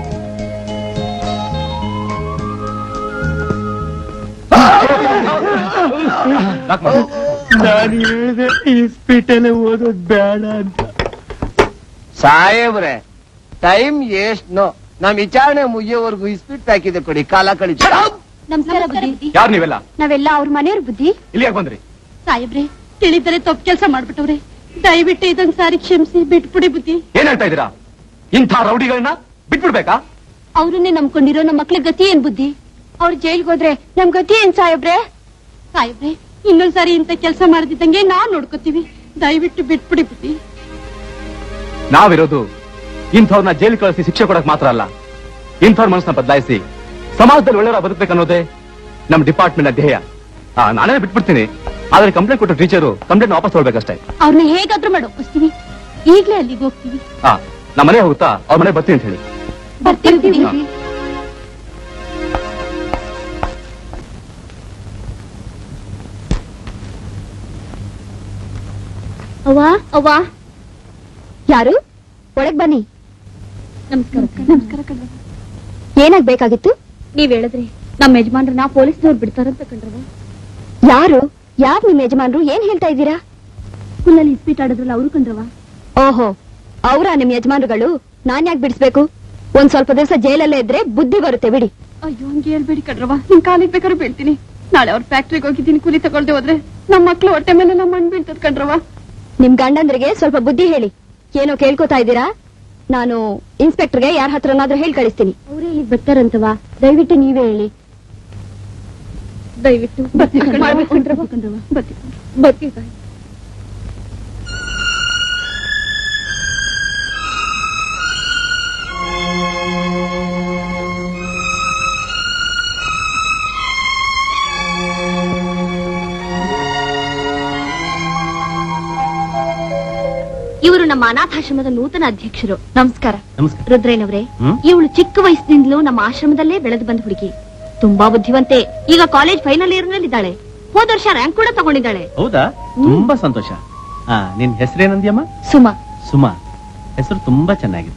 ನಾನು ಹೇಳಿದೆ ಈ ಸ್ಪೀಟಲ್ಲೇ ಓದೋದ್ ಬೇಡ ಅಂತ ಸಾಹೇಬ್ರೆ ಟೈಮ್ ಎಷ್ಟ್ನೋ ನಮ್ ವಿಚಾರಣೆ ಮುಗಿಯೋವರೆಗೂ ಇಸ್ಪಿಟ್ ಹಾಕಿದೆ ಕೊಡಿ ಕಾಲ ಕಳಿತ ನಮಸ್ಕಾರ ಬುದ್ಧಿ ಯಾರು ನೀವೆಲ್ಲ ನಾವೆಲ್ಲ ಅವ್ರ ಮನೆಯವ್ರ ಬುದ್ಧಿ ಇಲ್ಲಿ ಯಾಕೆ ಬಂದ್ರಿ ಸಾಹೇಬ್ರೆ ತಿಳಿದರೆ ತಪ್ಪು ಕೆಲಸ ಮಾಡ್ಬಿಟ್ಟವ್ರೆ ದಯವಿಟ್ಟು ಇದೊಂದ್ ಸಾರಿ ಕ್ಷಮಿಸಿ ಬಿಟ್ಬಿಡಿ ಬುದ್ಧಿ ಏನ್ ಹೇಳ್ತಾ ಇದ್ದೀರಾ ಇಂಥ ರೌಡಿಗಳನ್ನ ಬಿಟ್ಬಿಡ್ಬೇಕಾ ಅವ್ರನ್ನೇ ನಂಬ್ಕೊಂಡಿರೋ ನಮ್ಮ ಮಕ್ಳ ಗತಿ ಏನ್ ಬುದ್ಧಿ ಅವ್ರ ಜೈಲ್ಗೆ ಹೋದ್ರೆ ನಮ್ ಗತಿ ಏನ್ ಸಾಹೇಬ್ರೆ ಸಾಹೇಬ್ರೆ ಇನ್ನೊಂದ್ ಸಾರಿ ಇಂತ ಕೆಲಸ ಮಾಡ್ದಿದ್ದಂಗೆ ನಾವ್ ನೋಡ್ಕೋತೀವಿ ದಯವಿಟ್ಟು ಬಿಟ್ಬಿಡಿ ಬುದ್ಧಿ ನಾವಿರೋದು ಇಂಥವ್ರನ್ನ ಜೈಲು ಕಳಿಸಿ ಶಿಕ್ಷೆ ಕೊಡಕ್ ಮಾತ್ರ ಅಲ್ಲ ಇಂಥವ್ರ ಮನಸ್ಸನ್ನ ಬದಲಾಯಿಸಿ ಸಮಾಜದಲ್ಲಿ ಒಳ್ಳೆಯವರ ಬದುಕಬೇಕನ್ನೋದೇ ನಮ್ ಡಿಪಾರ್ಟ್ಮೆಂಟ್ ಧ್ಯೇಯ ಆ, ನಾನೇ ಬಿಟ್ಬಿಡ್ತೀನಿ ಆದ್ರೆ ಕಂಪ್ಲೇಂಟ್ ಕೊಟ್ಟು ಟೀಚರು ಕಂಪ್ಲೇಂಟ್ ವಾಪಸ್ ತಗೊಳ್ಬೇಕಷ್ಟೇ ಅವ್ರನ್ನ ಹೇಗಾದ್ರೂ ಮಾಡಿ ಒಪ್ಪಿಸ್ತೀವಿ ಈಗ್ಲೇ ಅಲ್ಲಿಗೆ ಹೋಗ್ತೀವಿ ಆ ನಮ್ಮ ಮನೆ ಹೋಗುತ್ತಾ ಅವ್ರ ಮನೆ ಬರ್ತೀನಿ ಅಂತ ಹೇಳಿ ಬರ್ತೀವಿ ಬುದ್ಧಿ. ಅವ್ವ ಅವ್ವ ಯಾರು ಒಳಗ್ ಬನ್ನಿ ನಮಸ್ಕಾರ ನಮಸ್ಕಾರ ಕಣ್ಣ ಏನಾಗ್ಬೇಕಾಗಿತ್ತು ನೀವ್ ಹೇಳಿದ್ರಿ ನಮ್ಮ ಯಜಮಾನ್ರನ್ನ ಪೊಲೀಸ್ನವ್ರು ಬಿಡ್ತಾರಂತ ಕಂಡ್ರವ ಯಾರು ಯಾರ್ ನಿಮ್ ಯಜಮಾನ್ರು ಏನ್ ಹೇಳ್ತಾ ಇದ್ದೀರಾ ಸ್ಕೂಲಲ್ಲಿ ಇಸ್ಪೀಟ್ ಆಡಿದ್ರಲ್ಲ ಅವರು ಕಂಡ್ರವ ಓಹೋ ಅವ್ರ ನಿಮ್ ಯಜಮಾನ್ರುಗಳು ನಾನ್ ಯಾಕೆ ಬಿಡಿಸ್ಬೇಕು ಒಂದ್ ಸ್ವಲ್ಪ ದಿವಸ ಜೈಲಲ್ಲೇ ಇದ್ರೆ ಬುದ್ಧಿ ಬರುತ್ತೆ ಬಿಡಿ ಅಯ್ಯೋ ಹಂಗೆ ಹೇಳ್ಬೇಡಿ ಕಣ್ರವ ನಿಮ್ ಕಾಲಿಗೆ ಬೇಕಾದ್ರೂ ಬೀಳ್ತೀನಿ ನಾಳೆ ಅವ್ರ ಫ್ಯಾಕ್ಟ್ರಿಗೆ ಹೋಗಿದ್ದೀನಿ ಕೂಲಿ ತಗೊಳ್ದೆ ಹೋದ್ರೆ ನಮ್ಮ ಮಕ್ಳು ಹೊಟ್ಟೆ ಮೇಲೆಲ್ಲ ಮಣ್ಣು ಬೀಳ್ತದ ಕಣ್ರವ ನಿಮ್ ಗಂಡಂದ್ರಿಗೆ ಸ್ವಲ್ಪ ಬುದ್ಧಿ ಹೇಳಿ ಏನೋ ಕೇಳ್ಕೊತಾ ಇದ್ದೀರಾ ನಾನು ಇನ್ಸ್ಪೆಕ್ಟರ್ಗೆ ಯಾರ ಹತ್ರನಾದ್ರೂ ಹೇಳಿ ಕಳಿಸ್ತೀನಿ ಅವರೇ ಇಲ್ಲಿಗೆ ಬರ್ತಾರಂತವ ದಯವಿಟ್ಟು ನೀವೇ ಹೇಳಿ ದಯವಿಟ್ಟು ಬರ್ತೀವಿ ಕಣ್ರವ ಬರ್ತೀವಿ ಬರ್ತೀವಿ ತಾಯಿ. ಇವರು ನಮ್ಮ ಅನಾಥಾಶ್ರಮದ ನೂತನ ಅಧ್ಯಕ್ಷರು ನಮಸ್ಕಾರ ನಮಸ್ಕಾರ ರುದ್ರೇನವ್ರೆ ಹ್ಮ್? ಇವಳು ಚಿಕ್ಕ ವಯಸ್ಸಿನಿಂದಲೂ ನಮ್ಮ ಆಶ್ರಮದಲ್ಲೇ ಬೆಳೆದು ಬಂದ ಹುಡುಗಿ ತುಂಬಾ ಬುದ್ಧಿವಂತೆ ಈಗ ಕಾಲೇಜ್ ಫೈನಲ್ ಇಯರ್ ನಲ್ಲಿದ್ದಾಳೆ ಹೋದ ವರ್ಷ ರ್ಯಾಂಕ್ ಕೂಡ ತಗೊಂಡಿದ್ದಾಳೆ ಹೌದಾ ತುಂಬಾ ಸಂತೋಷ ಆ ನಿನ್ ಹೆಸರೇನಂದ್ಯಮ್ಮ ಸುಮಾ ಸುಮಾ ಹೆಸರು ತುಂಬಾ ಚೆನ್ನಾಗಿದೆ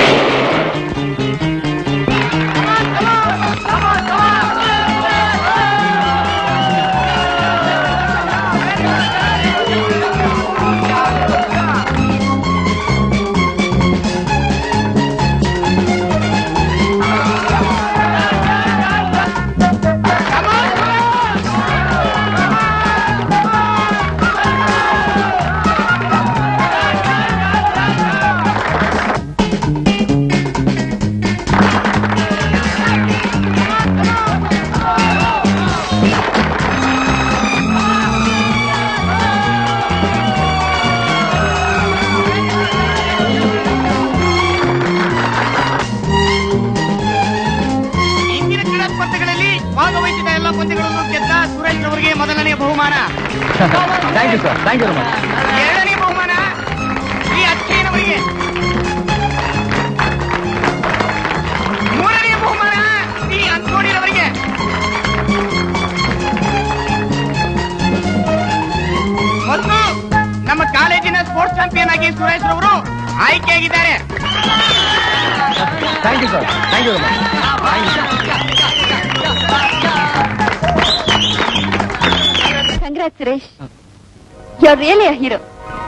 ಇಂದಿನ ಕ್ರೀಡಾ ಸ್ಪರ್ಧೆಗಳಲ್ಲಿ ಭಾಗವಹಿಸಿದ ಎಲ್ಲ ಪಂದ್ಯಗಳನ್ನು ಗೆದ್ದ ಸುರೇಶ್ ಅವರಿಗೆ ಮೊದಲನೇ ಬಹುಮಾನ thank you sir thank you very much ಎರಡನೇ ಬಹುಮಾನ ಶ್ರೀ ಅಚ್ಚಯ್ಯನವರಿಗೆ ಮೂರನೇ ಬಹುಮಾನ ಶ್ರೀ ಅಂತೋಡಿರವರಿಗೆ ಸುರೇಶ್ ರವರು ಆಯ್ಕೆಯಾಗಿದ್ದಾರೆ thank you sir thank you congrat Suresh you really a hero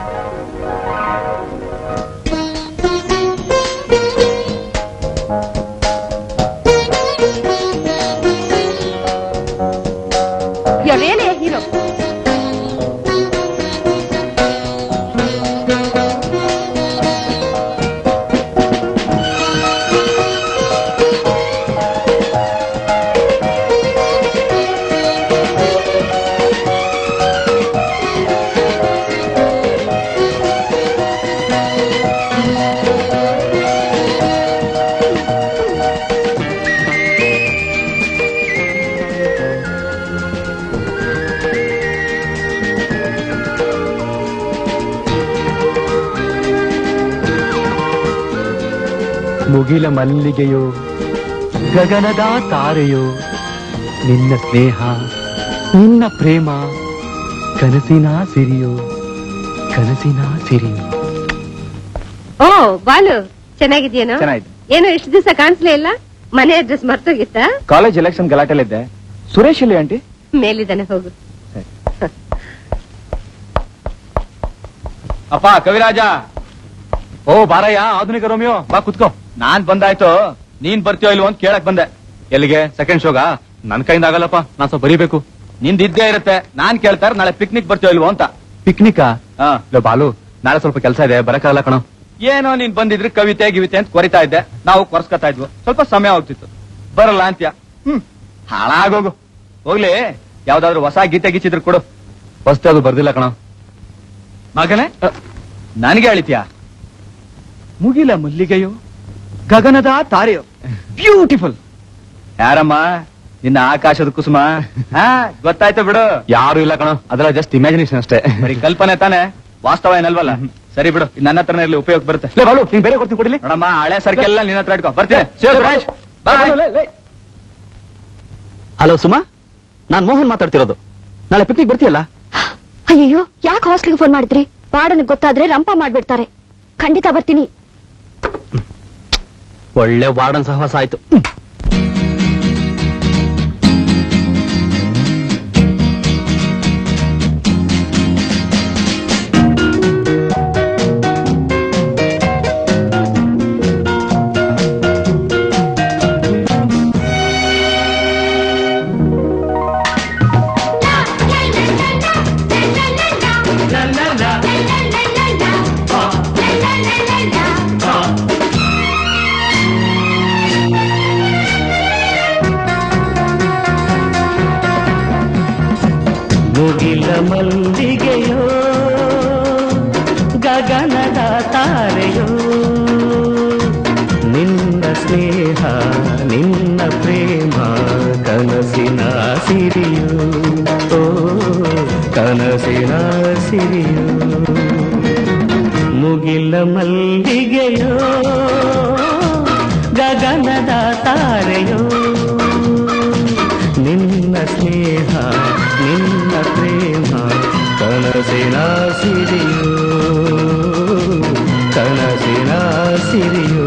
you really a hero ಮುಗಿಲ ಮಲ್ಲಿಗೆಯೋ ಗಗನದ ತಾರೆಯೋ ನಿನ್ನ ಸ್ನೇಹ ನಿನ್ನ ಪ್ರೇಮ ಕನಸಿನ ಸಿರಿಯೋ ಕನಸಿನ ಸಿರಿ ಓ ಬಾಲು ಚೆನ್ನಾಗಿದ್ಯೇನೋ ಚೆನ್ನಾಗಿದೆ. ಏನು ಇಷ್ಟು ದಿವಸ ಕಾಣಿಸ್ಲೇ ಇಲ್ಲ ಮನೆ ಅಡ್ರೆಸ್ ಮರ್ತೋಗಿತ್ತ ಕಾಲೇಜ್ ಎಲೆಕ್ಷನ್ ಗಲಾಟೆಲಿದ್ದೆ ಸುರೇಶ್ ಇಲ್ಲಿ ಆಂಟಿ ಮೇಲಿದ್ದಾನೆ ಹೋಗು ಅಪ್ಪ ಕವಿರಾಜ ಓ ಬಾರಯ್ಯ ಆಧುನಿಕ ರೋಮಿಯೋ ಬಾ ಕುತ್ಕೋ ನಾನ್ ಬಂದಾಯ್ತು ನೀನ್ ಬರ್ತೀಯೋ ಇಲ್ವೋ ಅಂತ ಕೇಳಕ್ ಬಂದೆ ಎಲ್ಲಿಗೆ ಸೆಕೆಂಡ್ ಶೋಗ ನನ್ ಕೈಯಿಂದ ಆಗಲ್ಲಪ್ಪ ನಾನ್ ಸ್ವಲ್ಪ ಬರೀಬೇಕು ನಿಂದ್ ಇದ್ದೇ ಇರುತ್ತೆ ನಾನ್ ಕೇಳ್ತಾರೆ ನಾಳೆ ಪಿಕ್ನಿಕ್ ಬರ್ತೀಯೋ ಇಲ್ವೋ ಅಂತ ಪಿಕ್ನಿಕ್ ಬಾಲು ನಾಳೆ ಸ್ವಲ್ಪ ಕೆಲಸ ಇದೆ ಬರಕ್ಕಾಗಲ್ಲ ಕಣೋ ಏನೋ ನೀನ್ ಬಂದಿದ್ರಿ ಕವಿತೆ ಗಿವಿತೆ ಅಂತ ಕೊರಿತಾ ಇದ್ದೆ ನಾವು ಕೊರ್ಸ್ಕೊತಾ ಇದ್ವು ಸ್ವಲ್ಪ ಸಮಯ ಹೋಗ್ತಿತ್ತು ಬರಲ್ಲ ಅಂತ್ಯ ಹ್ಮ್ ಹಾಳಾಗೋಗು ಹೋಗ್ಲಿ ಯಾವ್ದಾದ್ರು ಹೊಸ ಗೀತೆ ಗೀಚಿದ್ರು ಕೊಡು ಫಸ್ಟ್ ಅದು ಬರ್ದಿಲ್ಲ ಕಣೋ ಮಗನೇ ನನಗೆ ಅಳಿತ್ಯಾ ಮುಗಿಲ ಮಲ್ಲಿಗೆಯೋ ಗಗನದ ತಾರೆಯೋ ಬ್ಯೂಟಿಫುಲ್ ಯಾರಮ್ಮ ನಿನ್ನ ಆಕಾಶದ ಕುಸುಮ ಹಾ ಗೊತ್ತಾಯ್ತು ಬಿಡು ಯಾರು ಇಲ್ಲ ಕಣ ಅದೆಲ್ಲ ಜಸ್ಟ್ ಇಮ್ಯಾಜಿನೇಷನ್ ಅಷ್ಟೇ ಬರೀ ಕಲ್ಪನೆ ತಾನೆ ವಾಸ್ತವ ಏನಲ್ವಲ್ಲ ಸರಿ ಬಿಡು ಇದ್ ನನ್ನ ಹತ್ರನೇ ಇರ್ಲಿ ಉಪಯೋಗ ಬರುತ್ತೆ ನೀನ್ ಬೇರೆ ಕೊಡ್ತೀನಿ ಕೊಡಿಲಿ ನೋಡಮ್ಮ ಹಳೆ ಸರ್ಕೆಲ್ಲ ನಿನ್ನ ಹತ್ರ ಇಟ್ಕೋ ಬರ್ತೀನಿ ಶಿವ ಸುರೇಶ್ ಬಾಯ್ ಹಲೋ ಸುಮಾ ನಾನ್ ಮೋಹನ್ ಮಾತಾಡ್ತಿರೋದು ನಾಳೆ ಪಿಕ್ನಿಕ್ ಬರ್ತೀಯಲ್ಲ ಅಯ್ಯೋ ಯಾಕೆ ಹಾಸ್ಟ್ಲಿಗೆ ಫೋನ್ ಮಾಡಿದ್ರಿ ವಾರ್ಡನ್ ಗೊತ್ತಾದ್ರೆ ರಂಪ ಮಾಡ್ಬಿಡ್ತಾರೆ ಖಂಡಿತ ಬರ್ತೀನಿ ಒಳ್ಳೆ ವಾರ್ಡನ್ ಸಹವಾಸ ಆಯ್ತು ಮುಗಿಲ ಮಲ್ಲಿಗೆಯೋ ಗಗನದ ತಾರೆಯೋ ನಿನ್ನ ಸ್ನೇಹ ನಿನ್ನ ಪ್ರೇಮ ಕನಸಿನ ಸಿರಿಯೋ ಓ ಕನಸಿನ ಸಿರಿಯೋ ಮುಗಿಲ ಮಲ್ಲಿಗೆಯೋ ಗಗನದ ತಾರೆಯೋ ನಿನ್ನ ಸ್ನೇಹ ನಿನ್ನ ಪ್ರೇಮ ಕನಸಿನ ಸಿರಿಯೋ ಕನಸಿನ ಸಿರಿಯೋ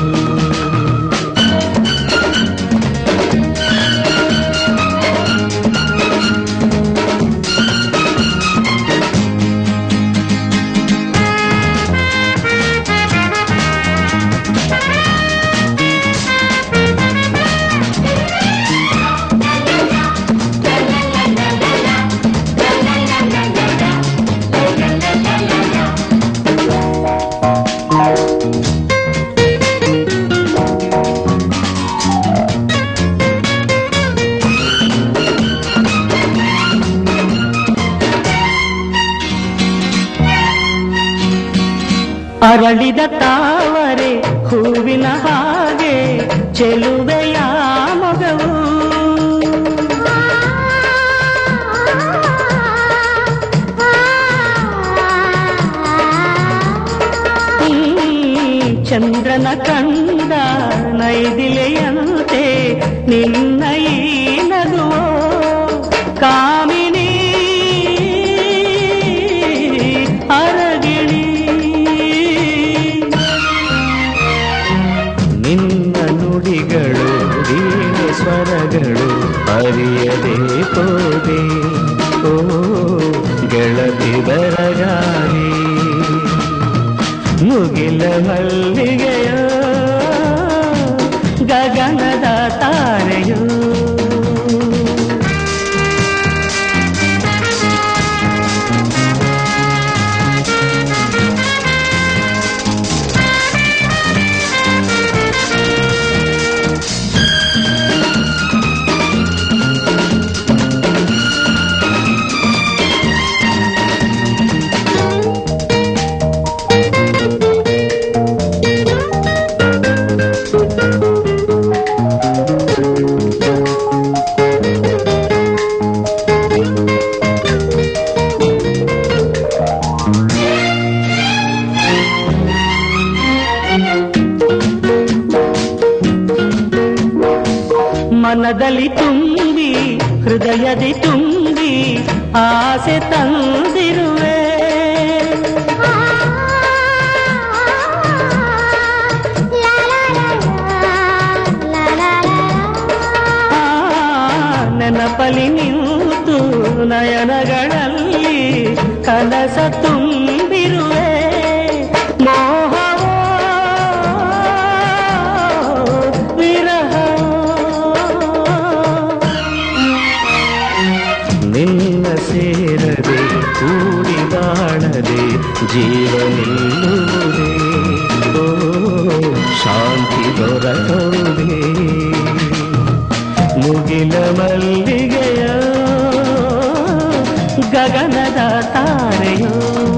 ಅರಳಿದ ತಾವರೆ ಹೂವಿನ ಹಾಗೆ ಚೆಲುವೆಯ ಮೊಗವು ಈ ಚಂದ್ರನ ಕಂದ ನೈದಿಲೆಯಂತೆ ನಿನ್ನ ಈ ನಗುವೋ ಕಾಮಿನಿ ಅರಗಿಣಿ ನಿನ್ನ ನುಡಿಗಳು ವೀಣೆ ಸ್ವರಗಳು ಅರಿಯದೆ ಹೋದೆ ಓ ಗೆಳತಿ ಬರಗಾರಿ ಮುಗಿಲ ಮಲ್ಲಿಗೆಯ ಗಗನದ ತಾರೆಯೋ ಮನದಲ್ಲಿ ತುಂಬಿ ಹೃದಯದಿ ತುಂಬಿ ಆಸೆ ತಂದಿರುವೆ ಆ, ನೆನಪಲಿ ನಿಂತು ನಯನಗಳಲ್ಲಿ ಕನಸ ತುಂಬಿರುವೆ ಮೋಹವೋ ನಿನ್ನ ಸೇರದೆ ಕೂಡಿದಾಡದೆ ಜೀವನಿಲ್ಲುವುದೇ ಓ ಶಾಂತಿ ದೊರಕುವುದೇ ಮುಗಿಲ ಮಲ್ಲಿಗೆಯ ಗಗನದ ತಾರೆಯೋ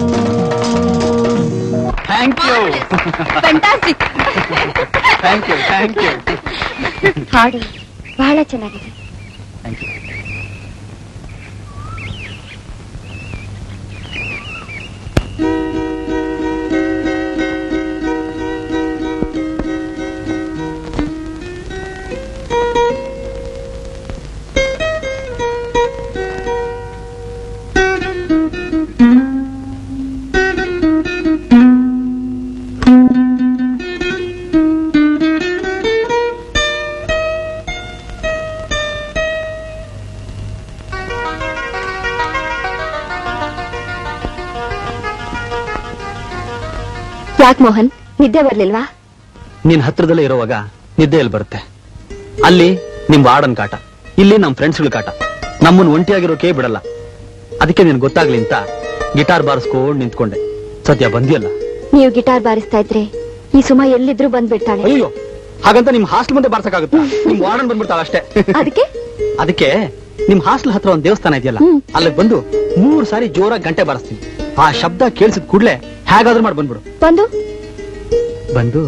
thank you fantastic thank you thank you ಹಾಡು ಬಹಳ ಚೆನ್ನಾಗಿದೆ ಯಾಕೆ ಮೋಹನ್ ನಿದ್ದೆ ಬರ್ಲಿಲ್ವಾ ನೀನ್ ಹತ್ರದಲ್ಲೇ ಇರುವಾಗ ನಿದ್ದೆ ಎಲ್ಲಿ ಬರುತ್ತೆ ಅಲ್ಲಿ ನಿಮ್ ವಾರ್ಡನ್ ಕಾಟ ಇಲ್ಲಿ ನಮ್ ಫ್ರೆಂಡ್ಸ್ಗಳ ಕಾಟ ನಮ್ಮನ್ ಒಂಟಿಯಾಗಿರೋಕೆ ಬಿಡಲ್ಲ ಅದಕ್ಕೆ ನಿನ್ ಗೊತ್ತಾಗ್ಲಿ ಅಂತ ಗಿಟಾರ್ ಬಾರಿಸ್ಕೊಂಡ್ ನಿಂತ್ಕೊಂಡೆ ಸದ್ಯ ಬಂದಿಯಲ್ಲ ನೀವು ಗಿಟಾರ್ ಬಾರಿಸ್ತಾ ಇದ್ರೆ ಈ ಸುಮ ಎಲ್ಲಿದ್ರು ಬಂದ್ಬಿಡ್ತಾಳೆ ಅಯ್ಯೋ ಹಾಗಂತ ನಿಮ್ ಹಾಸ್ಟೆಲ್ ಮುಂದೆ ಬಾರ್ಸಕ್ಕಾಗುತ್ತಾ ನಿಮ್ ವಾರ್ಡನ್ ಬಂದ್ಬಿಡ್ತಾಳ ಅಷ್ಟೇ ಅದಕ್ಕೆ ಅದಕ್ಕೆ ನಿಮ್ ಹಾಸ್ಟೆಲ್ ಹತ್ರ ಒಂದ್ ದೇವಸ್ಥಾನ ಇದೆಯಲ್ಲ ಅಲ್ಲಿಗೆ ಬಂದು ಮೂರ್ ಸಾರಿ ಜೋರಾಗಿ ಗಂಟೆ ಬಾರಿಸ್ತೀನಿ ಆ ಶಬ್ದ ಕೇಳಿಸಿದ ಕೂಡ್ಲೆ ಹೇಗಾದ್ರೂ ಮಾಡಿ ಬಂದ್ಬಿಡು ಬಂದು ಬಂದು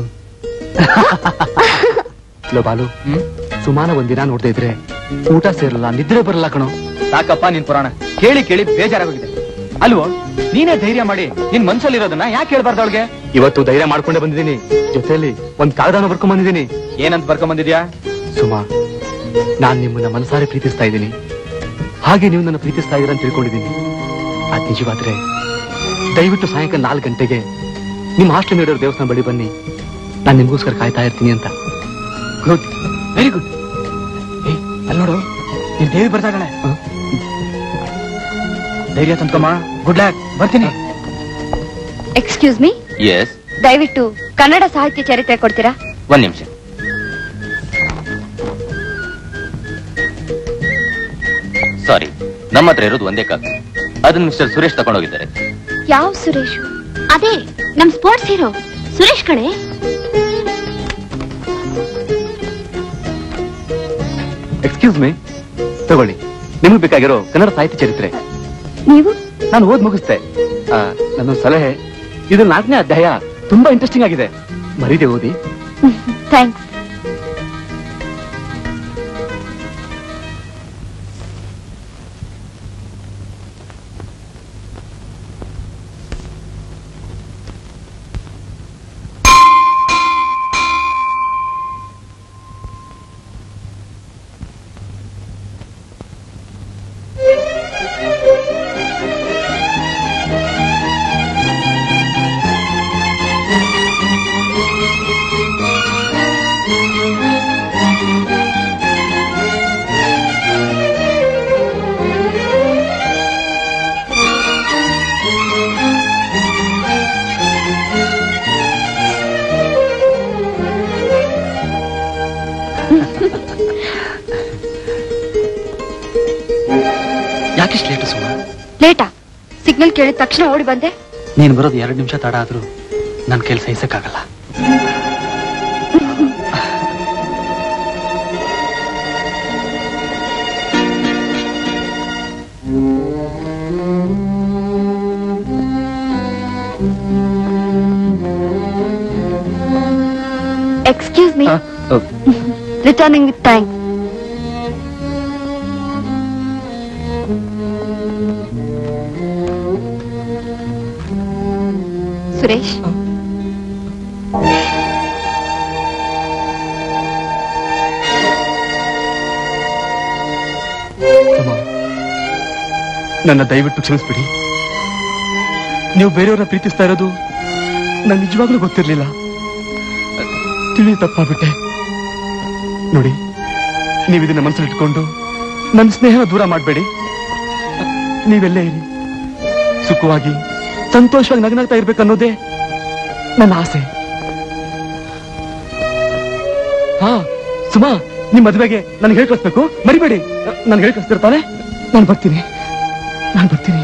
ಲೋ ಬಾಲು ಸುಮಾನ ಒಂದಿನ ನೋಡ್ತಾ ಇದ್ರೆ ಊಟ ಸೇರಲ್ಲ ನಿದ್ರೆ ಬರಲ್ಲ ಕಣೋ ಸಾಕಪ್ಪ ನಿನ್ ಪುರಾಣ ಕೇಳಿ ಕೇಳಿ ಬೇಜಾರಾಗೋಗಿದೆ ಅಲ್ವೋ ನೀನೇ ಧೈರ್ಯ ಮಾಡಿ ನಿನ್ ಮನ್ಸಲ್ಲಿರೋದನ್ನ ಯಾಕೆ ಹೇಳ್ಬಾರ್ದು ಅವಳಿಗೆ ಇವತ್ತು ಧೈರ್ಯ ಮಾಡ್ಕೊಂಡೇ ಬಂದಿದ್ದೀನಿ ಜೊತೆಯಲ್ಲಿ ಒಂದ್ ಕಾಗದಾನ ಬರ್ಕೊಂಡ್ ಬಂದಿದ್ದೀನಿ ಏನಂತ ಬರ್ಕೊಂಡ್ ಬಂದಿದ್ಯಾ ಸುಮಾ ನಾನ್ ನಿಮ್ಮನ್ನ ಮನಸಾರೆ ಪ್ರೀತಿಸ್ತಾ ಇದ್ದೀನಿ ಹಾಗೆ ನೀವು ನನ್ನ ಪ್ರೀತಿಸ್ತಾ ಇದ್ದೀರಾ ಅಂತ ತಿಳ್ಕೊಂಡಿದ್ದೀನಿ ಅದ್ ನಿಜವಾದ್ರೆ ದಯವಿಟ್ಟು ಸಾಯಂಕಾಲ ನಾಲ್ಕು ಗಂಟೆಗೆ ನಿಮ್ ಹಾಸ್ಟೆಲ್ ನೀಡೋ ದೇವಸ್ಥಾನ ಬಳಿ ಬನ್ನಿ ನಾನ್ ನಿಮ್ಗೋಸ್ಕರ ಕಾಯ್ತಾ ಇರ್ತೀನಿ ಅಂತ ಗುಡ್ ವೆರಿ ಗುಡ್ ಅಲ್ಲಿ ನೋಡು ನೀನ್ ದೇವಿ ಬರ್ತಾ ಇದ್ದಾಳೆ ಧೈರ್ಯ ತಂದ್ಕೊಮ್ಮ ಗುಡ್ ಲ್ಯಾಕ್ ಬರ್ತೀನಿ ಎಕ್ಸ್ಕ್ಯೂಸ್ ಮೀ ಎಸ್ ದಯವಿಟ್ಟು ಕನ್ನಡ ಸಾಹಿತ್ಯ ಚರಿತ್ರೆ ಕೊಡ್ತೀರಾ ಒಂದ್ ನಿಮಿಷ ಸಾರಿ ನಮ್ಮ ಹತ್ರ ಇರೋದು ಒಂದೇ ಕಾಪಿ ಅದನ್ನ ಮಿಸ್ಟರ್ ಸುರೇಶ್ ತಗೊಂಡೋಗಿದ್ದಾರೆ ಯಾವ ಸುರೇಶ್ ಅದೇ ನಮ್ ಸ್ಪೋರ್ಟ್ಸ್ ಹೀರೋ ಸುರೇಶ್ ಕಡೆ ಎಕ್ಸ್ಕ್ಯೂಸ್ ಮೀ ತಗೊಳ್ಳಿ ನಿಮಗೆ ಬೇಕಾಗಿರೋ ಕನ್ನಡ ಸಾಹಿತ್ಯ ಚರಿತ್ರೆ ನೀವು ನಾನು ಓದ್ ಮುಗಿಸ್ತೆ ಆ, ನನ್ನೊಂದು ಸಲಹೆ ಇದು ನಾಲ್ಕನೇ ಅಧ್ಯಾಯ ತುಂಬಾ ಇಂಟ್ರೆಸ್ಟಿಂಗ್ ಆಗಿದೆ ಮರೀದೆ ಓದಿ ಥ್ಯಾಂಕ್ಸ್ ಸಿಗ್ನಲ್ ಕೇಳಿದ ತಕ್ಷಣ ಓಡಿ ಬಂದೆ ನೀನ್ ಬರೋದು ಎರಡು ನಿಮಿಷ ತಡ ಆದ್ರೂ ನನ್ ಕೆಲಸ ಇಸಕ್ಕಾಗಲ್ಲ excuse me returning with thanks Suresh Suma ನನ್ನ ದಯವಿಟ್ಟು ಕ್ಷಮಿಸ್ಬಿಡಿ ನೀವು ಬೇರೆಯವ್ರನ್ನ ಪ್ರೀತಿಸ್ತಾ ಇರೋದು ನಂಗೆ ನಿಜವಾಗ್ಲೂ ಗೊತ್ತಿರ್ಲಿಲ್ಲ ತಿಳಿ ತಪ್ಪಾಗ್ಬಿಟ್ಟೆ ನೋಡಿ ನೀವು ಇದನ್ನ ಮನಸ್ಸಲ್ಲಿ ಇಟ್ಕೊಂಡು ನನ್ನ ಸ್ನೇಹನ ದೂರ ಮಾಡಬೇಡಿ ನೀವೆಲ್ಲೇ ಇರಿ ಸುಖವಾಗಿ ಸಂತೋಷವಾಗಿ ನಗನಾಗ್ತಾ ಇರ್ಬೇಕನ್ನೋದೇ ನನ್ನ ಆಸೆ ಹಾ ಸುಮಾ ನಿಮ್ ಮದ್ವೆಗೆ ನನ್ಗೆ ಹೇಳಿ ಕಳಿಸ್ಬೇಕು ಮರಿಬೇಡಿ ನನ್ಗೆ ಹೇಳಿ ಕಳಿಸ್ತಿರ್ತಾನೆ ನಾನು ಬರ್ತೀನಿ ನಾನು ಬರ್ತೀನಿ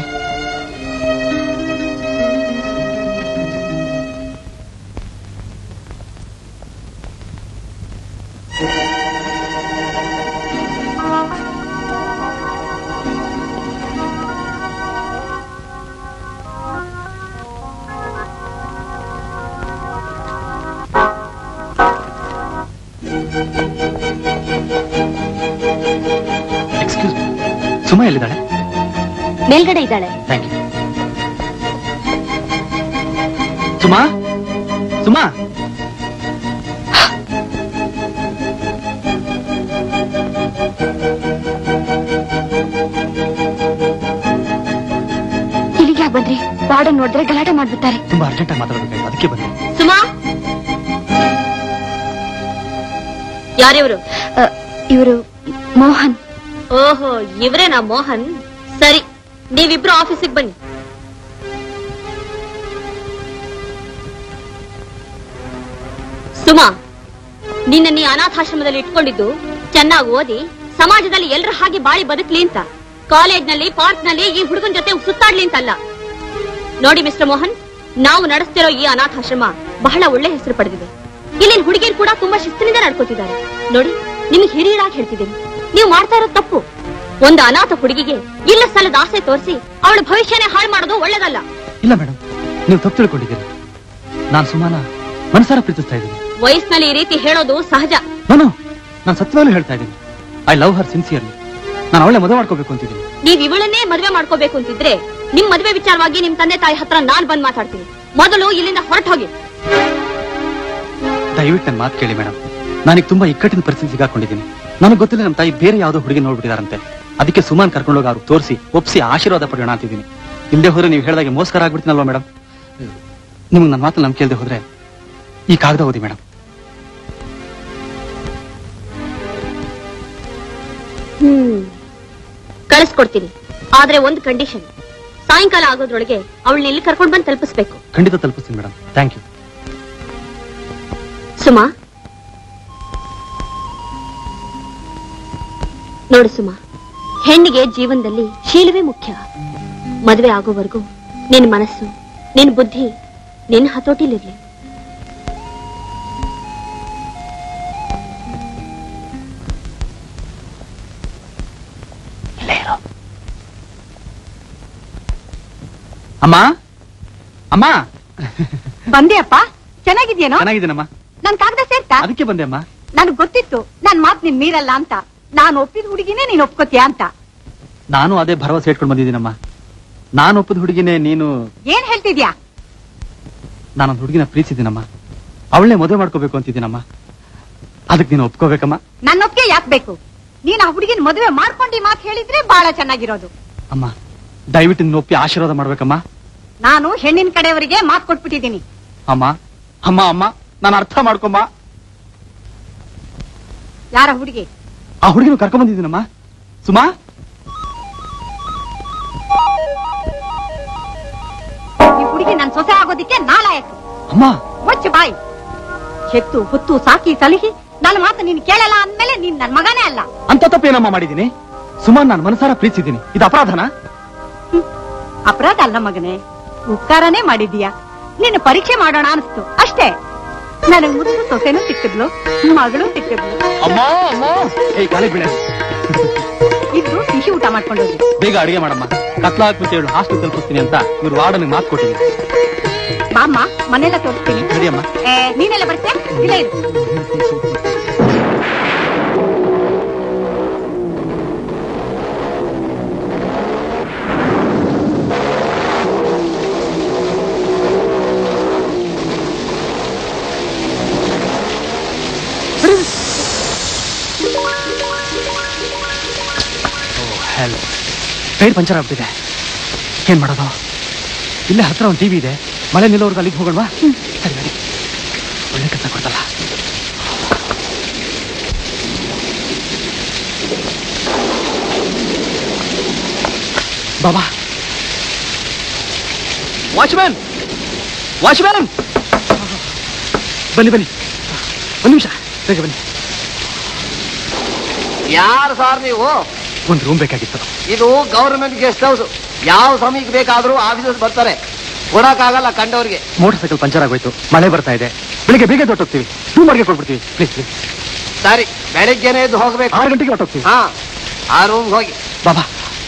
ಎಕ್ಸ್ಕ್ಯೂಸ್ ಸುಮಾ ಎಲ್ಲಿದ್ದಾಳೆ ಮೇಲ್ಗಡೆ ಇದ್ದಾಳೆ ಥ್ಯಾಂಕ್ ಯು ಸುಮಾ ಸುಮಾ ಇಲ್ಲಿಗೆ ಯಾಕೆ ಬಂದ್ರಿ ವಾರ್ಡನ್ ನೋಡಿದ್ರೆ ಗಲಾಟೆ ಮಾಡ್ಬಿಡ್ತಾರೆ ತುಂಬಾ ಅರ್ಜೆಂಟ್ ಆಗಿ ಮಾತಾಡಬೇಕಾಯ್ತು ಅದಕ್ಕೆ ಬಂದೆ ಸುಮಾ ಯಾರಿವರು ಇವರು ಮೋಹನ್ ಓಹೋ ಇವ್ರೇನಾ ಮೋಹನ್ ಸರಿ ನೀವಿಬ್ರು ಆಫೀಸಿಗೆ ಬನ್ನಿ ಸುಮಾ ನಿನ್ನ ನೀ ಅನಾಥಾಶ್ರಮದಲ್ಲಿ ಇಟ್ಕೊಂಡಿದ್ದು ಚೆನ್ನಾಗಿ ಓದಿ ಸಮಾಜದಲ್ಲಿ ಎಲ್ರ ಹಾಗೆ ಬಾಳಿ ಬದುಕ್ಲಿ ಅಂತ ಕಾಲೇಜ್ನಲ್ಲಿ ಪಾರ್ಕ್ ನಲ್ಲಿ ಈ ಹುಡುಗನ ಜೊತೆ ಸುತ್ತಾಡ್ಲಿ ಅಂತಲ್ಲ ನೋಡಿ ಮಿಸ್ಟರ್ ಮೋಹನ್ ನಾವು ನಡೆಸ್ತಿರೋ ಈ ಅನಾಥಾಶ್ರಮ ಬಹಳ ಒಳ್ಳೆ ಹೆಸರು ಪಡೆದಿದೆ ಇಲ್ಲಿನ ಹುಡುಗಿಯರು ಕೂಡ ತುಂಬಾ ಶಿಸ್ತಿನಿಂದ ನಡ್ಕೋತಿದ್ದಾರೆ ನೋಡಿ ನಿಮ್ಗೆ ಹಿರಿಯರಾಗಿ ಹೇಳ್ತಿದ್ದೀನಿ ನೀವು ಮಾಡ್ತಾ ಇರೋದು ತಪ್ಪು ಒಂದು ಅನಾಥ ಹುಡುಗಿಗೆ ಇಲ್ಲ ಸಲದ ಆಸೆ ತೋರಿಸಿ ಅವಳ ಭವಿಷ್ಯನೇ ಹಾಳು ಮಾಡೋದು ಒಳ್ಳೇದಲ್ಲ ಇಲ್ಲ ಮೇಡಮ್ ನೀವು ತಪ್ಪು ತಿಳ್ಕೊಂಡಿದ್ದೀರಿ ನಾನು ಸುಮಾನ ಮನಸಾರ ಪ್ರೀತಿಸ್ತಾ ಇದ್ದೀನಿ ವಯಸ್ಸಿನಲ್ಲಿ ಈ ರೀತಿ ಹೇಳೋದು ಸಹಜ ನಾನು ನಾನು ಸತ್ಯವಾಗ್ಲೂ ಹೇಳ್ತಾ ಇದ್ದೀನಿ ಐ ಲವ್ ಹರ್ ಸಿನ್ಸಿಯರ್ಲಿ ನಾನು ಅವಳೆ ಮದುವೆ ಮಾಡ್ಕೋಬೇಕು ಅಂತಿದ್ದೀನಿ ನೀವ್ ಇವಳನ್ನೇ ಮದ್ವೆ ಮಾಡ್ಕೋಬೇಕು ಅಂತಿದ್ರೆ ನಿಮ್ ಮದ್ವೆ ವಿಚಾರವಾಗಿ ನಿಮ್ ತಂದೆ ತಾಯಿ ಹತ್ರ ನಾನ್ ಬಂದ್ ಮಾತಾಡ್ತೀನಿ ಮೊದಲು ಇಲ್ಲಿಂದ ಹೊರಟು ಹೋಗಿ ದಯವಿಟ್ಟು ನನ್ನ ಮಾತು ಕೇಳಿ ಮೇಡಮ್ ನಾನೀಗ ತುಂಬಾ ಇಕ್ಕಟ್ಟಿನ ಪರಿಸ್ಥಿತಿ ಸಿಗಾಕೊಂಡಿದ್ದೀನಿ ನನಗೆ ಗೊತ್ತಿಲ್ಲ ನಮ್ಮ ತಾಯಿ ಬೇರೆ ಯಾವುದೋ ಹುಡುಗಿ ನೋಡ್ಬಿಟ್ಟಿದಾರಂತೆ ಅದಕ್ಕೆ ಸುಮಾನ್ ಕರ್ಕೊಂಡೋಗಿ ಅವ್ರು ತೋರಿಸಿ ಒಪ್ಸಿ ಆಶೀರ್ವಾದ ಪಡೆಯೋಣ ಅಂತಿದ್ದೀನಿ ಇಲ್ಲದೆ ಹೋದ್ರೆ ನೀವು ಹೇಳಿದಾಗೆ ಮೋಸ್ಕರ ಆಗ್ಬಿಡ್ತೀನಲ್ವಾ ಮೇಡಮ್ ನಿಮ್ಗೆ ನನ್ನ ಮಾತು ನಂಬಿಕೆ ಇಲ್ಲದೆ ಹೋದ್ರೆ ಈ ಕಾಗದ ಓದಿ ಮೇಡಮ್ ಹ್ಮ್ ಕಳಿಸ್ಕೊಡ್ತೀನಿ ಆದ್ರೆ ಒಂದು ಕಂಡೀಷನ್ ಸಾಯಂಕಾಲ ಆಗೋದ್ರೊಳಗೆ ಅವಳನ್ನ ಇಲ್ಲಿ ಕರ್ಕೊಂಡ್ ಬಂದು ತಲುಪಿಸ್ಬೇಕು ಖಂಡಿತ ತಲುಪಿಸ್ತೀನಿ ಮೇಡಮ್ ಥ್ಯಾಂಕ್ ಯು ಸುಮಾ ನೋಡು ಸುಮಾ ಹೆಣ್ಣಿಗೆ ಜೀವನದಲ್ಲಿ ಶೀಲವೇ ಮುಖ್ಯ ಮದುವೆ ಆಗೋವರೆಗೂ ನಿನ್ ಮನಸ್ಸು ನಿನ್ ಬುದ್ಧಿ ನಿನ್ ಹತೋಟಿಲಿರ್ಲಿ ಅಮ್ಮ ಅಮ್ಮ ಬಂದೆ ಅಪ್ಪ ಚೆನ್ನಾಗಿದ್ಯೇನೋ ಚೆನ್ನಾಗಿದ್ದೀನಮ್ಮ ನನ್ ಕಾಗದ ಸೇರ್ತಾ ಅದಕ್ಕೆ ಬಂದೆ ಅಮ್ಮ ನನ್ಗ್ ಗೊತ್ತಿತ್ತು ನನ್ ಮಾತ್ ನಿನ್ ಮೀರಲ್ಲ ಅಂತ ನಾನ್ ಒಪ್ಪಿದ ಹುಡುಗಿನೇ ನೀನ್ ಒಪ್ಕೋತೀಯ ಅಂತ ನಾನು ಅದೇ ಭರವಸೆ ಇಟ್ಕೊಂಡು ಬಂದಿದ್ದೀನಮ್ಮ ನಾನು ಒಪ್ಪದ ಹುಡುಗಿನೇ ನೀನು ಏನ್ ಹೇಳ್ತಿದ್ಯಾ ನಾನೊಂದು ಹುಡುಗಿನ ಪ್ರೀತಿಸಿದ್ದೀನಮ್ಮ ಅವಳನ್ನೇ ಮದುವೆ ಮಾಡ್ಕೋಬೇಕು ಅಂತಿದ್ದೀನಮ್ಮ ಅದಕ್ಕೆ ನೀನು ಒಪ್ಕೋಬೇಕಮ್ಮ ನನ್ನ ಒಪ್ಪಿಗೆ ಯಾಕ್ ಬೇಕು ನೀನ್ ಆ ಹುಡುಗಿನ ಮದುವೆ ಮಾಡ್ಕೊಂಡು ಮಾತ್ ಹೇಳಿದ್ರೆ ಬಹಳ ಚೆನ್ನಾಗಿರೋದು ಅಮ್ಮ ದಯವಿಟ್ಟು ನಿನ್ನ ಒಪ್ಪಿ ಆಶೀರ್ವಾದ ಮಾಡ್ಬೇಕಮ್ಮ ನಾನು ಹೆಣ್ಣಿನ ಕಡೆಯವರಿಗೆ ಮಾತ್ ಕೊಟ್ಬಿಟ್ಟಿದ್ದೀನಿ ಅಮ್ಮ ಅಮ್ಮ ಅಮ್ಮ ನಾನು ಅರ್ಥ ಮಾಡ್ಕೊಮ್ಮ ಯಾರ ಹುಡುಗಿ ಆ ಹುಡುಗಿನ ಕರ್ಕೊಂಡ್ ಬಂದಿದ್ದೀನಮ್ಮ ಸುಮಾ ಈ ಹುಡುಗಿ ನನ್ ಸೊಸೆ ಆಗೋದಿಕ್ಕೆ ನಾಲಾಯಕ ಅಮ್ಮ ಮುಚ್ಚು ಬಾಯಿ ಹೆತ್ತು ಹುತ್ತು ಸಾಕಿ ಸಲಹಿ ನನ್ನ ಮಾತು ನೀನ್ ಕೇಳಲ್ಲ ಅಂದ್ಮೇಲೆ ನೀನ್ ನನ್ ಮಗನೇ ಅಲ್ಲ ಅಂತ ತಪ್ಪೇನಮ್ಮ ಮಾಡಿದ್ದೀನಿ ಸುಮಾನ್ ನಾನು ಮನಸಾರ ಪ್ರೀತಿಸಿದ್ದೀನಿ ಇದು ಅಪರಾಧನ ಅಪರಾಧ ಅಲ್ಲ ಮಗನೇ ಉಪಕಾರನೇ ಮಾಡಿದೀಯ ನಿನ್ನ ಪರೀಕ್ಷೆ ಮಾಡೋಣ ಅನಿಸ್ತು ಅಷ್ಟೇ ನನಗ್ ಮುದ್ದು ಸೊಸೆನೂ ಸಿಕ್ಕಿದ್ಲು ಮಗಳು ಸಿಕ್ಕಿದ್ಲು ಅಮ್ಮ ಅಮ್ಮ ಏ ಕಾಲಿಗೆ ಬಿಡ ಇದ್ದು ಸಿಹಿ ಊಟ ಮಾಡ್ಕೊಂಡು ಹೋಗಿ ಬೇಗ ಅಡಿಗೆ ಮಾಡಮ್ಮ ಕತ್ಲ ಹಾಕ್ಬಿಟ್ಟು ಹೇಳು ಹಾಸ್ಟೆಲ್ ತಲುಪಿಸ್ತೀನಿ ಅಂತ ಇವ್ರು ವಾರ್ಡನ್ ಮಾತು ಕೊಟ್ಟಿದ್ದೀನಿ ಬಾಮ್ಮ ಮನೆಲ್ಲ ತೋರಿಸ್ತೀನಿ ಸರಿಯಮ್ಮ ಏ, ನೀನೆಲ್ಲ ಬರ್ತೆ ಇಲ್ಲ ಇರು ಹೆಲ್ ಟೈರ್ ಪಂಚರ್ ಆಗ್ಬಿಟ್ಟಿದೆ ಏನ್ ಮಾಡೋದು ಇಲ್ಲೇ ಹತ್ರ ಒಂದು ಟಿವಿ ಇದೆ ಮಳೆ ನಿಲ್ಲೋರ್ಗೆ ಅಲ್ಲಿಗೆ ಹೋಗೋಣವಾ ಸರಿ ಬನ್ನಿ ಒಳ್ಳೆ ಕೆಲಸ ಕೊಡ್ತಲ್ಲ ಬಾಬಾ ವಾಚ್ಮ್ಯಾನ್ ವಾಚ್ಮ್ಯಾನ್ ಬನ್ನಿ ಬನ್ನಿ ಒಂದು ನಿಮಿಷ ಬೇಗ ಬನ್ನಿ ಯಾರು ಸಾರ್ ನೀವು ಒಂದು ರೂಮ್ ಬೇಕಾಗಿತ್ತು ಇದು ಗವರ್ಮೆಂಟ್ ಗೆಸ್ಟ್ ಹೌಸ್ ಯಾವ ಸಮಯಕ್ಕೆ ಬೇಕಾದ್ರೂ ಆಫೀಸರ್ಸ್ ಬರ್ತಾರೆ ಕೊಡಕ್ಕಾಗಲ್ಲ ಕಂಡವ್ರಿಗೆ ಮೋಟರ್ ಸೈಕಲ್ ಪಂಚರ್ ಆಗೋಯ್ತು ಮಳೆ ಬರ್ತಾ ಇದೆ ಬೆಳಿಗ್ಗೆ ಬೇಗ ಹೊಟ್ಟೋಗ್ತೀವಿ ರೂಮ್ ಅಡಿಗೆ ಕೊಟ್ಬಿಡ್ತೀವಿ ಪ್ಲೀಸ್ ಪ್ಲೀಸ್ ಸರಿ ಬೆಳಿಗ್ಗೆನೆ ಎದ್ದು ಹೋಗ್ಬೇಕು ಆರು ಗಂಟೆಗೆ ಹೊಟ್ಟೋಗ್ತೀವಿ ಹಾ ಆ ರೂಮ್ ಹೋಗಿ ಬಾಬಾ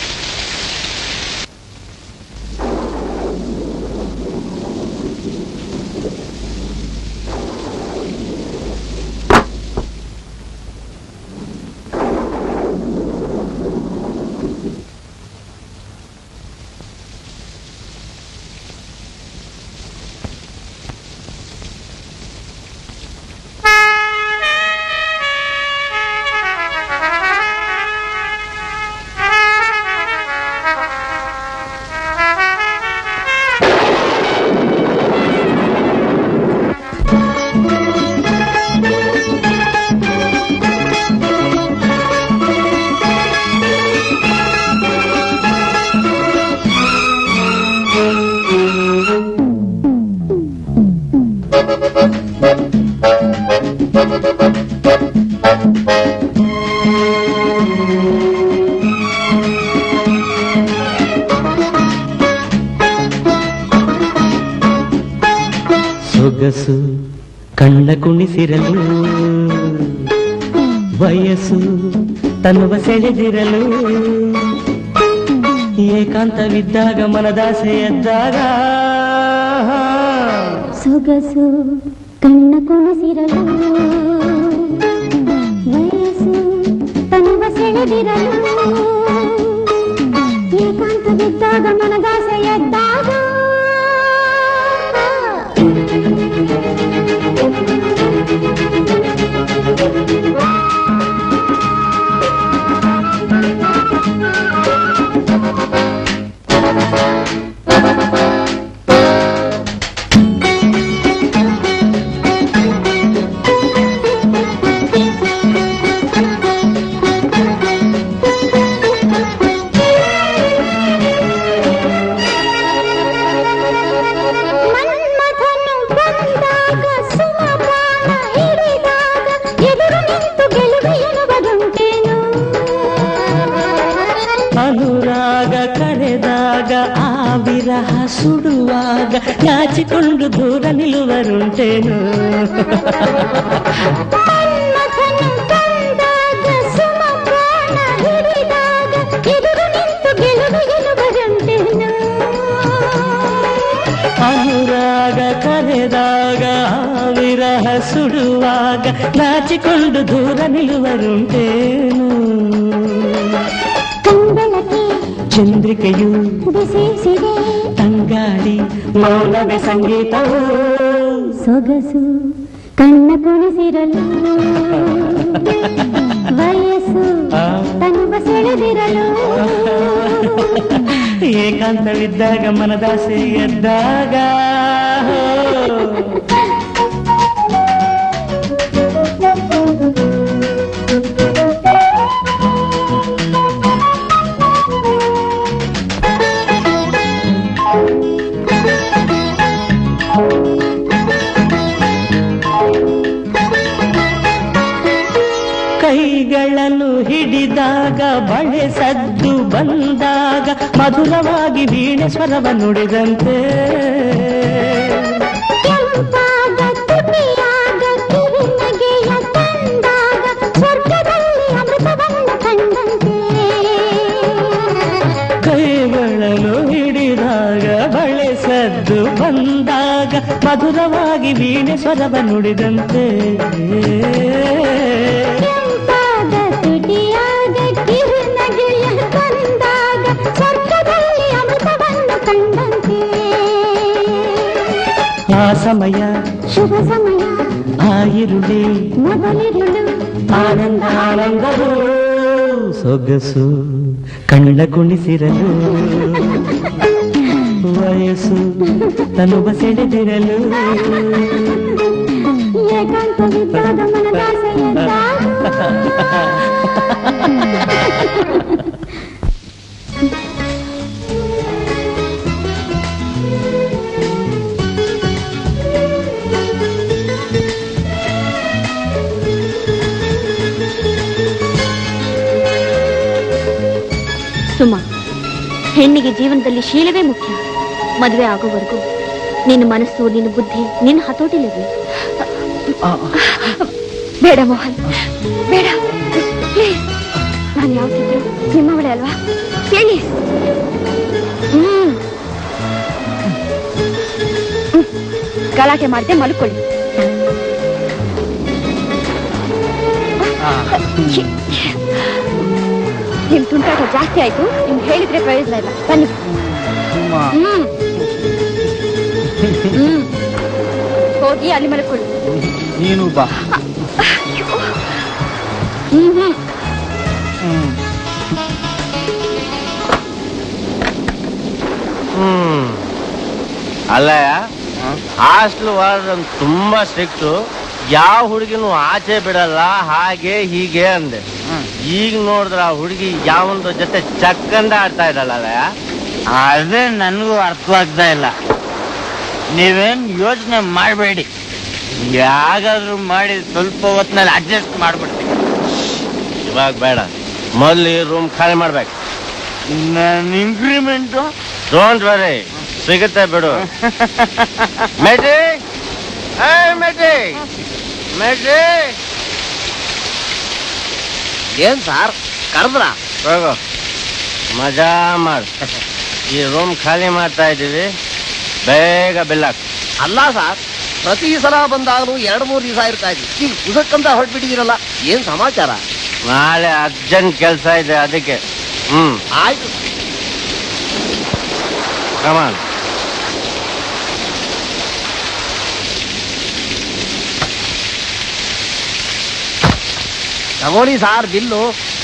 ಸೊಗಸು ಕಣ್ಣ ಕುಣಿಸಿರಲು ವಯಸ್ಸು ತನುವ ಸೆಳೆದಿರಲು ಏಕಾಂತವಿದ್ದಾಗ ಮನದಾಸೆ ಎದ್ದಾಗ ಸೊಗಸು ಕಣ್ಣ ಕುಣಿಸಿರಲು ವಯಸ್ಸು ತನುವ ಸೆಳೆದಿರಲು ಏಕಾಂತವಿದ್ದಾಗ ಮನದಾಸೆ ಎದ್ದಾಗ ಮನ್ಮಥನು ಬಂದಾಗ ಸುಮಪಾನ ಹಿಡಿದಾಗ ಎದುರು ನಿಂತು ಗೆಲುವು ಎನ್ನುವುದುಂಟೇನು ಅನುರಾಗ ಕರೆದಾಗ ಆ ವಿರಹ ಸುಡುವಾಗ ನಾಚಿಕೊಂಡು ದೂರ ನಿಲ್ಲುವರುಂಟೇನು ಮನ್ಮಥನು ಬಂದಾಗ ಸುಮಪಾನ ಹಿಡಿದಾಗ ಎದುರು ನಿಂತು ಗೆಲುವು ಎನ್ನುವುದುಂಟೇನು ಅನುರಾಗ ಕರೆದಾಗ ಆ ವಿರಹ ಸುಡುವಾಗ ನಾಚಿಕೊಂಡು ದೂರ ನಿಲ್ಲುವರುಂಟೇನು ಕಂಬಳಕ್ಕೆ ಚಂದ್ರಿಕೆಯು ಬಿಸಿಸಿದೆ ತಂಗಾಡಿ ಮೌನವೇ ಸಂಗೀತವು ಸೊಗಸು ಕಣ್ಣ ಕುಣಿಸಿರಲು ವಯಸ್ಸು ತನುವ ಸೆಳೆದಿರಲು ಏಕಾಂತವಿದ್ದಾಗ ಮನದಾಸೆ ಎದ್ದಾಗ ಕೈಗಳನ್ನು ಹಿಡಿದಾಗ ಬಳೆ ಸದ್ದು ಬಂದಾಗ ಮಧುರವಾಗಿ ವೀಣೆ ಸ್ವರವ ನುಡಿದಂತೆ ಕೆಂಪಾದ ತುಟಿಯಾದ ಕಿರುನಗೆಯ ಕಂಡಾಗ ಸ್ವರ್ಗದಲ್ಲಿ ಅಮೃತವನ್ನು ಕಂಡಂತೆ ಕೈಗಳನ್ನು ಹಿಡಿದಾಗ ಬಳೆ ಸದ್ದು ಬಂದಾಗ ಮಧುರವಾಗಿ ವೀಣೆ ಸ್ವರವ ನುಡಿದಂತೆ ಕೆಂಪಾದ ತುಟಿಯಾದ ಕಿರುನಗೆಯ ಕಂಡಾಗ ಸ್ವರ್ಗದಲ್ಲಿ ಅಮೃತವನ್ನು ಕಂಡಂತೆ ಆ ಸಮಯ ಶುಭ ಸಮಯ ಆ ಇರುಳಿ ಮೊದಲಿರುಳು ಆನಂದ ಆನಂದವು ಸೊಗಸು ಕಣ್ಣ ಕುಣಿಸಿರಲು ವಯಸ್ಸು ತನುವ ಸೆಳೆದಿರಲು ಏಕಾಂತವಿದ್ದಾಗ ಮನದಾಸೆಯೆದ್ದಾಗ ಸುಮ್ಮ ಹೆಣ್ಣಿಗೆ ಜೀವನದಲ್ಲಿ ಶೀಲವೇ ಮುಖ್ಯ ಮದುವೆ ಆಗೋವರೆಗೂ ನಿನ್ನ ಮನಸ್ಸು ನಿನ್ನ ಬುದ್ಧಿ ನಿನ್ನ ಹತೋಟಿಲಿರ್ಲಿ ಬೇಡ ಮೋಹನ್ ಬೇಡ ಪ್ಲೀಸ್ ನಾನು ಯಾವ್ದಿದ್ರು ನಿಮ್ಮವಳೆ ಅಲ್ವಾ ಹೇಳಿ ಹ್ಮ್ ಹ್ಮ್. ಗಲಾಟೆ ಮಾಡದೆ ಮಲ್ಕೊಳ್ಳಿ ಛೀ. ನಿಮ್ ತುಂಟಾಟ ಜಾಸ್ತಿ ಆಯ್ತು ನಿಮ್ಗೆ ಹೇಳಿದ್ರೆ ಪ್ರಯೋಜನ ಇಲ್ಲ ಬನ್ನಿ ಹ್ಮ್ ಹ್ಮ್ ಹೋಗಿ ಅಲ್ಲಿ ಮಲ್ಕೊಳ್ಳಿ ನೀನು ಬಾ ಹ್ಮ್ ಹ್ಮ್ ಹ್ಮ್ ಅಲ್ಲಯ್ಯ ಹಾಸ್ಟೆಲ್ ವಾರ್ಡನ್ ತುಂಬಾ ಸ್ಟ್ರಿಕ್ಟ್ ಯಾವ ಹುಡುಗಿನೂ ಆಚೆ ಬಿಡಲ್ಲ ಹಾಗೆ ಹೀಗೆ ಅಂದೆ ಈಗ ನೋಡಿದ್ರ ಆ ಹುಡುಗಿ ಯಾವೊಂದು ಜೊತೆ ಚಕ್ಕಂದ ಆಡ್ತಾ ಇದ್ದಲ್ಲಯ್ಯ ಅದೇ ನನಗೂ ಅರ್ಥವಾಗ್ತಾ ಇಲ್ಲ ನೀವೇನ್ ಯೋಚನೆ ಮಾಡಬೇಡಿ ಯಾಗಾದ್ರೂ ಮಾಡಿ ಸ್ವಲ್ಪ ಹೊತ್ನಲ್ಲಿ ಅಡ್ಜಸ್ಟ್ ಮಾಡ್ಬಿಡ್ತೀನಿ ಇವಾಗ ಬೇಡ ಮೊದ್ಲು ಈ ರೂಮ್ ಖಾಲಿ ಮಾಡ್ಬೇಕು ನನ್ನ ಇಂಕ್ರಿಮೆಂಟು ಡೋಂಟ್ ವರಿ ಸಿಗುತ್ತೆ ಬಿಡು ಮೇಟಿ ಏ ಮೇಟಿ ಮೇಟಿ ಏನ್ ಸಾರ್ ಕರೆದ್ರ ಹೋಗು ಮಜಾ ಮಾಡು ಈ ರೂಮ್ ಖಾಲಿ ಮಾಡ್ತಾ ಇದ್ದೀವಿ ಬೇಗ ಬಿಲ್ ಹಾಕು ಅಲ್ಲ ಸಾರ್ ಪ್ರತಿ ಸಲ ಬಂದಾಗಲೂ ಎರಡು ಮೂರು ದಿವಸ ಇರ್ತಾ ಇದ್ವಿ ಈಗ ಕುಸಕ್ಕಂತ ಹೊರಟ್ಬಿಟ್ಟಿದ್ದೀರಲ್ಲ ಏನ್ ಸಮಾಚಾರ ನಾಳೆ ಅರ್ಜೆಂಟ್ ಕೆಲಸ ಇದೆ ಅದಕ್ಕೆ ಹ್ಮ್ ಆಯ್ತು ಕಮಾನ್ ತಗೊಳ್ಳಿ ಸಾರ್ ಬಿಲ್ಲು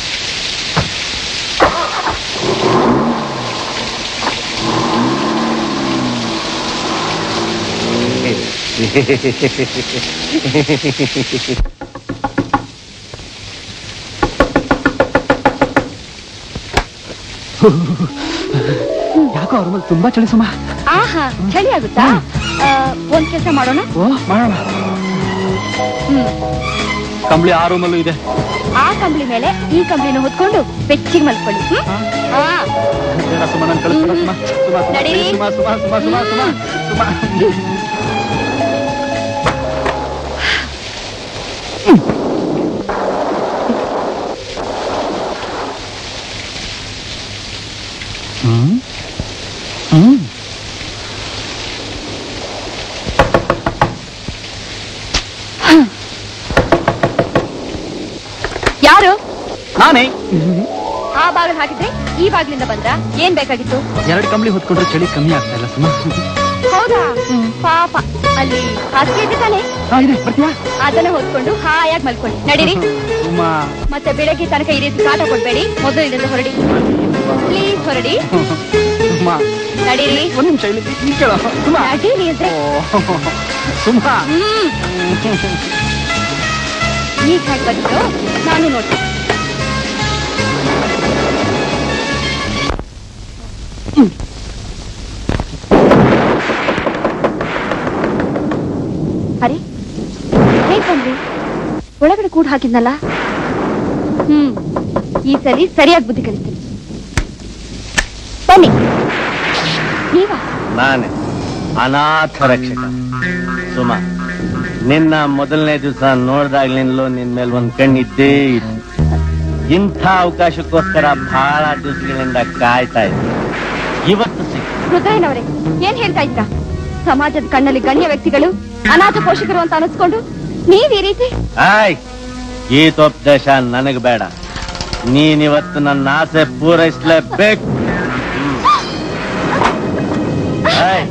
ಯಾಕೋ ಅವ್ರ ಮೇಲೆ ತುಂಬಾ ಚಳಿ ಸುಮ ಆಹಾ ಚಳಿ ಆಗುತ್ತಾ ಆ, ಒಂದ್ ಕೆಲಸ ಮಾಡೋಣ ಓ ಮಾಡೋಣ ಹ್ಮ್ ಕಂಬಳಿ ಆ ರೂಮಲ್ಲೂ ಇದೆ ಆ ಕಂಬಳಿ ಮೇಲೆ ಈ ಕಂಬಳಿನ ಹೊತ್ಕೊಂಡು ಬೆಚ್ಚಿಗೆ ಮಲ್ಕೊಳ್ಳಿ ಹ್ಮ್? ಆ, ಬೇಡ ಸುಮ ನನ್ ಕಳಿಸ್ಬೇಡ ಸುಮ ಸುಮ ಸುಮ ನಡೀರಿ. ಸುಮ ಸುಮ ಸುಮ ಸುಮ ಸುಮ ಸುಮ ಹ್ಮ್ ಹ್ಮ್ ಯಾರು ನಾನೇ ಆ ಬಾಗಿಲು ಹಾಕಿದ್ರೆ ಈ ಬಾಗಿಲಿಂದ ಬಂದ್ರ ಏನ್ ಬೇಕಾಗಿತ್ತು ಎರಡು ಕಂಬಳಿ ಹೊತ್ಕೊಂಡ್ರೆ ಚಳಿ ಕಮ್ಮಿ ಆಗ್ತಾ ಇಲ್ಲ ಸುಮ ಹೌದಾ ಪಾಪ ಅಲ್ಲಿ ಹಾಸಿಗೆ ಇದೆ ತಾನೆ ಇದೆ ಬರ್ತೀಯಾ ಅದನ್ನ ಹೊತ್ಕೊಂಡು ಹಾಯಾಗಿ ಮಲ್ಕೊಳ್ಳಿ ನಡೀರಿ ಸುಮ ಮತ್ತೆ ಬೆಳಗ್ಗೆ ತನಕ ಈ ರೀತಿ ಕಾಟ ಕೊಡ್ಬೇಡಿ ಮೊದಲು ಇಲ್ಲಿಂದ ಹೊರಡಿ ಪ್ಲೀಸ್ ಹೊರಡಿ ಸುಮ ನಡೀರಿ ಒಂದ್ ನಿಮಿಷ ಇಲ್ಲಿ ಇಲ್ಲಿ ಕೇಳೋ ಸುಮ ನಡೀರಿ ಅಂದ್ರೆ ಸುಮ ಹ್ಮ್ ಈಗ ಹೇಗೆ ಬಂದ್ರು ನಾನು ನೋಡ್ತೀನಿ ಅರೆ ಹೇಗ್ ಬಂದ್ರಿ ಒಳಗಡೆ ಕೂಡ ಹಾಕಿದ್ನಲ್ಲ ಹ್ಮ್ ಈ ಸರಿ ಸರಿಯಾಗಿ ಬುದ್ಧಿ ಕಲಿಸ್ತೀನಿ ಬನ್ನಿ ನೀವಾ ನಾನೇ ಅನಾಥ ರಕ್ಷಕ ಸುಮ ನಿನ್ನ ಮೊದಲನೇ ದಿವಸ ನೋಡ್ದಾಗ್ಲಿಂದಲೂ ನಿನ್ ಮೇಲೆ ಒಂದ್ ಕಣ್ಣಿದ್ದೇ ಇತ್ತು ಇಂಥ ಅವಕಾಶಕ್ಕೋಸ್ಕರ ಬಹಳ ದಿವಸಗಳಿಂದ ಕಾಯ್ತಾ ಇದ್ದೆ ಇವತ್ತು ಸಿಕ್ಕ ರುದ್ರಯ್ಯನವರೇ ಏನ್ ಹೇಳ್ತಾ ಇದ್ದೀರಾ ಸಮಾಜದ ಕಣ್ಣಲ್ಲಿ ಗಣ್ಯ ವ್ಯಕ್ತಿಗಳು ಅನಾಥ ಪೋಷಕರು ಅಂತ ಅನಿಸ್ಕೊಂಡು ನೀವ್ ಈ ರೀತಿ ಆಯ್ ಗೀತೋಪದೇಶ ನನಗ್ ಬೇಡ ನೀನಿವತ್ತು ನನ್ನ ಆಸೆ ಪೂರೈಸ್ಲೇಬೇಕು ಹ್ಮ್. ಆಯ್.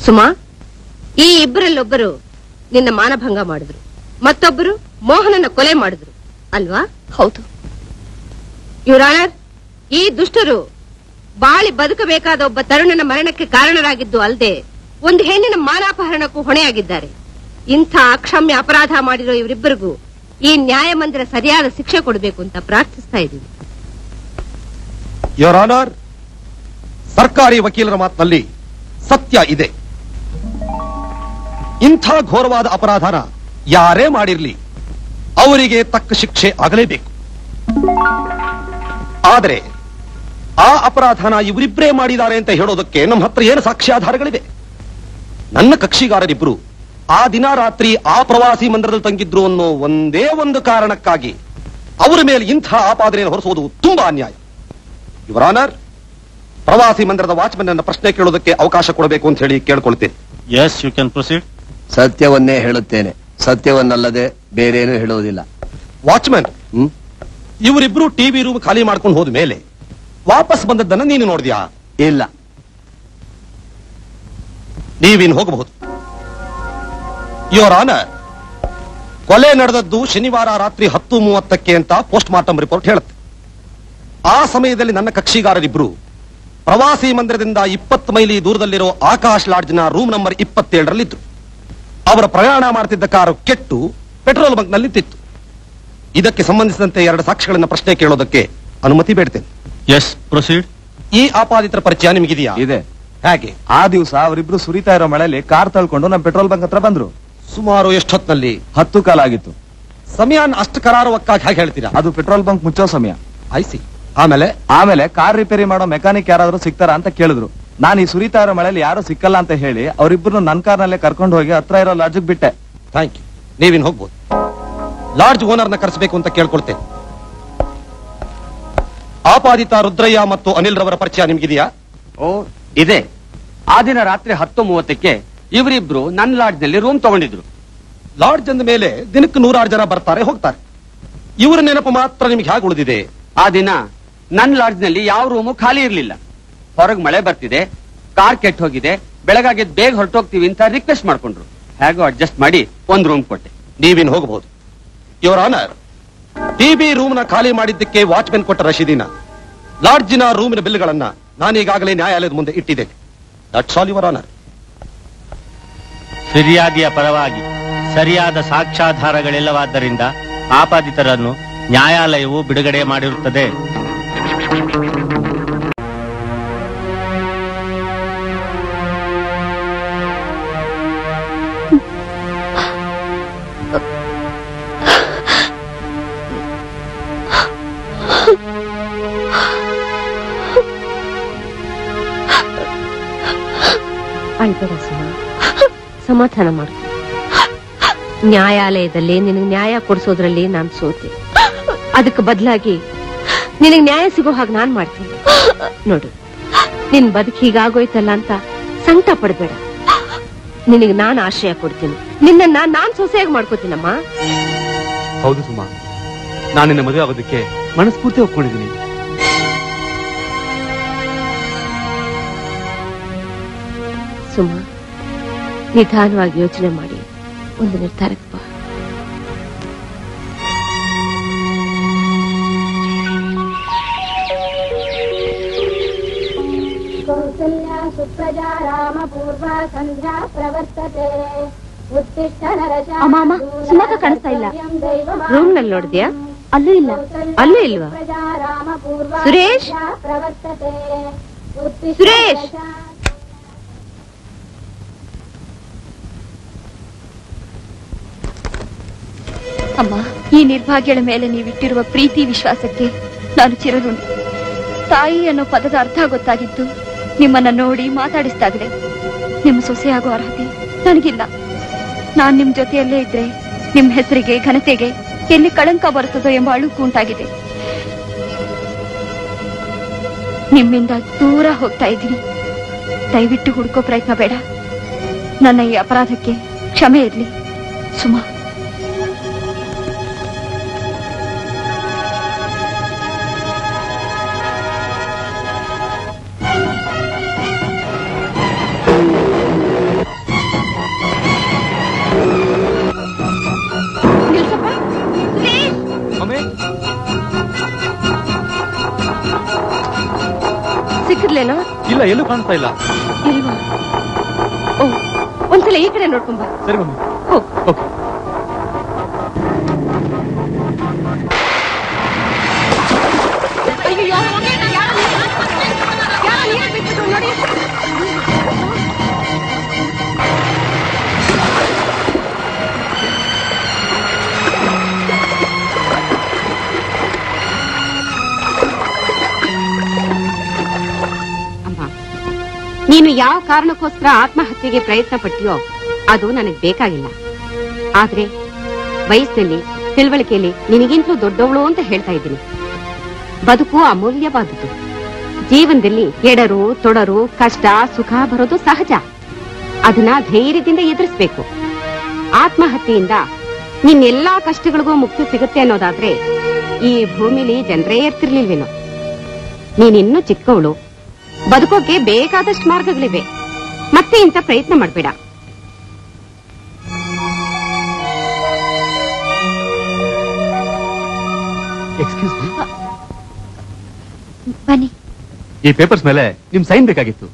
ಸುಮಾ ಈ ಇಬ್ಬರಲ್ಲೊಬ್ಬರು ನಿನ್ನ ಮಾನಭಂಗ ಮಾಡಿದ್ರು ಮತ್ತೊಬ್ಬರು ಮೋಹನನ ಕೊಲೆ ಮಾಡಿದ್ರು ಅಲ್ವಾ ಹೌದು ಯುವರಾಣರ್ ಈ ದುಷ್ಟರು ಬಾಳಿ ಬದುಕಬೇಕಾದ ಒಬ್ಬ ತರುಣನ ಮರಣಕ್ಕೆ ಕಾರಣರಾಗಿದ್ದು ಅಲ್ಲದೆ ಒಂದು ಹೆಣ್ಣಿನ ಮಾನಾಪಹರಣಕ್ಕೂ ಹೊಣೆಯಾಗಿದ್ದಾರೆ ಇಂಥ ಅಕ್ಷಮ್ಯ ಅಪರಾಧ ಮಾಡಿರೋ ಇವರಿಬ್ಬರಿಗೂ ಈ ನ್ಯಾಯಮಂದಿರ ಸರಿಯಾದ ಶಿಕ್ಷೆ ಕೊಡಬೇಕು ಅಂತ ಪ್ರಾರ್ಥಿಸ್ತಾ ಇದ್ದೀವಿ ಯೋರ್ ಆನರ್ ಸರ್ಕಾರಿ ವಕೀಲರ ಮಾತಿನಲ್ಲಿ ಸತ್ಯ ಇದೆ ಇಂಥ ಘೋರವಾದ ಅಪರಾಧನ ಯಾರೇ ಮಾಡಿರ್ಲಿ ಅವರಿಗೆ ತಕ್ಕ ಶಿಕ್ಷೆ ಆಗಲೇಬೇಕು ಆದರೆ ಆ ಅಪರಾಧನ ಇವರಿಬ್ಬರೇ ಮಾಡಿದ್ದಾರೆ ಅಂತ ಹೇಳೋದಕ್ಕೆ ನಮ್ಮ ಹತ್ರ ಏನು ಸಾಕ್ಷ್ಯಾಧಾರಗಳಿವೆ ನನ್ನ ಕಕ್ಷಿಗಾರರಿಬ್ರು ಆ ದಿನ ರಾತ್ರಿ ಆ ಪ್ರವಾಸಿ ಮಂದಿರದಲ್ಲಿ ತಂಗಿದ್ರು ಅನ್ನೋ ಒಂದೇ ಒಂದು ಕಾರಣಕ್ಕಾಗಿ ಅವರ ಮೇಲೆ ಇಂಥ ಆಪಾದನೆಯನ್ನು ಹೊರಿಸುವುದು ತುಂಬಾ ಅನ್ಯಾಯ ಯುವರ್ ಆನರ್ ಪ್ರವಾಸಿ ಮಂದಿರದ ವಾಚ್ಮನ್ ಅನ್ನ ಪ್ರಶ್ನೆ ಕೇಳೋದಕ್ಕೆ ಅವಕಾಶ ಕೊಡಬೇಕು ಅಂತ ಹೇಳಿ ಕೇಳ್ಕೊಳ್ತೇನೆ ಎಸ್ ಯು ಕ್ಯಾನ್ ಪ್ರೊಸೀಡ್ ಸತ್ಯವನ್ನೇ ಹೇಳುತ್ತೇನೆ ಸತ್ಯವನ್ನಲ್ಲದೆ ಬೇರೇನು ಹೇಳುವುದಿಲ್ಲ ವಾಚ್ಮನ್ ಇವರಿಬ್ರು ಟಿವಿ ರೂಮ್ ಖಾಲಿ ಮಾಡ್ಕೊಂಡು ಹೋದ ಮೇಲೆ ವಾಪಸ್ ಬಂದದ್ದನ್ನ ನೀನು ನೋಡಿದ್ಯಾ ಇಲ್ಲ ನೀವಿನ್ ಹೋಗಬಹುದು ಯೋರ್ ಆನರ್ ಕೊಲೆ ನಡೆದದ್ದು ಶನಿವಾರ ರಾತ್ರಿ ಹತ್ತು ಮೂವತ್ತಕ್ಕೆ ಅಂತ ಪೋಸ್ಟ್ ಮಾರ್ಟಮ್ ರಿಪೋರ್ಟ್ ಹೇಳುತ್ತೆ ಆ ಸಮಯದಲ್ಲಿ ನನ್ನ ಕಕ್ಷಿಗಾರರಿಬ್ರು ಪ್ರವಾಸಿ ಮಂದಿರದಿಂದ ಇಪ್ಪತ್ತು ಮೈಲಿ ದೂರದಲ್ಲಿರೋ ಆಕಾಶ್ ಲಾಡ್ಜ್ನ ರೂಮ್ ನಂಬರ್ ಇಪ್ಪತ್ತೇಳರಲ್ಲಿದ್ದು ಅವರ ಪ್ರಯಾಣ ಮಾಡ್ತಿದ್ದ ಕಾರು ಕೆಟ್ಟು ಪೆಟ್ರೋಲ್ ಬಂಕ್ ನಲ್ಲಿ ನಿಂತಿತ್ತು ಇದಕ್ಕೆ ಸಂಬಂಧಿಸಿದಂತೆ ಎರಡು ಸಾಕ್ಷಿಗಳನ್ನ ಪ್ರಶ್ನೆ ಕೇಳೋದಕ್ಕೆ ಅನುಮತಿ ಬೇಡ್ತೇನೆ ಎಸ್ ಪ್ರೊಸೀಡ್ ಈ ಆಪಾದಿತರ ಪರಿಚಯ ನಿಮಗಿದೆಯಾ ಇದೆ ಹೇಗೆ ಆ ದಿವಸ ಅವರಿಬ್ರು ಸುರಿತಾ ಇರೋ ಮಳೆಯಲ್ಲಿ ಕಾರ್ ತಳ್ಕೊಂಡು ನಮ್ ಪೆಟ್ರೋಲ್ ಬಂಕ್ ಹತ್ರ ಬಂದ್ರು ಸುಮಾರು ಎಷ್ಟೊತ್ನಲ್ಲಿ ಹತ್ತು ಕಾಲ ಆಗಿತ್ತು ಸಮಯ ಅಷ್ಟು ಕರಾರುವಕ್ಕಾಗಿ ಹೇಗೆ ಹೇಳ್ತೀರಾ ಅದು ಪೆಟ್ರೋಲ್ ಬಂಕ್ ಮುಚ್ಚೋ ಸಮಯ ಐಸಿ ಆಮೇಲೆ ಆಮೇಲೆ ಕಾರ್ ರಿಪೇರಿ ಮಾಡೋ ಮೆಕ್ಯಾನಿಕ್ ಯಾರಾದ್ರೂ ಸಿಗ್ತಾರಾ ಅಂತ ಕೇಳಿದ್ರು ನಾನು ಈ ಸುರಿತಾ ಇರೋ ಮಳೆಯಲ್ಲಿ ಯಾರು ಸಿಕ್ಕಲ್ಲ ಅಂತ ಹೇಳಿ ಅವರಿಬ್ರು ನನ್ ಕಾರ್ನಲ್ಲೇ ಕರ್ಕೊಂಡು ಹೋಗಿ ಹತ್ರ ಇರೋ ಲಾಡ್ಜಿಗೆ ಬಿಟ್ಟೆ ಥ್ಯಾಂಕ್ ಯು ನೀವಿನ್ ಹೋಗ್ಬೋದು ಲಾಡ್ಜ್ ಓನರ್ನ ಕರೆಸಬೇಕು ಅಂತ ಕೇಳ್ಕೊಳ್ತೇನೆ ಆಪಾದಿತ ರುದ್ರಯ್ಯ ಮತ್ತು ಅನಿಲ್ ರವರ ಪರಿಚಯ ನಿಮ್ಗಿದೆಯಾ ಓ ಇದೆ ಆ ದಿನ ರಾತ್ರಿ ಹತ್ತು ಮೂವತ್ತಕ್ಕೆ ಇವರಿಬ್ರು ನನ್ ಲಾಡ್ಜ್ ನಲ್ಲಿ ರೂಮ್ ತಗೊಂಡಿದ್ರು ಲಾಡ್ಜ್ ಅಂದ ಮೇಲೆ ದಿನಕ್ಕೆ ನೂರಾರು ಜನ ಬರ್ತಾರೆ ಹೋಗ್ತಾರೆ ಇವರ ನೆನಪು ಮಾತ್ರ ನಿಮ್ಗೆ ಹೇಗೆ ಉಳಿದಿದೆ ಆ ದಿನ ನನ್ ಲಾಡ್ಜ್ ನಲ್ಲಿ ಯಾವ ರೂಮು ಖಾಲಿ ಇರ್ಲಿಲ್ಲ ಹೊರಗ್ ಮಳೆ ಬರ್ತಿದೆ ಕಾರ್ ಕೆಟ್ಟ ಹೋಗಿದೆ ಬೆಳಗಾಗಿದ್ ಬೇಗ ಹೊರಟೋಗ್ತೀವಿ ಅಂತ ರಿಕ್ವೆಸ್ಟ್ ಮಾಡ್ಕೊಂಡ್ರು ಹೇಗೋ ಅಡ್ಜಸ್ಟ್ ಮಾಡಿ ಒಂದ್ ರೂಮ್ ಕೊಟ್ಟೆ ನೀವಿನ್ ಹೋಗಬಹುದು ಇವರ ಆನರ್ ಟಿಬಿ ರೂಮ್ ನ ಖಾಲಿ ಮಾಡಿದ್ದಕ್ಕೆ ವಾಚ್ಮೆನ್ ಕೊಟ್ಟ ರಶೀದಿನ ಲಾಡ್ಜಿನ ರೂಮಿನ ಬಿಲ್ಗಳನ್ನ ನಾನೀಗಾಗಲೇ ನ್ಯಾಯಾಲಯದ ಮುಂದೆ ಇಟ್ಟಿದ್ದೇನೆ ದಟ್ಸ್ ಆಲ್ ಯುವರ್ ಆನರ್ ಫಿರ್ಯಾದಿಯ ಪರವಾಗಿ ಸರಿಯಾದ ಸಾಕ್ಷ್ಯಾಧಾರಗಳಿಲ್ಲವಾದ್ದರಿಂದ ಆಪಾದಿತರನ್ನು ನ್ಯಾಯಾಲಯವು ಬಿಡುಗಡೆ ಮಾಡಿರುತ್ತದೆ ಅಳ್ಬೇಡ ಸುಮ ಸಮಾಧಾನ ಮಾಡ್ಕೊ ನ್ಯಾಯಾಲಯದಲ್ಲಿ ನಿನಗೆ ನ್ಯಾಯ ಕೊಡಿಸೋದ್ರಲ್ಲಿ ನಾನ್ ಸೋತೆ ಅದಕ್ಕೆ ಬದಲಾಗಿ ನಿನಗೆ ನ್ಯಾಯ ಸಿಗೋ ಹಾಗೆ ನಾನ್ ಮಾಡ್ತೀನಿ ನೋಡು ನಿನ್ ಬದುಕು ಹೀಗಾಗೋಯ್ತಲ್ಲ ಅಂತ ಸಂಕಟ ಪಡ್ಬೇಡ ನಿನಗೆ ನಾನ್ ಆಶ್ರಯ ಕೊಡ್ತೀನಿ ನಿನ್ನನ್ನ ನಾನ್ ಸೊಸೆಯಾಗಿ ಮಾಡ್ಕೋತೀನಮ್ಮ ಹೌದು ಸುಮಾ ನಾನು ನಿನ್ನ ಮದುವೆ ಆಗೋದಕ್ಕೆ ಮನಸ್ಫೂರ್ತಿ ಒಪ್ಕೊಂಡಿದ್ದೀನಿ ಸುಮ ನಿಧಾನವಾಗಿ ಯೋಚನೆ ಮಾಡಿ ಒಂದು ನಿರ್ಧಾರಕ್ಕೆ ಬಾ कौसल्या सुप्रजा रामपूर्वा सन्ध्या प्रवर्तते उत्तिष्ठ नरशार्दूल ಅಮ್ಮ, ಅಮ್ಮ, ಸುಮಕ ಕಾಣಿಸ್ತಾ ಇಲ್ಲ. ರೂಮ್ ನಲ್ಲಿ ನೋಡಿದ್ಯಾ ಅಲ್ಲೂ ಇಲ್ಲ ಅಲ್ಲೂ ಇಲ್ವಾ प्रजा रामपूर्वा ಸುರೇಶ್ सन्ध्या प्रवर्तते उत्तिष्ठ ಸುರೇಶ್ नरशा- ಅಮ್ಮ ಈ ನಿರ್ಭಾಗ್ಯಳ ಮೇಲೆ ನೀವಿಟ್ಟಿರುವ ಪ್ರೀತಿ ವಿಶ್ವಾಸಕ್ಕೆ ನಾನು ಚಿರಋಣಿ ತಾಯಿ ಅನ್ನೋ ಪದದ ಅರ್ಥ ಗೊತ್ತಾಗಿದ್ದು ನಿಮ್ಮನ್ನ ನೋಡಿ ಮಾತಾಡಿಸ್ದಾಗಲೇ ನಿಮ್ಮ ಸೊಸೆಯಾಗೋ ಅರ್ಹತೆ ನನಗಿಲ್ಲ ನಾನ್ ನಿಮ್ ಜೊತೆಯಲ್ಲೇ ಇದ್ರೆ ನಿಮ್ ಹೆಸರಿಗೆ ಘನತೆಗೆ ಎಲ್ಲಿ ಕಳಂಕ ಬರುತ್ತದೋ ಎಂಬ ಅಳುಕು ಉಂಟಾಗಿದೆ ನಿಮ್ಮಿಂದ ದೂರ ಹೋಗ್ತಾ ಇದ್ದೀನಿ ದಯವಿಟ್ಟು ಹುಡುಕೋ ಪ್ರಯತ್ನ ಬೇಡ ನನ್ನ ಈ ಅಪರಾಧಕ್ಕೆ ಕ್ಷಮೆ ಇರ್ಲಿ ಸುಮಾ ಇಲ್ಲ ಎಲ್ಲೂ ಕಾಣಿಸ್ತಾ ಇಲ್ಲ ಇಲ್ವಾ ಓ ಒಂದ್ಸಲ ಈ ಕಡೆ ನೋಡ್ಕೊಂಬ ಸರಿ ಮಮ್ಮಿ ಹೋಗ್ ಓಕೆ ಅಮ್ಮ ನೀನು ಯಾವ ಕಾರಣಕ್ಕೋಸ್ಕರ ಆತ್ಮಹತ್ಯೆಗೆ ಪ್ರಯತ್ನ ಪಟ್ಟಿಯೋ ಅದು ನನಗೆ ಬೇಕಾಗಿಲ್ಲ ಆದ್ರೆ ವಯಸ್ಸಿನಲ್ಲಿ ತಿಳುವಳಿಕೆಯಲ್ಲಿ ನಿನಗಿಂತಲೂ ದೊಡ್ಡವಳು ಅಂತ ಹೇಳ್ತಾ ಇದ್ದೀನಿ ಬದುಕು ಅಮೂಲ್ಯವಾದುದು ಜೀವನದಲ್ಲಿ ಎಡರು ತೊಡರು ಕಷ್ಟ ಸುಖ ಬರೋದು ಸಹಜ ಅದನ್ನ ಧೈರ್ಯದಿಂದ ಎದುರಿಸ್ಬೇಕು ಆತ್ಮಹತ್ಯೆಯಿಂದ ನಿನ್ನೆಲ್ಲಾ ಕಷ್ಟಗಳಿಗೂ ಮುಕ್ತಿ ಸಿಗುತ್ತೆ ಅನ್ನೋದಾದ್ರೆ ಈ ಭೂಮಿಲಿ ಜನರೇ ಇರ್ತಿರ್ಲಿಲ್ವೇನೋ ನೀನಿನ್ನೂ ಚಿಕ್ಕವಳು ಬದುಕೋಕೆ ಬೇಕಾದಷ್ಟು ಮಾರ್ಗಗಳಿವೆ ಮತ್ತೆ ಇಂಥ ಪ್ರಯತ್ನ ಮಾಡ್ಬೇಡ ಎಕ್ಸ್ಕ್ಯೂಸ್ ಮೀ ಬನ್ನಿ ಈ ಪೇಪರ್ಸ್ ಮೇಲೆ ನಿಮ್ ಸೈನ್ ಬೇಕಾಗಿತ್ತು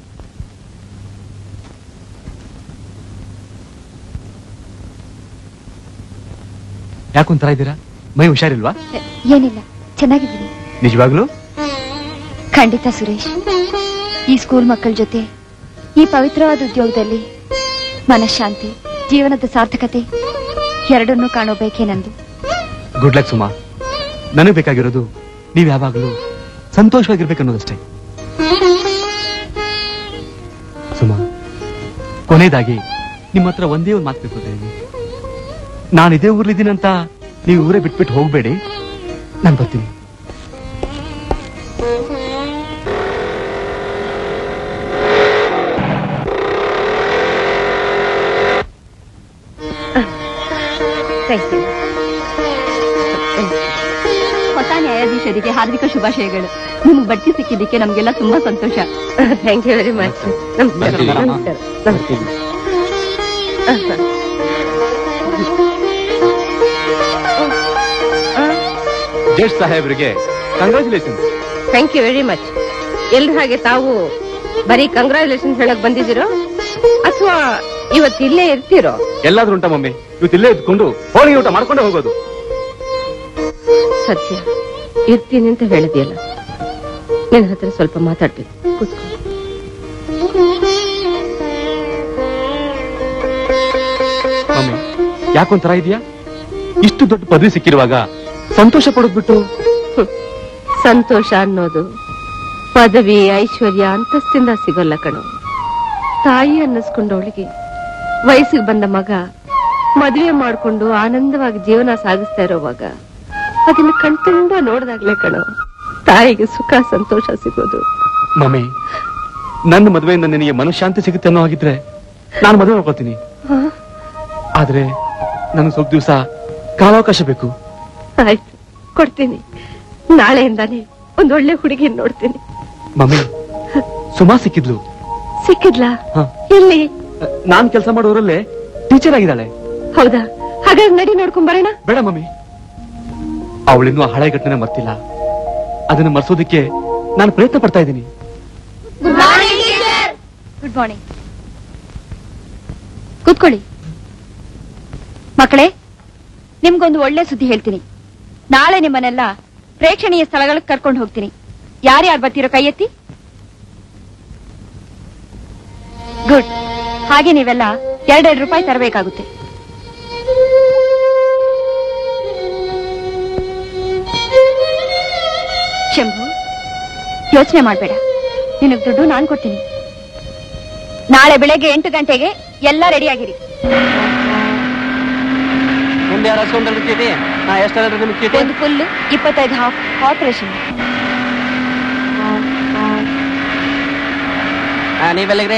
ಯಾಕೊಂತರ ಇದ್ದೀರಾ ಮೈ ಹುಷಾರಿಲ್ವಾ ಏನಿಲ್ಲ ಚೆನ್ನಾಗಿದ್ದೀನಿ ನಿಜವಾಗ್ಲೂ ಖಂಡಿತ ಸುರೇಶ್ ಈ ಸ್ಕೂಲ್ ಮಕ್ಕಳ ಜೊತೆ ಈ ಪವಿತ್ರವಾದ ಉದ್ಯೋಗದಲ್ಲಿ ಮನಃಶಾಂತಿ ಜೀವನದ ಸಾರ್ಥಕತೆ ಎರಡನ್ನೂ ಕಾಣೋ ಬೇಕೇ ನಂದು ಗುಡ್ ಲಕ್ ಸುಮಾ ನನಗೆ ಬೇಕಾಗಿರೋದು ನೀವ್ ಯಾವಾಗ್ಲೂ ಸಂತೋಷವಾಗಿರ್ಬೇಕನ್ನೋದಷ್ಟೇ ಸುಮಾ ಕೊನೆಯದಾಗಿ ನಿಮ್ಮ ಹತ್ರ ಒಂದೇ ಒಂದು ಮಾತು ತಿಳ್ಕೊತೀನಿ ನಾನು ಇದೇ ಊರ್ಲಿದ್ದೀನಂತ ನೀವು ಊರೇ ಬಿಟ್ಬಿಟ್ಟು ಹೋಗ್ಬೇಡಿ ನಾನು ಬರ್ತೀನಿ ಥ್ಯಾಂಕ್ ಯು ಹೊಸ ನ್ಯಾಯಾಧೀಶರಿಗೆ ಹಾರ್ದಿಕ ಶುಭಾಶಯಗಳು ನಿಮ್ಗೆ ಬಡ್ತಿ ಸಿಕ್ಕಿದ್ದಕ್ಕೆ ನಮ್ಗೆಲ್ಲ ತುಂಬಾ ಸಂತೋಷ ಥ್ಯಾಂಕ್ ಯು ವೆರಿ ಮಚ್ ನಮಸ್ಕಾರ ಬರ್ತೀವಿ. ನಮಸ್ಕಾರ ನಮಸ್ಕಾರ ಜಡ್ಜ್ ಸಾಹೇಬ್ರಿಗೆ congratulation thank you very much ಎಲ್ರ ಹಾಗೆ ತಾವು ಬರೀ ಕಂಗ್ರಾಚುಲೇಷನ್ ಹೇಳಕ್ ಬಂದಿದ್ದೀರೋ ಅಥವಾ ಇವತ್ತು ಇಲ್ಲೇ ಇರ್ತೀರೋ ಎಲ್ಲಾದ್ರೂ ಉಂಟಾ ಮಮ್ಮಿ ಇವತ್ತು ಇಲ್ಲೇ ಇದ್ಕೊಂಡು ಹೋಳಿಗೆ ಊಟ ಮಾಡ್ಕೊಂಡೇ ಹೋಗೋದು ಸತ್ಯ ಇರ್ತೀನಿ ಅಂತ ಹೇಳಿದ್ಯಲ್ಲ ನಿನ್ ಹತ್ರ ಸ್ವಲ್ಪ ಮಾತಾಡ್ಬೇಕು ಕೂತ್ಕೊ ಮಮ್ಮಿ ಯಾಕೊಂತರ ಇದೆಯಾ ಇಷ್ಟು ದೊಡ್ಡ ಪದವಿ ಸಿಕ್ಕಿರುವಾಗ ಸಂತೋಷ ಪಡೋದ್ ಬಿಟ್ಟು ಸಂತೋಷ ಅನ್ನೋದು ಪದವಿ ಐಶ್ವರ್ಯ ಅಂತಸ್ತಿಂದ ಸಿಗೋಲ್ಲ ಕಣೋ ತಾಯಿ ಅನ್ನಿಸ್ಕೊಂಡವಳಿಗೆ ವಯಸ್ಸಿಗೆ ಬಂದ ಮಗ ಮದುವೆ ಮಾಡ್ಕೊಂಡು ಆನಂದವಾಗಿ ಜೀವನ ಸಾಗಿಸ್ತಾ ಇರೋವಾಗ ಅದನ್ನ ಕಣ್ತುಂಬ ನೋಡ್ದಾಗ್ಲೇ ಕಣೋ ತಾಯಿಗೆ ಸುಖ ಸಂತೋಷ ಸಿಗೋದು ಮಮ್ಮಿ ನನ್ನ ಮದುವೆಯಿಂದ ನಿನಗೆ ಮನಃಶಾಂತಿ ಸಿಗುತ್ತೆ ಅನ್ನೋ ಹಾಗಿದ್ರೆ ನಾನು ಮದುವೆ ಮಾಡ್ಕೊತೀನಿ ಹಾ, ಆದ್ರೆ ನನಗೆ ಸ್ವಲ್ಪ ದಿವಸ ಕಾಲಾವಕಾಶ ಬೇಕು ಆಯ್ತು ಕೊಡ್ತೀನಿ ನಾಳೆಯಿಂದಾನೆ ಒಂದ್ ಒಳ್ಳೆ ಹುಡುಗಿ ನೋಡ್ತೀನಿ ಮಮ್ಮಿ ಸುಮಾ ಸಿಕ್ಕಿದ್ಲು ಸಿಕ್ಕಿದ್ಲಾ ಹಾ. ಎಲ್ಲಿ ನಾನ್ ಕೆಲಸ ಮಾಡೋರಲ್ಲೇ ಟೀಚರ್ ಆಗಿದ್ದಾಳೆ ಹೌದಾ ಹಾಗಾದ್ರೆ ನಡಿ ನೋಡ್ಕೊಂಡ್ ಬರೋಣ ಬೇಡ ಮಮ್ಮಿ ಅವಳಿನ್ನೂ ಆ ಹಳೆ ಘಟನೆ ಮರ್ತಿಲ್ಲ ಅದನ್ನ ಮರ್ಸೋದಕ್ಕೆ ನಾನು ಪ್ರಯತ್ನ ಪಡ್ತಾ ಇದ್ದೀನಿ ಗುಡ್ ಮಾರ್ನಿಂಗ್ ಕೂತ್ಕೊಳ್ಳಿ ಮಕ್ಕಳೇ ನಿಮ್ಗೊಂದು ಒಳ್ಳೆ ಸುದ್ದಿ ಹೇಳ್ತೀನಿ ನಾಳೆ ನಿಮ್ಮನ್ನೆಲ್ಲ ಪ್ರೇಕ್ಷಣೀಯ ಸ್ಥಳಗಳಿಗೆ ಕರ್ಕೊಂಡು ಹೋಗ್ತೀನಿ ಯಾರ್ಯಾರು ಬರ್ತೀರೋ ಕೈ ಎತ್ತಿ ಗುಡ್ ಹಾಗೆ ನೀವೆಲ್ಲ ಎರಡೆರಡು ರೂಪಾಯಿ ತರಬೇಕಾಗುತ್ತೆ ಶಂಭು ಯೋಚನೆ ಮಾಡ್ಬೇಡ ನಿನಗ್ ದುಡ್ಡು ನಾನ್ ಕೊಡ್ತೀನಿ ನಾಳೆ ಬೆಳಗ್ಗೆ ಎಂಟು ಗಂಟೆಗೆ ಎಲ್ಲ ರೆಡಿ ಆಗಿರಿ ಮುಂದೆ ಯಾರು ಹಸ್ಕೊಂಡ್ ಚೀಟಿ ನಾ ಎಷ್ಟಾದ್ರೂ ನಿಮ್ಗೆ ಚೀಟಿ ಒಂದು ಫುಲ್ ಇಪ್ಪತ್ತೈದು ಹಾಫ್ ಆಪರೇಷನ್ ನೀವೆಲ್ಲಿಗ್ರಿ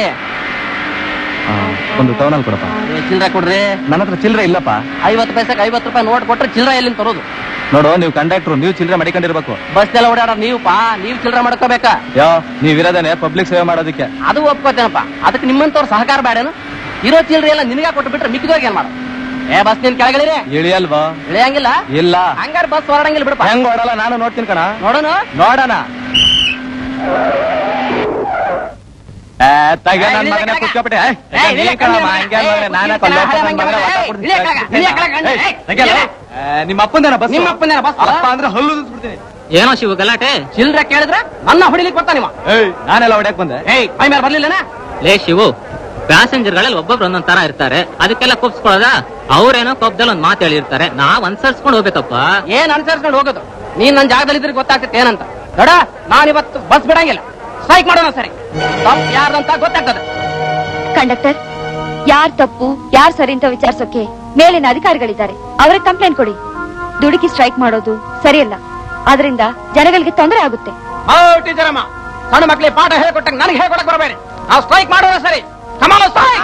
ಒಂದು ಟೌನಲ್ಲಿ ಕೊಡಪ್ಪ ಚಿಲ್ಲರೆ ಕೊಡ್ರಿ ನನ್ನ ಹತ್ರ ಚಿಲ್ಲರೆ ಇಲ್ಲಪ್ಪ ಐವತ್ತು ಪೈಸೆಗೆ ಐವತ್ತು ರೂಪಾಯಿ ನೋಟ್ ಕೊಟ್ರೆ ಚಿಲ್ಲರೆ ಎಲ್ಲಿಂದ ತರೋದು ನೋಡು ನೀವು ಕಂಡಕ್ಟ್ರು ನೀವು ಚಿಲ್ಲರೆ ಮಡಿಕೊಂಡಿರ್ಬೇಕು ಬಸ್ ಎಲ್ಲ ಓಡಾಡ ನೀವು ಪಾ ನೀವು ಚಿಲ್ಲರೆ ಮಾಡ್ಕೋಬೇಕಾ ಯೋ ನೀವ್ ಇರೋದೇನೆ ಪಬ್ಲಿಕ್ ಸೇವೆ ಮಾಡೋದಕ್ಕೆ ಅದು ಒಪ್ಕೋತೇನಪ್ಪ ಅದಕ್ಕೆ ನಿಮ್ಮಂತವ್ರ ಸಹಕಾರ ಬೇಡೇನು ಇರೋ ಚಿಲ್ಲರೆ ಎಲ್ಲ ನಿನಗ ಕೊಟ್ಟು ಬಿಟ್ರೆ ಮಿಕ್ಕಿದೋಗಿ ಏನ್ ಮಾಡ ಏ ಬಸ್ ನಿನ್ ಕೆಳಗಿಳಿರಿ ಇಳಿಯಲ್ವಾ ಇಳಿಯಂಗಿಲ್ಲ ಇಲ್ಲ ಹಂಗಾರೆ ಬಸ್ ಹೊರಡಂಗಿಲ್ಲ ಬಿಡಪ್ಪ ಹೆಂಗ್ ಓಡಲ್ಲ ನಾನು ನೋಡ್ತೀನಿ ಕಣ ನೋಡೋಣ ನೋಡೋಣ ತಗ ನನ್ ಮಗನ ಕುತ್ಕೊಬಿಟ್ಟೆ ಏ, ಏಯ್, ನೀನ್ ಕಣಮ್ಮ, ಹಂಗೆ ಅನ್ಬೇಡ, ನಾನೇ ಕೊಲ್ಲೋ ನನ್ ಮಗನ ಒಟ್ಟ ಕೊಡ್ತೀನಿ. ಏಯ್, ತೆಗಿಯಲ್ಲ, ಏಯ್. ನಿಮ್ಮ ಅಪ್ಪಂದೇನ ಬಸ್ ನಿಮ್ಮ ಅಪ್ಪಂದೇನ ಬಸ್? ಅಪ್ಪ ಅಂದ್ರೆ ಹಲ್ಲು ಉದುರ್ಸ್ಬಿಡ್ತೀನಿ. ಏನೋ ಶಿವ ಗಲಾಟೆ ಚಿಲ್ರ ಕೇಳಿದ್ರ ನನ್ನ ಹೊಡಿಲಿಕ್ಕೆ ಬರ್ತಾನೆ ಇವ. ಏಯ್ ನಾನೆಲ್ಲ ಹೊಡ್ಯಾಕ್ ಬಂದೆ ಏಯ್ ಮೈ ಮೇಲೆ ಬರ್ಲಿಲ್ಲನ ಲೇ ಶಿವು ಪ್ಯಾಸೆಂಜರ್ಗಳಲ್ಲಿ ಒಬ್ಬೊಬ್ರು ಒಂದೊಂದ್ ತರ ಇರ್ತಾರೆ ಅದಕ್ಕೆಲ್ಲ ಕೋಪ್ಸ್ಕೊಳ್ಳೋದ ಅವ್ರೇನೋ ಕೋಪದಲ್ಲಿ ಒಂದ್ ಮಾತು ಹೇಳಿರ್ತಾರೆ ನಾವ್ ಅನ್ಸರ್ಸ್ಕೊಂಡು ಹೋಗ್ಬೇಕಪ್ಪ ಏನ್ ಅನುಸರಿಸ್ಕೊಂಡು ಹೋಗೋದು ನೀನ್ ನನ್ನ ಜಾಗದಲ್ಲಿ ಇದ್ರೆ ಗೊತ್ತಾಗ್ತೈತೆ ಏನಂತ ನೋಡ ನಾನ್ ಇವತ್ತು ಬಸ್ ಬಿಡಂಗಿಲ್ಲ ಸ್ಟ್ರೈಕ್ ಮಾಡೋಣ ಸರಿ ತಪ್ಪು ಯಾರ್ದಂತ ಗೊತ್ತಾಗ್ತದೆ ಕಂಡಕ್ಟರ್ ಯಾರ್ ತಪ್ಪು ಯಾರ್ ಸರಿ ಅಂತ ವಿಚಾರಿಸೋಕೆ ಮೇಲಿನ ಅಧಿಕಾರಿಗಳಿದ್ದಾರೆ ಅವ್ರಿಗೆ ಕಂಪ್ಲೇಂಟ್ ಕೊಡಿ ದುಡುಕಿ ಸ್ಟ್ರೈಕ್ ಮಾಡೋದು ಸರಿಯಲ್ಲ ಅದರಿಂದ ಜನಗಳಿಗೆ ತೊಂದರೆ ಆಗುತ್ತೆ ಓ ಟೀಚರ್ ಅಮ್ಮ ಸಣ್ಣ ಮಕ್ಳಿಗೆ ಪಾಠ ಹೇಳ್ಕೊಟ್ಟಂಗ ನನಗೆ ಹೇಳ್ಕೊಡಕ್ ಬರಬೇಡಿ ನಾವು ಸ್ಟ್ರೈಕ್ ಮಾಡೋಣ ಸರಿ ಕಮಾನ ಸ್ಟ್ರೈಕ್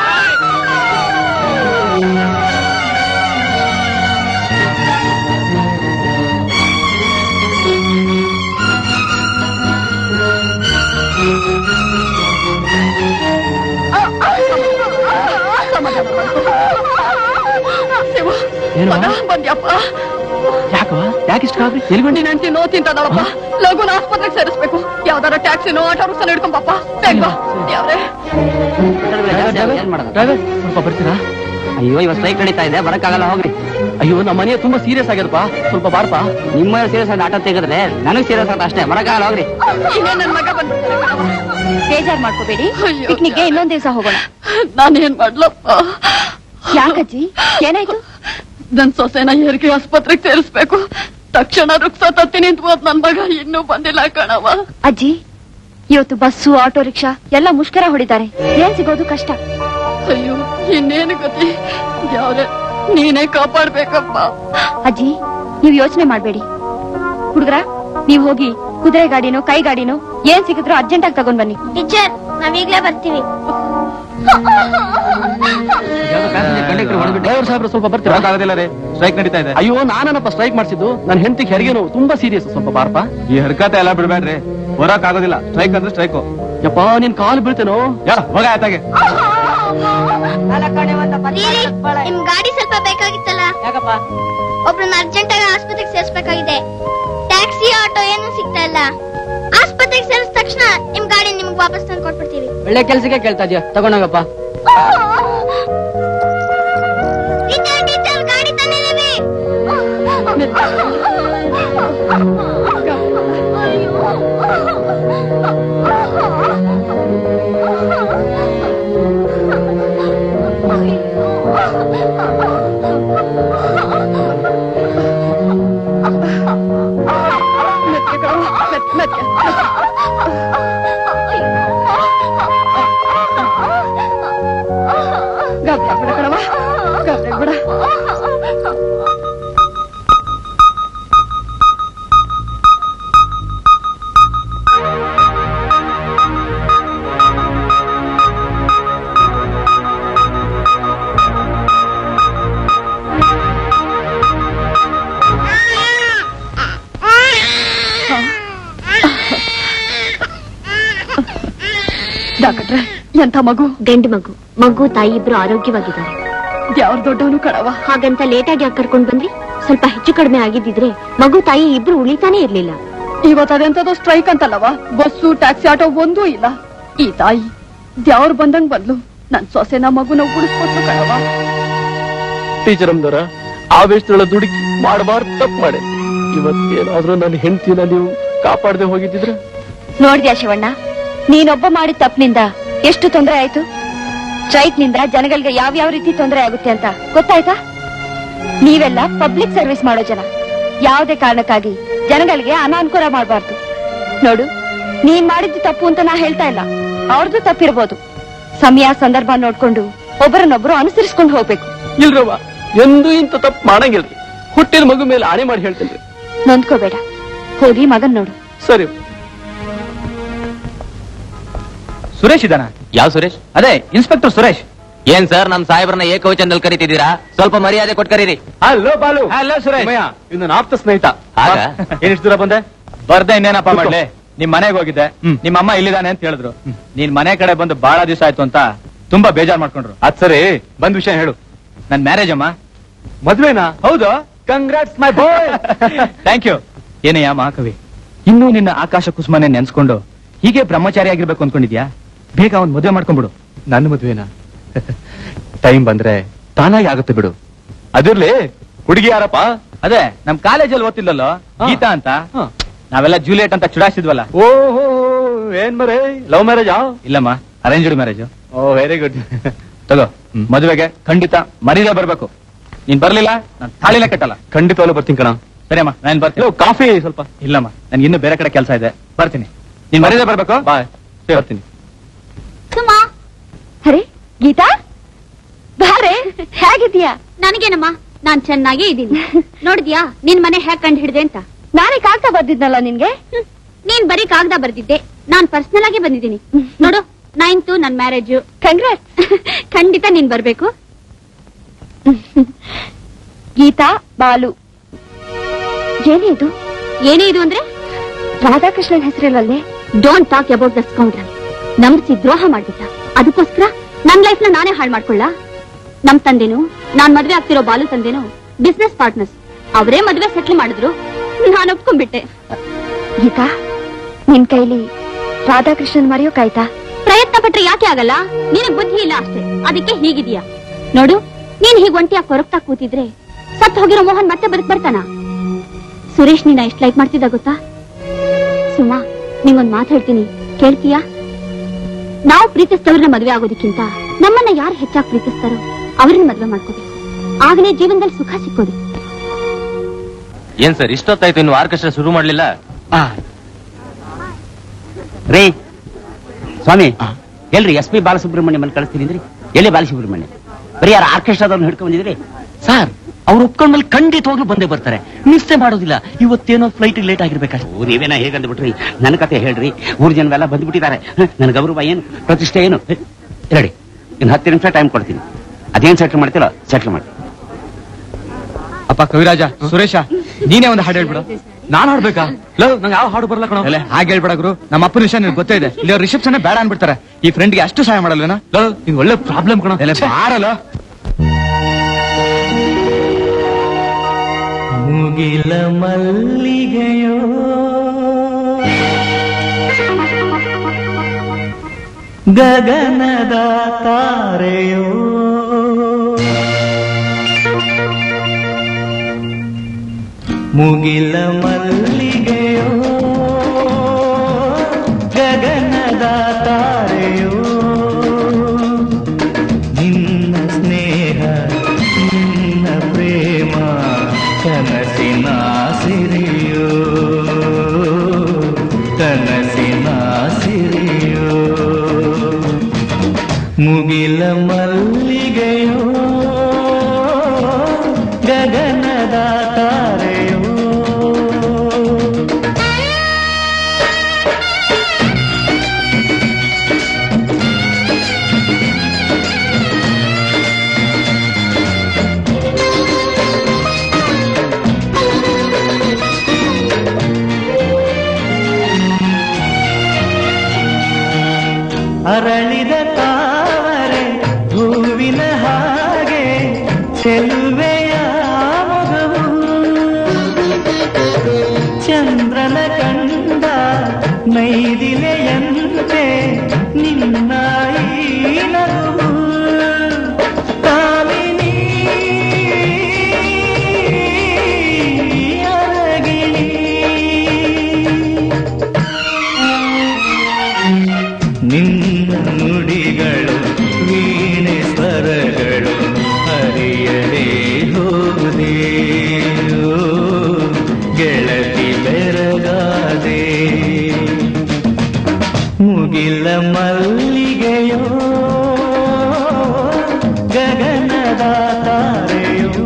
ಬಂದ್ಯಪ್ಪ ಯಾಕವ ಯಾಕೆ ಇಷ್ಟ ಗಾಬರಿ ಎಲ್ಗೊಂಡಿ ನಿನ್ನ ಹೆಂಡತಿ ನೋ ತಿಂತದಳಪ್ಪ ಲಘುನ ಆಸ್ಪತ್ರೆಗೆ ಸೇರಿಸ್ಬೇಕು ಯಾವ್ದಾರ ಟ್ಯಾಕ್ಸಿನೋ ಆಟೋ ರಿಕ್ಷಾ ಹಿಡ್ಕೊಂಬಪ್ಪ ಬೇಗ ಬಾ ಯಾವ್ರೆ ಡ್ರೈವರ್ ಸ್ವಲ್ಪ ಬರ್ತೀರಾ ಅಯ್ಯೋ ಇವಾಗ ಸ್ಟ್ರೈಕ್ ನಡೀತಾ ಇದೆ ಬರಕ್ಕಾಗಲ್ಲ ಹೋಗ್ರಿ ಅಯ್ಯೋ ನಮ್ಮ ಮನೆ ತುಂಬಾ ಸೀರಿಯಸ್ ಆಗ್ಯದಪ್ಪ ಸ್ವಲ್ಪ ಬಾರಪ್ಪ ನಿಮ್ಮ ಸೀರಿಯಸ್ ಆಗಿ ಆಟೋ ತೆಗೆದ್ರೆ ನನಗ್ ಸೀರಿಯಸ್ ಆಗುತ್ತೆ ಅಷ್ಟೇ ಬರಕ್ಕಾಗಲ್ಲ ಹೋಗ್ರಿ ಇನ್ನೇ ನನ್ ಮಗ ಬಂದ್ಬಿಡ್ತಾನೆ ಬೇಜಾರ್ ಮಾಡ್ಕೋಬೇಡಿ ಪಿಕ್ನಿಕ್ಗೆ ಇನ್ನೊಂದ್ ದಿವಸ ಹೋಗೋಣ ನಾನೇನ್ ಮಾಡ್ಲಪ್ಪ ಯಾಕಜ್ಜಿ ಏನಾಯ್ತು ನನ್ ಸೊಸೆನ ಹೆರಿಗೆ ಆಸ್ಪತ್ರೆಗೆ ಸೇರಿಸ್ಬೇಕು ತಕ್ಷಣ ರುಕ್ಸ ತತ್ತಿ ನಿಂತ್ಬೋದ್ ನನ್ ಮಗ ಇನ್ನೂ ಬಂದಿಲ್ಲ ಕಣವ ಅಜ್ಜಿ ಇವತ್ತು ಬಸ್ಸು ಆಟೋ ರಿಕ್ಷಾ ಎಲ್ಲ ಮುಷ್ಕರ ಹೊಡಿತಾರೆ ಏನ್ ಸಿಗೋದು ಕಷ್ಟ ಅಯ್ಯೋ ಇನ್ನೇನು ಗತಿ ಯಾವ್ರೆ ನೀನೇ ಕಾಪಾಡ್ಬೇಕಪ್ಪ ಅಜ್ಜಿ ನೀವ್ ಯೋಚನೆ ಮಾಡ್ಬೇಡಿ ಹುಡುಗ್ರ ನೀವ್ ಹೋಗಿ ಕುದುರೆ ಗಾಡಿನೋ ಕೈ ಗಾಡಿನೋ ಏನ್ ಸಿಗಿದ್ರೂ ಅರ್ಜೆಂಟ್ ಆಗಿ ತಗೊಂಡ್ ಬನ್ನಿ ಟೀಚರ್ ನಾವೀಗ್ಲೇ ಬರ್ತೀವಿ ಡ್ರೈವರ್ ಸಾಹೇಬ್ರು ಸ್ವಲ್ಪ ಬರ್ತೀರಾ ಆಗೋದಿಲ್ಲ ರೀ ಸ್ಟ್ರೈಕ್ ನಡೀತಾ ಇದೆ ಅಯ್ಯೋ ನಾನಪ್ಪ ಸ್ಟ್ರೈಕ್ ಮಾಡಿಸಿದ್ದು ನನ್ನ ಹೆಂಡತಿಗೆ ಹೆರಿಗೆ ನೋವು ತುಂಬಾ ಸೀರಿಯಸ್ ಸ್ವಲ್ಪ ಬಾರಪ್ಪ ಈ ಹರ್ಕತೆ ಎಲ್ಲ ಬಿಡ್ಬೇಡ್ರಿ ಬರಕ್ ಆಗೋದಿಲ್ಲ ಸ್ಟ್ರೈಕ್ ಅಂದ್ರೆ ಸ್ಟ್ರೈಕ್ ಯಪ್ಪ ನಿನ್ ಕಾಲು ಬೀಳ್ತೇನೋ ಯಾರ ಹೋಗ ಆಯ್ತಾಗೆ ರೀ, ನಿಮ್ ಗಾಡಿ ಸ್ವಲ್ಪ ಬೇಕಾಗಿತ್ತಲ್ಲ ಯಾಕಪ್ಪ ಒಬ್ರನ್ನ ಅರ್ಜೆಂಟ್ ಆಗಿ ಆಸ್ಪತ್ರೆಗೆ ಸೇರ್ಸ್ಬೇಕಾಗಿದೆ ಟ್ಯಾಕ್ಸಿ ಆಟೋ ಏನು ಸಿಗ್ತಾ ಇಲ್ಲ ಆಸ್ಪತ್ರೆಗೆ ಸೇರಿದ ತಕ್ಷಣ ನಿಮ್ ಗಾಡಿ ನಿಮ್ಗೆ ವಾಪಸ್ ತಂದು ಕೊಟ್ಬಿಡ್ತೀವಿ ಒಳ್ಳೆ ಕೆಲ್ಸಕ್ಕೆ ಕೇಳ್ತಾ ಇದೀಯ ತಗೊಂಡೋಗಪ್ಪ ಟೀಚರ್ ಟೀಚರ್ ಗಾಡಿ ತಂದಿದ್ದೀವಿ ಗಾಬರಿ ಆಗ್ಬೇಡ ಕಣವ ಗಾಬರಿ ಆಗ್ಬೇಡ ಡಾಕ್ಟ್ರೆ ಎಂತ ಮಗು ಗಂಡು ಮಗು ಮಗು ತಾಯಿ ಇಬ್ರು ಆರೋಗ್ಯವಾಗಿದ್ದಾರೆ ಯಾವ್ರ ದೊಡ್ಡವನು ಕಣವ ಹಾಗಂತ ಲೇಟಾಗಿ ಯಾಕೆ ಕರ್ಕೊಂಡ್ ಬಂದ್ರಿ ಸ್ವಲ್ಪ ಹೆಚ್ಚು ಕಡಿಮೆ ಆಗಿದ್ದಿದ್ರೆ ಮಗು ತಾಯಿ ಇಬ್ರು ಉಳಿತಾನೆ ಇರ್ಲಿಲ್ಲ ಇವತ್ತು ಅದೆಂತದೋ ಸ್ಟ್ರೈಕ್ ಅಂತಲ್ಲವ ಬಸ್ಸು ಟ್ಯಾಕ್ಸಿ ಆಟೋ ಒಂದೂ ಇಲ್ಲ ಈ ತಾಯಿ ದ್ಯಾವ್ರು ಬಂದಂಗ್ ಬಂದ್ಲು ನನ್ ಸೊಸೆನ ಮಗುನ ಉಳಿಸ್ಕೊಟ್ಲು ಕಣವ ಟೀಚರ್ ಅಮ್ದರ ಆವೇಶದೊಳ ದುಡುಕಿ ಮಾಡಬಾರ್ದು ತಪ್ಪು ಮಾಡಿ ಇವತ್ತೇನಾದ್ರೂ ನನ್ನ ಹೆಂಡತಿನ ನೀವು ಕಾಪಾಡದೆ ಹೋಗಿದ್ದಿದ್ರೆ ನೋಡ್ದ್ಯಾ ಶಿವಣ್ಣ ನೀನೊಬ್ಬ ಮಾಡಿದ ತಪ್ಪಿನಿಂದ ಎಷ್ಟು ತೊಂದರೆ ಆಯ್ತು ಸ್ಟ್ರೈಕ್ ನಿಂದ ಜನಗಳಿಗೆ ಯಾವ ಯಾವ ರೀತಿ ತೊಂದರೆ ಆಗುತ್ತೆ ಅಂತ ಗೊತ್ತಾಯ್ತಾ ನೀವೆಲ್ಲ ಪಬ್ಲಿಕ್ ಸರ್ವಿಸ್ ಮಾಡೋ ಜನ ಯಾವುದೇ ಕಾರಣಕ್ಕಾಗಿ ಜನಗಳಿಗೆ ಅನಾನುಕೂಲ ಮಾಡಬಾರ್ದು ನೋಡು ನೀನ್ ಮಾಡಿದ್ದು ತಪ್ಪು ಅಂತ ನಾ ಹೇಳ್ತಾ ಇಲ್ಲ ಅವ್ರದ್ದು ತಪ್ಪಿರ್ಬೋದು ಸಮಯ ಸಂದರ್ಭ ನೋಡ್ಕೊಂಡು ಒಬ್ಬರನ್ನೊಬ್ರು ಅನುಸರಿಸ್ಕೊಂಡು ಹೋಗ್ಬೇಕು ಇಲ್ರವ್ವ ಎಂದೂ ಇಂಥ ತಪ್ಪು ಮಾಡಂಗಿಲ್ರಿ ಹುಟ್ಟಿದ ಮಗು ಮೇಲೆ ಆಣೆ ಮಾಡಿ ಹೇಳ್ತೇನ್ರಿ ನೊಂದ್ಕೋಬೇಡ ಹೋಗಿ ಮಗನ್ ನೋಡು ಸರಿ ಸುರೇಶ್ ಇದಾನ ಯಾವ ಸುರೇಶ್ ಅದೇ ಇನ್ಸ್ಪೆಕ್ಟರ್ ಸುರೇಶ್ ಏನ್ ಸರ್ ನಮ್ ಸಾಹೇಬ್ರನ್ನ ಏಕವಚನದಲ್ಲಿ ಕರಿತಿದ್ದೀರಾ ಸ್ವಲ್ಪ ಮರ್ಯಾದೆ ಕೊಟ್ಟು ಕರೀರಿ ಹಲೋ ಬಾಲು ಹಲೋ ಸುರೇಶ್ ಇನ್ನು ನಾಪ್ತ ಸ್ನೇಹಿತ ಆಗ? ಏನಿಷ್ಟು ದೂರ ಬಂದೆ ಬರ್ದೆ ಇನ್ನೇನಪ್ಪ ಮಾಡ್ಲಿ ನಿಮ್ ಮನೆಗೆ ಹೋಗಿದ್ದೆ ನಿಮ್ಮ ಅಮ್ಮ ಇಲ್ಲಿದಾನೆ ಅಂತ ಹೇಳಿದ್ರು ನೀನ್ ಮನೆ ಕಡೆ ಬಂದು ಬಹಳ ದಿವಸ ಆಯ್ತು ಅಂತ ತುಂಬಾ ಬೇಜಾರ್ ಮಾಡ್ಕೊಂಡ್ರು ಅದ್ ಸರಿ ಬಂದ್ ವಿಷಯ ಹೇಳು ನನ್ ಮ್ಯಾರೇಜ್ ಅಮ್ಮ ಮದ್ವೆನಾ ಹೌದು congrats my boy thank you ಏನಯ್ಯ ಮಹಾಕವಿ ಇನ್ನೂ ನಿನ್ನ ಆಕಾಶ ಕುಸುಮನೆ ನೆನ್ಸ್ಕೊಂಡು ಹೀಗೆ ಬ್ರಹ್ಮಚಾರಿ ಆಗಿರ್ಬೇಕು ಅನ್ಕೊಂಡಿದ್ಯಾ ಬೇಗ ಅವ್ನ್ ಮದುವೆ ಮಾಡ್ಕೊಂಡ್ಬಿಡು ನನ್ನ ಮದುವೆನಾ ಟೈಮ್ ಬಂದ್ರೆ ತಾನಾಗಿ ಆಗುತ್ತೆ ಬಿಡು ಅದಿರ್ಲಿ ಹುಡುಗಿ ಯಾರಪ್ಪ ಅದೇ ನಮ್ ಕಾಲೇಜಲ್ಲಿ ಓದ್ತಿಲ್ಲಲ್ಲೋ ಗೀತಾ ಅಂತ ನಾವೆಲ್ಲ ಜೂಲಿಯಟ್ ಅಂತ ಚುಡಾಯಿಸಿದ್ವಲ್ಲ ಓಹೋ ಏನ್ ಮರೇ ಲವ್ ಮ್ಯಾರೇಜಾ ಇಲ್ಲಮ್ಮ ಅರೇಂಜ್ಡ್ ಮ್ಯಾರೇಜ್ ಓ ವೆರಿ ಗುಡ್ ತಗೋ ಮದುವೆಗೆ ಖಂಡಿತ ಮರೀದೇ ಬರ್ಬೇಕು ನೀನ್ ಬರ್ಲಿಲ್ಲ ನಾನು ತಾಳಿನ ಕಟ್ಟಲ್ಲ ಖಂಡಿತವಾಗ್ಲೂ ಬರ್ತೀನಿ ಕಣ ಸರಿ ಅಮ್ಮ ನಾನು ಬರ್ತೀನಿ ಕಾಫಿ ಸ್ವಲ್ಪ ಇಲ್ಲಮ್ಮ ನನ್ಗೆ ಇನ್ನೂ ಬೇರೆ ಕಡೆ ಕೆಲಸ ಇದೆ ಬರ್ತೀನಿ ನೀನ್ ಮರೀದೇ ಬರ್ಬೇಕು ಬಾಯ್ ಬರ್ತೀನಿ ಸುಮಾ ಅರೆ ಗೀತಾ ಬಾರೆ ಹೇಗಿದ್ಯಾ ನನಗೇನಮ್ಮ ನಾನ್ ಚೆನ್ನಾಗೇ ಇದ್ದೀನಿ ನೋಡಿದ್ಯಾ ನಿನ್ ಮನೆ ಹ್ಯಾಕ್ ಕಂಡು ಹಿಡ್ದೆ ಅಂತ ನಾನೇ ಕಾಗ್ತಾ ಬರ್ದಿದ್ನಲ್ಲ ನಿನ್ಗೆ ಹ್ಮ್. ನೀನ್ ಬರೀ ಕಾಗದ ಬರ್ದಿದ್ದೆ ನಾನ್ ಪರ್ಸನಲ್ ಆಗಿ ಬಂದಿದ್ದೀನಿ ನೋಡು ನೈನ್ತ್ ನನ್ ಮ್ಯಾರೇಜ್ ಕಂಗ್ರಾಟ್ ಖಂಡಿತ ನೀನ್ ಬರ್ಬೇಕು ಗೀತಾ ಬಾಲು ಏನೇ ಇದು ಏನೇ ಇದು ಅಂದ್ರೆ ರಾಧಾಕೃಷ್ಣನ್ ಹೆಸರಿಲ್ಲಲ್ಲೇ don't talk about the scoundrel ನಂಬಿಸಿ ದ್ರೋಹ ಮಾಡ್ಬಿಟ್ಟ ಅದಕ್ಕೋಸ್ಕರ ನನ್ ಲೈಫ್ ನ ನಾನೇ ಹಾಳು ಮಾಡ್ಕೊಳ್ಳ ನಮ್ ತಂದೆನು ನಾನ್ ಮದ್ವೆ ಆಗ್ತಿರೋ ಬಾಲು ತಂದೆನು ಬಿಸ್ನೆಸ್ ಪಾರ್ಟ್ನರ್ಸ್ ಅವರೇ ಮದ್ವೆ ಸೆಟ್ಲ್ ಮಾಡಿದ್ರು ನಾನ್ ಒಪ್ಕೊಂಡ್ಬಿಟ್ಟೆ ಗೀತಾ ನಿನ್ ಕೈಲಿ ರಾಧಾಕೃಷ್ಣನ್ ಮರೆಯೋಕಾಯ್ತಾ ಪ್ರಯತ್ನ ಪಟ್ರೆ ಯಾಕೆ ಆಗಲ್ಲ ನಿನಗ್ ಬುದ್ಧಿ ಇಲ್ಲ ಅಷ್ಟೇ ಅದಕ್ಕೆ ಹೀಗಿದೀಯ ನೋಡು ನೀನ್ ಹೀಗ್ ಒಂಟಿಯಾಗಿ ಕೊರಗ್ತಾ ಕೂತಿದ್ರೆ ಸತ್ ಹೋಗಿರೋ ಮೋಹನ್ ಮತ್ತೆ ಬದುಕ್ ಬರ್ತಾನ ಸುರೇಶ್ ನಿನ್ನ ಎಷ್ಟ್ ಲೈಕ್ ಮಾಡ್ತಿದ್ದ ಗೊತ್ತಾ ಸುಮಾ ನಿಂಗೊಂದ್ ಮಾತು ಹೇಳ್ತೀನಿ ಕೇಳ್ತೀಯಾ ನಾವು ಪ್ರೀತಿಸ್ತವ್ರನ್ನ ಮದ್ವೆ ಆಗೋದಕ್ಕಿಂತ ನಮ್ಮನ್ನ ಯಾರು ಹೆಚ್ಚಾಗಿ ಪ್ರೀತಿಸ್ತಾರೋ ಅವ್ರನ್ನ ಮದ್ವೆ ಮಾಡ್ಕೋಬೇಕು ಆಗಲೇ ಜೀವನದಲ್ಲಿ ಸುಖ ಸಿಕ್ಕೋದು ಏನ್ ಸರ್ ಇಷ್ಟೊತ್ತಾಯ್ತು ಇನ್ನು ಆರ್ಕೆಸ್ಟ್ರಾ ಶುರು ಮಾಡ್ಲಿಲ್ಲ ರೀ ಸ್ವಾಮಿ ಎಲ್ರಿ ಎಸ್ ಪಿ ಬಾಲಸುಬ್ರಹ್ಮಣ್ಯಂ ಕಳಿಸ್ತೀನಿ ಅಂದ್ರಿ ಎಲ್ಲಿ ಬಾಲಸುಬ್ರಹ್ಮಣ್ಯ ಬರೀ ಯಾರು ಆರ್ಕೆಸ್ಟ್ರಾದವ್ರನ್ನ ಹಿಡ್ಕೊಂಡ್ ಬಂದಿದ್ರಿ ಸರ್ ಅವ್ರು ಒಪ್ಕೊಂಡ್ಮೇಲೆ ಖಂಡಿತವಾಗ್ಲೂ ಬಂದೇ ಬರ್ತಾರೆ ಮಿಸ್ಸೇ ಮಾಡೋದಿಲ್ಲ ಇವತ್ತೇನೋ ಫ್ಲೈಟ್ ಲೇಟ್ ಆಗಿರ್ಬೇಕಷ್ಟು ನೀವೇನ ಹೇಗಂದ್ಬಿಟ್ರಿ ನನ್ನ ಕತೆ ಹೇಳ್ರಿ ಮೂರು ಜನವೆಲ್ಲ ಬಂದ್ಬಿಟ್ಟಿದ್ದಾರೆ ನನ್ನ ಗೌರವ ಏನು ಪ್ರತಿಷ್ಠೆ ಏನು ಹೇಳಿ ಇನ್ನು ಹತ್ತು ನಿಮಿಷ ಟೈಮ್ ಕೊಡ್ತೀನಿ ಅದೇನ್ ಸೆಟ್ಲ್ ಮಾಡ್ತೀರೋ ಸೆಟ್ಲ್ ಮಾಡಿ ಅಪ್ಪ ಕವಿರಾಜ ಸುರೇಶ ನೀನೇ ಒಂದು ಹಾಡು ಹೇಳ್ಬಿಡು ನಾನ್ ಹಾಡ್ಬೇಕಾ ಲವ್ ನಂಗೆ ಯಾವ ಹಾಡು ಬರಲ್ಲ ಕಣ ಅಲ್ಲೇ ಹಾಗೆ ಹೇಳ್ಬೇಡ ಗುರು ನಮ್ಮ ಅಪ್ಪನ ವಿಷಯ ನಿನ್ಗೆ ಗೊತ್ತೇ ಇದೆ ಇಲ್ಲಿ ರಿಸೆಪ್ಷನ್ ಬೇಡ ಅನ್ಬಿಡ್ತಾರೆ ಈ ಫ್ರೆಂಡ್ಗೆ ಅಷ್ಟು ಸಹಾಯ ಮಾಡಲ್ವೇನಾ ಲವ್ ನಿಂಗೆ ಒಳ್ಳೆ ಪ್ರಾಬ್ಲಮ್ ಕಣ ಎಲ್ಲ ಬಾರಲ್ಲ ಮುಗಿಲ ಮಲ್ಲಿಗೆಯೋ ಗಗನದ ತಾರೆಯೋ ಮುಗಿಲ ಮಲ್ಲಿಗೆಯೋ ಗಗನದ ತಾರೆಯೋ ನಿನ್ನ ಸ್ನೇಹ ನಿನ್ನ ಪ್ರೇಮ ಕನಸಿನ ಸಿರಿಯೋ ಕನಸಿನ ಸಿರಿಯೋ ಮುಗಿಲ ಮಲ್ಲಿಗೆಯೋ ಗಗನದ ತಾರೆಯೋ ಅರಳಿದ ತಾವರೆ ಹೂವಿನ ಹಾಗೆ ಚೆಲುವೆಯ ಮೊಗವು ಚಂದ್ರನ ಕಂಡ ನೈದಿಲೆಯಂತೆ ನಿನ್ನ ಈ ನಗುವು ಕಾಮಿನಿ ಅರಗಿಣಿ ನಿನ್ನ ನುಡಿಗಳು ವೀಣೆ ಸ್ವರಗಳು ಹರಿಯಲೇ ಹೋದೆ ಓ, ಗೆಳತಿ ಬೆರಗಾದೆ ಮುಗಿಲ ಮಲ್ಲಿಗೆಯೋ ಗಗನದ ತಾರೆಯೋ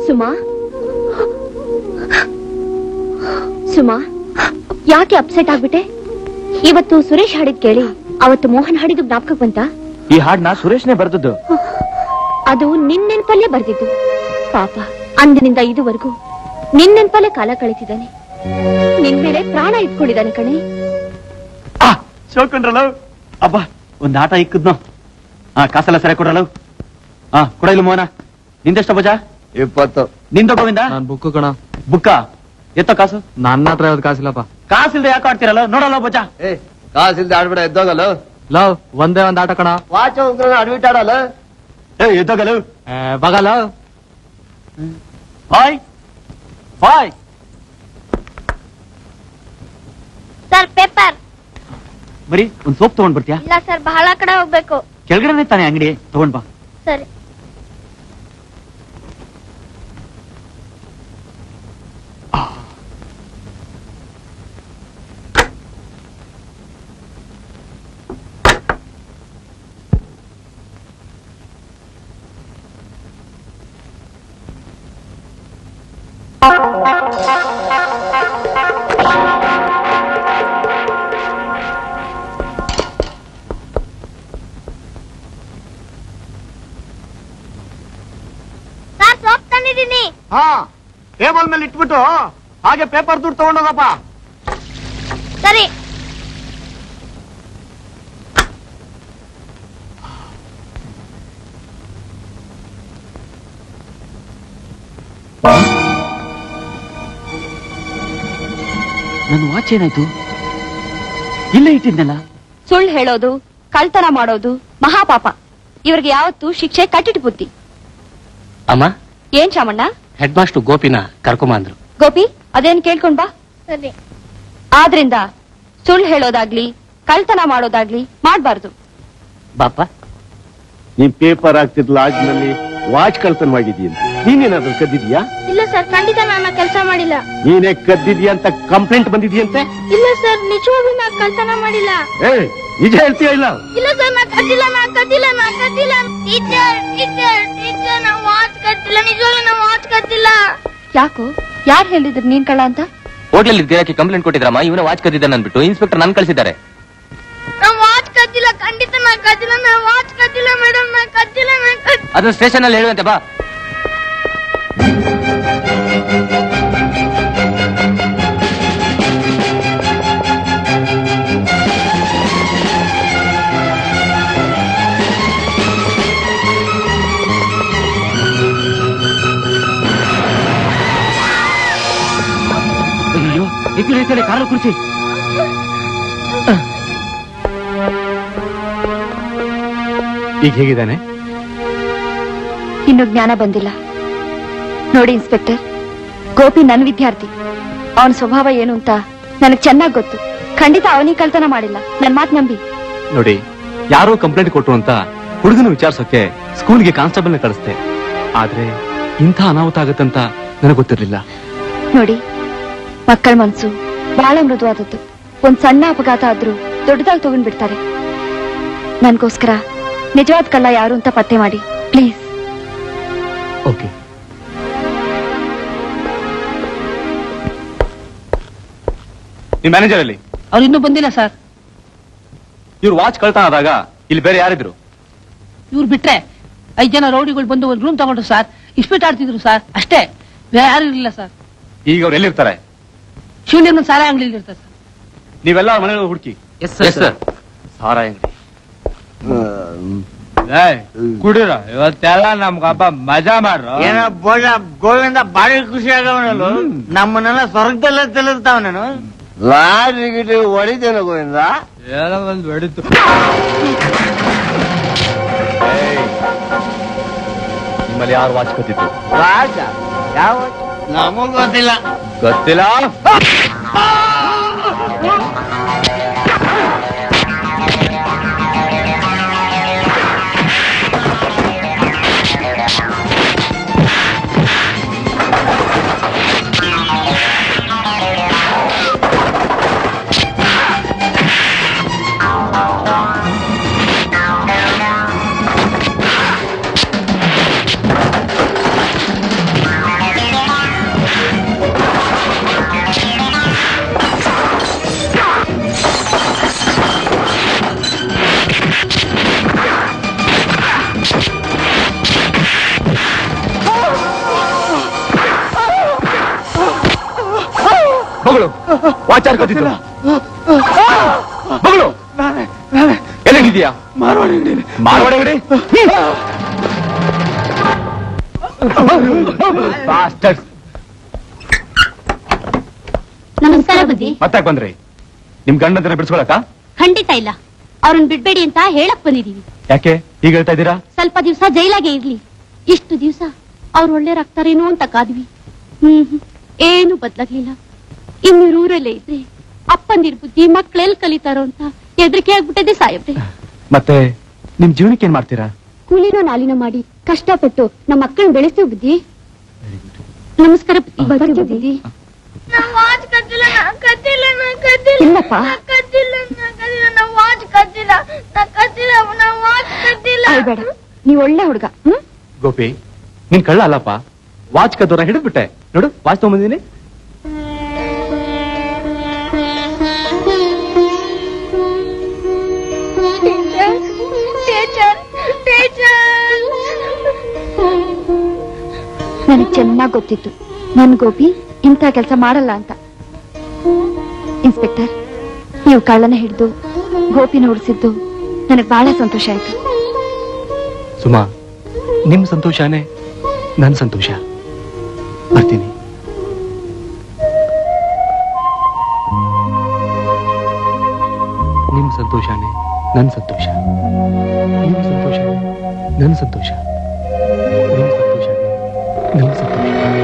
ಸುಮಾ ಸುಮಾ ಯಾಕೆ ಅಪ್ಸೆಟ್ ಆಗ್ಬಿಟ್ಟೆ ಇವತ್ತು ಸುರೇಶ್ ಹಾಡಿದ್ ಕೇಳಿ ಅವತ್ತು ಮೋಹನ್ ಹಾಡಿದ್ದು ಜ್ಞಾಪಕಕ್ಕೆ ಬಂತ ಈ ಹಾಡ್ನ ಸುರೇಶ್ನೇ ಬರ್ದದ್ದು ಅದು ನಿನ್ ನೆನ್ಪಲ್ಲೇ ಬರ್ದಿದ್ದು ಪಾಪ ಅಂದಿನಿಂದ ಇದುವರೆಗೂ ನಿನ್ ನೆನ್ಪಲ್ಲೇ ಕಾಲ ಕಳೀತಿದ್ದಾನೆ ನಿನ್ ಮೇಲೆ ಪ್ರಾಣ ಇಟ್ಕೊಂಡಿದ್ದಾನೆ ಕಣೆ ಶೋಕೊಂಡ್ರಲ್ಲ ಅಬ್ಬಾ ಒಂದ್ ಆಟ ಇಕ್ಕದ್ನೋ ಹಾ ಕಾಸೆಲ್ಲ ಸರಿ ಕೊಡ್ರಲ್ಲ ಹಾ ಕೊಡ ಇಲ್ಲ ಮೋಹನ ನಿಂದೆಷ್ಟ ಬಜಾ ಇಪ್ಪತ್ತು ನಿಂದ ಗೋವಿಂದ ನಾನ್ ಬುಕ್ ಕಣ ಬುಕ್ಕ ಎತ್ತ ಕಾಸು ನನ್ನ ಹತ್ರ ಯಾವ್ದು ಕಾಸಿಲ್ಲಪ್ಪ ಕಾಸಿಲ್ದೆ ಯಾಕೆ ಆಡ್ತಿರಲ್ಲ ನೋಡಲ್ಲ ಬಜಾ ಏ ಕಾಸಿಲ್ದೆ ಆಡ್ಬೇಡ ಎದ್ದೋಗಲ್ಲ ಲವ್ ಒಂದೇ ಒಂದ್ ಆಟ ಕಣ ವಾಚ ಉಂಗ್ರನ ಅಡ್ಮಿಟ್ ಆಡಲ್ಲ ಏ ಎದ್ದೋಗಲ್ಲ ಬಗಲ ಹಾಯ್ ಹಾಯ್ ಸರ್ ಪೇಪರ್ ಬರೀ ಒಂದ್ ಸೋಪ್ ತಗೊಂಡ್ ಬರ್ತೀಯಾ ಇಲ್ಲ ಸರ್ ಬಹಳ ಕಡೆ ಹೋಗ್ಬೇಕು ಕೆಳಗಡೆ ತಾನೆ ಅಂಗಡಿ ತಗೊಂಡ್ ಬಾ ಸರಿ ಸರ್ ಸೋಪ್ ತಂದಿದ್ದೀನಿ ಹಾ ಟೇಬಲ್ ಮೇಲೆ ಇಟ್ಬಿಟ್ಟು ಹಾಗೆ ಪೇಪರ್ ದುಡ್ಡು ತಗೊಂಡೋಗಪ್ಪ ಸರಿ ನನ್ನ ವಾಚ್ ಏನಾಯ್ತು ಇಲ್ಲೇ ಇಟ್ಟಿದ್ನಲ್ಲ ಸುಳ್ಳು ಹೇಳೋದು ಕಳ್ತನ ಮಾಡೋದು ಮಹಾಪಾಪ ಇವ್ರಿಗೆ ಯಾವತ್ತೂ ಶಿಕ್ಷೆ ಕಟ್ಟಿಟ್ಟು ಬುದ್ಧಿ ಅಮ್ಮ ಏನ್ ಶಾಮಣ್ಣ ಹೆಡ್ ಮಾಸ್ಟರ್ ಗೋಪಿನ ಕರ್ಕೊಂಬ ಅಂದ್ರು ಗೋಪಿ ಅದೇನ್ ಕೇಳ್ಕೊಂಡ್ ಬಾ ಸರಿ ಆದ್ರಿಂದ ಸುಳ್ಳು ಹೇಳೋದಾಗ್ಲಿ ಕಳ್ತನ ಮಾಡೋದಾಗ್ಲಿ ಮಾಡ್ಬಾರ್ದು ಬಾಪ ನೀನ್ ಪೇಪರ್ ಹಾಕ್ತಿದ್ ಲಾಡ್ಜ್ ನಲ್ಲಿ ವಾಚ್ ಕಳ್ತನವಾಗಿದೀಯ ನೀನೇನಾದ್ರೂ ಕದ್ದಿದ್ಯಾ ಇಲ್ಲ ಸರ್ ಖಂಡಿತ ನಾನು ಕೆಲಸ ಮಾಡಿಲ್ಲ ನೀನೇ ಕದ್ದಿದ್ಯಾ ಅಂತ ಕಂಪ್ಲೇಂಟ್ ಬಂದಿದ್ಯಂತೆ ಇಲ್ಲ ಸರ್ ನಿಜವಾಗ್ಲೂ ನಾ ಕಳ್ತನ ಮಾಡಿಲ್ಲ ಏ ನಿಜ ಹೇಳ್ತೀಯ ಇಲ್ಲ ಇಲ್ಲ ಸರ್ ನಾ ಕದ್ದಿಲ್ಲ ನಾ ಕದ್ದಿಲ್ಲ ನಾ ಕದ್ದಿಲ್ಲ ಟೀಚರ್ ಟೀಚರ್ ಟೀಚರ್ ನಾ ವಾಚ್ ಕದ್ದಿಲ್ಲ ನಿಜವಾಗ್ಲೂ ನಾ ವಾಚ್ ಕದ್ದಿಲ್ಲ ಯಾಕೋ ಯಾರ್ ಹೇಳಿದ್ರು ನೀನ್ ಕಳ್ಳ ಅಂತ ಹೋಟ್ಲಲ್ಲಿ ಗಿರಾಕಿ ಕಂಪ್ಲೇಂಟ್ ಕೊಟ್ಟಿದ್ರಮ್ಮ ಇವನ ವಾಚ್ ಕದ್ದಿದ್ದಾನೆ ಅಂದ್ಬಿಟ್ಟು ಇನ್ಸ್ಪೆಕ್ಟರ್ ನನ್ ಕಳಿಸಿದ್ದಾರೆ ನಾ ವಾಚ್ ಕದ್ದಿಲ್ಲ ಖಂಡಿತ ನಾ ಕದ್ದಿಲ್ಲ ನಾ ವಾಚ್ ಕದ್ದಿಲ್ಲ ಮೇಡಮ್ ನಾ ಕದ್ದಿಲ್ಲ ನಾ ಕದ್ದಿಲ್ಲ ಅದನ್ನ ಸ್ಟೇಷನ್ ಅಲ್ಲಿ ಹೇಳುವಂತೆ ಬಾ ಅಯ್ಯೋ ಎತ್ತಿರ ಎತ್ತಿರ ಕಾಲ ಕುರ್ಚಿ ಈಗ ಹೇಗಿದ್ದಾನೆ ಇನ್ನು ಜ್ಞಾನ ಬಂದಿಲ್ಲ ನೋಡಿ ಇನ್ಸ್ಪೆಕ್ಟರ್ ಗೋಪಿ ನನ್ ವಿದ್ಯಾರ್ಥಿ ಅವನ ಸ್ವಭಾವ ಏನು ಅಂತ ನನಗ್ ಚೆನ್ನಾಗ್ ಗೊತ್ತು ಖಂಡಿತ ಅವನಿಗೆ ಕಳ್ತನ ಮಾಡಿಲ್ಲ ನನ್ ಮಾತ್ ನಂಬಿ ನೋಡಿ ಯಾರೋ ಕಂಪ್ಲೇಂಟ್ ಕೊಟ್ರು ಅಂತ ಹುಡುಗನ ವಿಚಾರಿಸೋಕೆ ಸ್ಕೂಲ್ಗೆ ಕಾನ್ಸ್ಟೇಬಲ್ ನ ಕಳಿಸ್ದೆ ಆದ್ರೆ ಇಂಥ ಅನಾಹುತ ಆಗತ್ತಂತ ನನಗೆ ಗೊತ್ತಿರ್ಲಿಲ್ಲ ನೋಡಿ ಮಕ್ಕಳ ಮನ್ಸು ಬಹಳ ಮೃದುವಾದದ್ದು ಒಂದ್ ಸಣ್ಣ ಅಪಘಾತ ಆದ್ರೂ ದೊಡ್ಡದಾಗಿ ತಗೊಂಡ್ಬಿಡ್ತಾರೆ ನನ್ಗೋಸ್ಕರ ನಿಜವಾದ ಕಳ್ಳ ಯಾರು ಅಂತ ಪತ್ತೆ ಮಾಡಿ ಪ್ಲೀಸ್ ಓಕೆ ನಿಮ್ ಮ್ಯಾನೇಜರ್ ಅಲ್ಲಿ ಅವ್ರು ಇನ್ನೂ ಬಂದಿಲ್ಲ ಸರ್ ಇವ್ರು ವಾಚ್ ಕಳ್ತನ ಆದಾಗ ಇಲ್ಲಿ ಬೇರೆ ಯಾರಿದ್ರು ಇವ್ರು ಬಿಟ್ರೆ ಐದ್ ಜನ ರೌಡಿಗಳು ಬಂದು ಒಂದು ರೂಮ್ ತಗೊಂಡ್ರು ಸರ್ ಇಸ್ಪೀಟ್ ಆಡ್ತಿದ್ರು ಸರ್ ಅಷ್ಟೇ ಬೇರೆ ಯಾರು ಇರಲಿಲ್ಲ ಸರ್ ಈಗ ಅವ್ರು ಎಲ್ಲಿರ್ತಾರೆ ಶಿವಲಿಂಗನ ಸಾಲ ಅಂಗಡಿ ಇರ್ತಾರೆ ಸರ್ ನೀವೆಲ್ಲ ಮನೆಗಳು ಹುಡುಕಿ ಎಸ್ ಸರ್ ಸಾರಾಯಿ ಅಂಗಡಿ ಕುಡಿರ ಇವತ್ತೆಲ್ಲ ನಮ್ಗ ಹಬ್ಬ ಮಜಾ ಮಾಡ್ರು ಏನ ಬೋಜ ಗೋವಿಂದ ಬಾರಿ ಖುಷಿ ಆಗವನಲ್ಲ ನಮ್ಮನ್ನೆಲ್ಲ ಸ್ವರ್ಗದಲ್ಲೇ ತಿಳಿರ್ತಾವ ನಾನು ಲಾಡ್ಜ್ ಗಿಡ್ರಿ ಹೊಡಿತೇನೆ ಗೋವಿಂದ ಏನೋ ಒಂದ್ ಹೊಡಿತು ನಿಮ್ಮಲ್ಲಿ ಯಾರು ವಾಚ್ ಕತ್ತಿತ್ತು ರಾಜ ಯಾವ ನಮಗ್ ಗೊತ್ತಿಲ್ಲ ಗೊತ್ತಿಲ್ಲ ಆ ಮಗಳು ವಾಚ್ ಹಾರ್ಕೋತಿದ್ದು ಮಗಳು ಎಲ್ಲಿದ್ಯಾ ಮಾರವಾಡ ಅಂಗಡಿ ಮಾರವಾಡ ಅಂಗಡಿ Bastards. ನಮಸ್ಕಾರ ಬುದ್ಧಿ ಮತ್ತೆ ಬಂದ್ರಿ ನಿಮ್ ಗಂಡಂತನ ಬಿಡಿಸ್ಕೊಳಕ ಖಂಡಿತ ಇಲ್ಲ ಅವ್ರನ್ನ ಬಿಡ್ಬೇಡಿ ಅಂತ ಹೇಳಕ್ ಬಂದಿದೀವಿ ಯಾಕೆ ಈಗ ಹೇಳ್ತಾ ಇದ್ದೀರಾ ಸ್ವಲ್ಪ ದಿವಸ ಜೈಲಾಗೆ ಇರ್ಲಿ ಇಷ್ಟು ದಿವಸ ಅವ್ರು ಒಳ್ಳೆಯರಾಗ್ತಾರೇನೋ ಅಂತ ಕಾದ್ವಿ ಹ್ಮ್ ಹ್ಮ್. ಏನು ಬದ್ಲಾಗ್ಲಿಲ್ಲ ಇನ್ನು ಊರಲ್ಲೇ ಇದ್ರೆ ಅಪ್ಪಂದಿರ್ ಬುದ್ಧಿ ಮಕ್ಳೆಲ್ ಕಲಿತಾರೋ ಅಂತ ಹೆದರಿಕೆ ಆಗ್ಬಿಟ್ಟಿದೆ ಸಾಯಬ್ರೆ ಮತ್ತೆ ನಿಮ್ ಜೀವನಕ್ಕೆ ಏನ್ ಮಾಡ್ತೀರಾ ಕೂಲಿನೋ ನಾಲಿನೋ ಮಾಡಿ ಕಷ್ಟಪಟ್ಟು ನಮ್ಮ ಮಕ್ಕಳನ್ನ ಬೆಳೆಸ್ತೀವಿ ಬುದ್ಧಿ ನಮಸ್ಕಾರ ಬುದ್ಧಿ. ಬರ್ತೀವಿ ಬುದ್ಧಿ ವಾಚ್ ಕದ್ದಿಲ್ಲ ನಾ ಕದ್ದಿಲ್ಲ ನಾ ಕದ್ದಿಲ್ಲ ಇಲ್ಲಪ್ಪ. ನಾ ಕದ್ದಿಲ್ಲ ನಾ ಕದ್ದಿಲ್ಲ ನಾ ವಾಚ್ ಕದ್ದಿಲ್ಲ ನಾ ಕದ್ದಿಲ್ಲ ನಾ ವಾಚ್ ಕದ್ದಿಲ್ಲ ಅಳ್ಬೇಡ ನೀವ್ ಒಳ್ಳೆ ಹುಡುಗ ಹ್ಮ್ ಗೋಪಿ ನೀನ್ ಕಳ್ಳ ಅಲ್ಲಪ್ಪ ವಾಚ್ ಕದ್ದೋರ ಹಿಡಿದ್ಬಿಟ್ಟೆ ನೋಡು ವಾಚ್ ತಗೊಂಬಂದಿನಿ ಟೀಚರ್ ಟೀಚರ್ ನನಗ್ ಚೆನ್ನಾಗ್ ಗೊತ್ತಿತ್ತು ನನ್ ಗೋಪಿ ಇಂಥ ಕೆಲಸ ಮಾಡಲ್ಲ ಅಂತ ಇನ್ಸ್ಪೆಕ್ಟರ್ ನೀವು ಕಳ್ಳನ ಹಿಡಿದು ಗೋಪಿನ ಉಳಿಸಿದ್ದು ನನಗ್ ಬಹಳ ಸಂತೋಷ ಆಯ್ತು ಸುಮಾ ನಿಮ್ ಸಂತೋಷನೇ ನನ್ ಸಂತೋಷ ಬರ್ತೀನಿ ನಿಮ್ ಸಂತೋಷನೇ ನನ್ ಸಂತೋಷ ನಿಮ್ ಸಂತೋಷ ನನ್ ಸಂತೋಷ ನಿಮ್ ಸಂತೋಷ ನನ್ ಸಂತೋಷ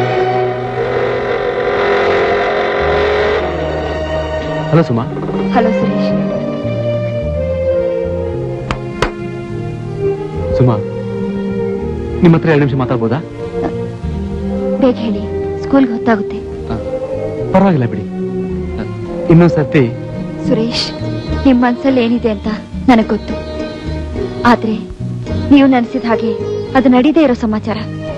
ಹಲೋ ಸುಮಾ ಹಲೋ ಸುರೇಶ್ ಸುಮಾ ನಿಮ್ಮ ಹತ್ರ ಎರಡು ನಿಮಿಷ ಮಾತಾಡ್ಬೋದಾ ಬೇಗ ಹೇಳಿ ಸ್ಕೂಲ್ಗೆ ಹೊತ್ತಾಗುತ್ತೆ ಪರವಾಗಿಲ್ಲ ಬಿಡಿ ಇನ್ನೊಂದ್ ಸರ್ತಿ ಸುರೇಶ್ ನಿಮ್ ಮನ್ಸಲ್ಲಿ ಏನಿದೆ ಅಂತ ನನಗ್ ಗೊತ್ತು ಆದ್ರೆ ನೀವು ನೆನೆಸಿದ ಹಾಗೆ ಅದು ನಡೀದೇ ಇರೋ ಸಮಾಚಾರ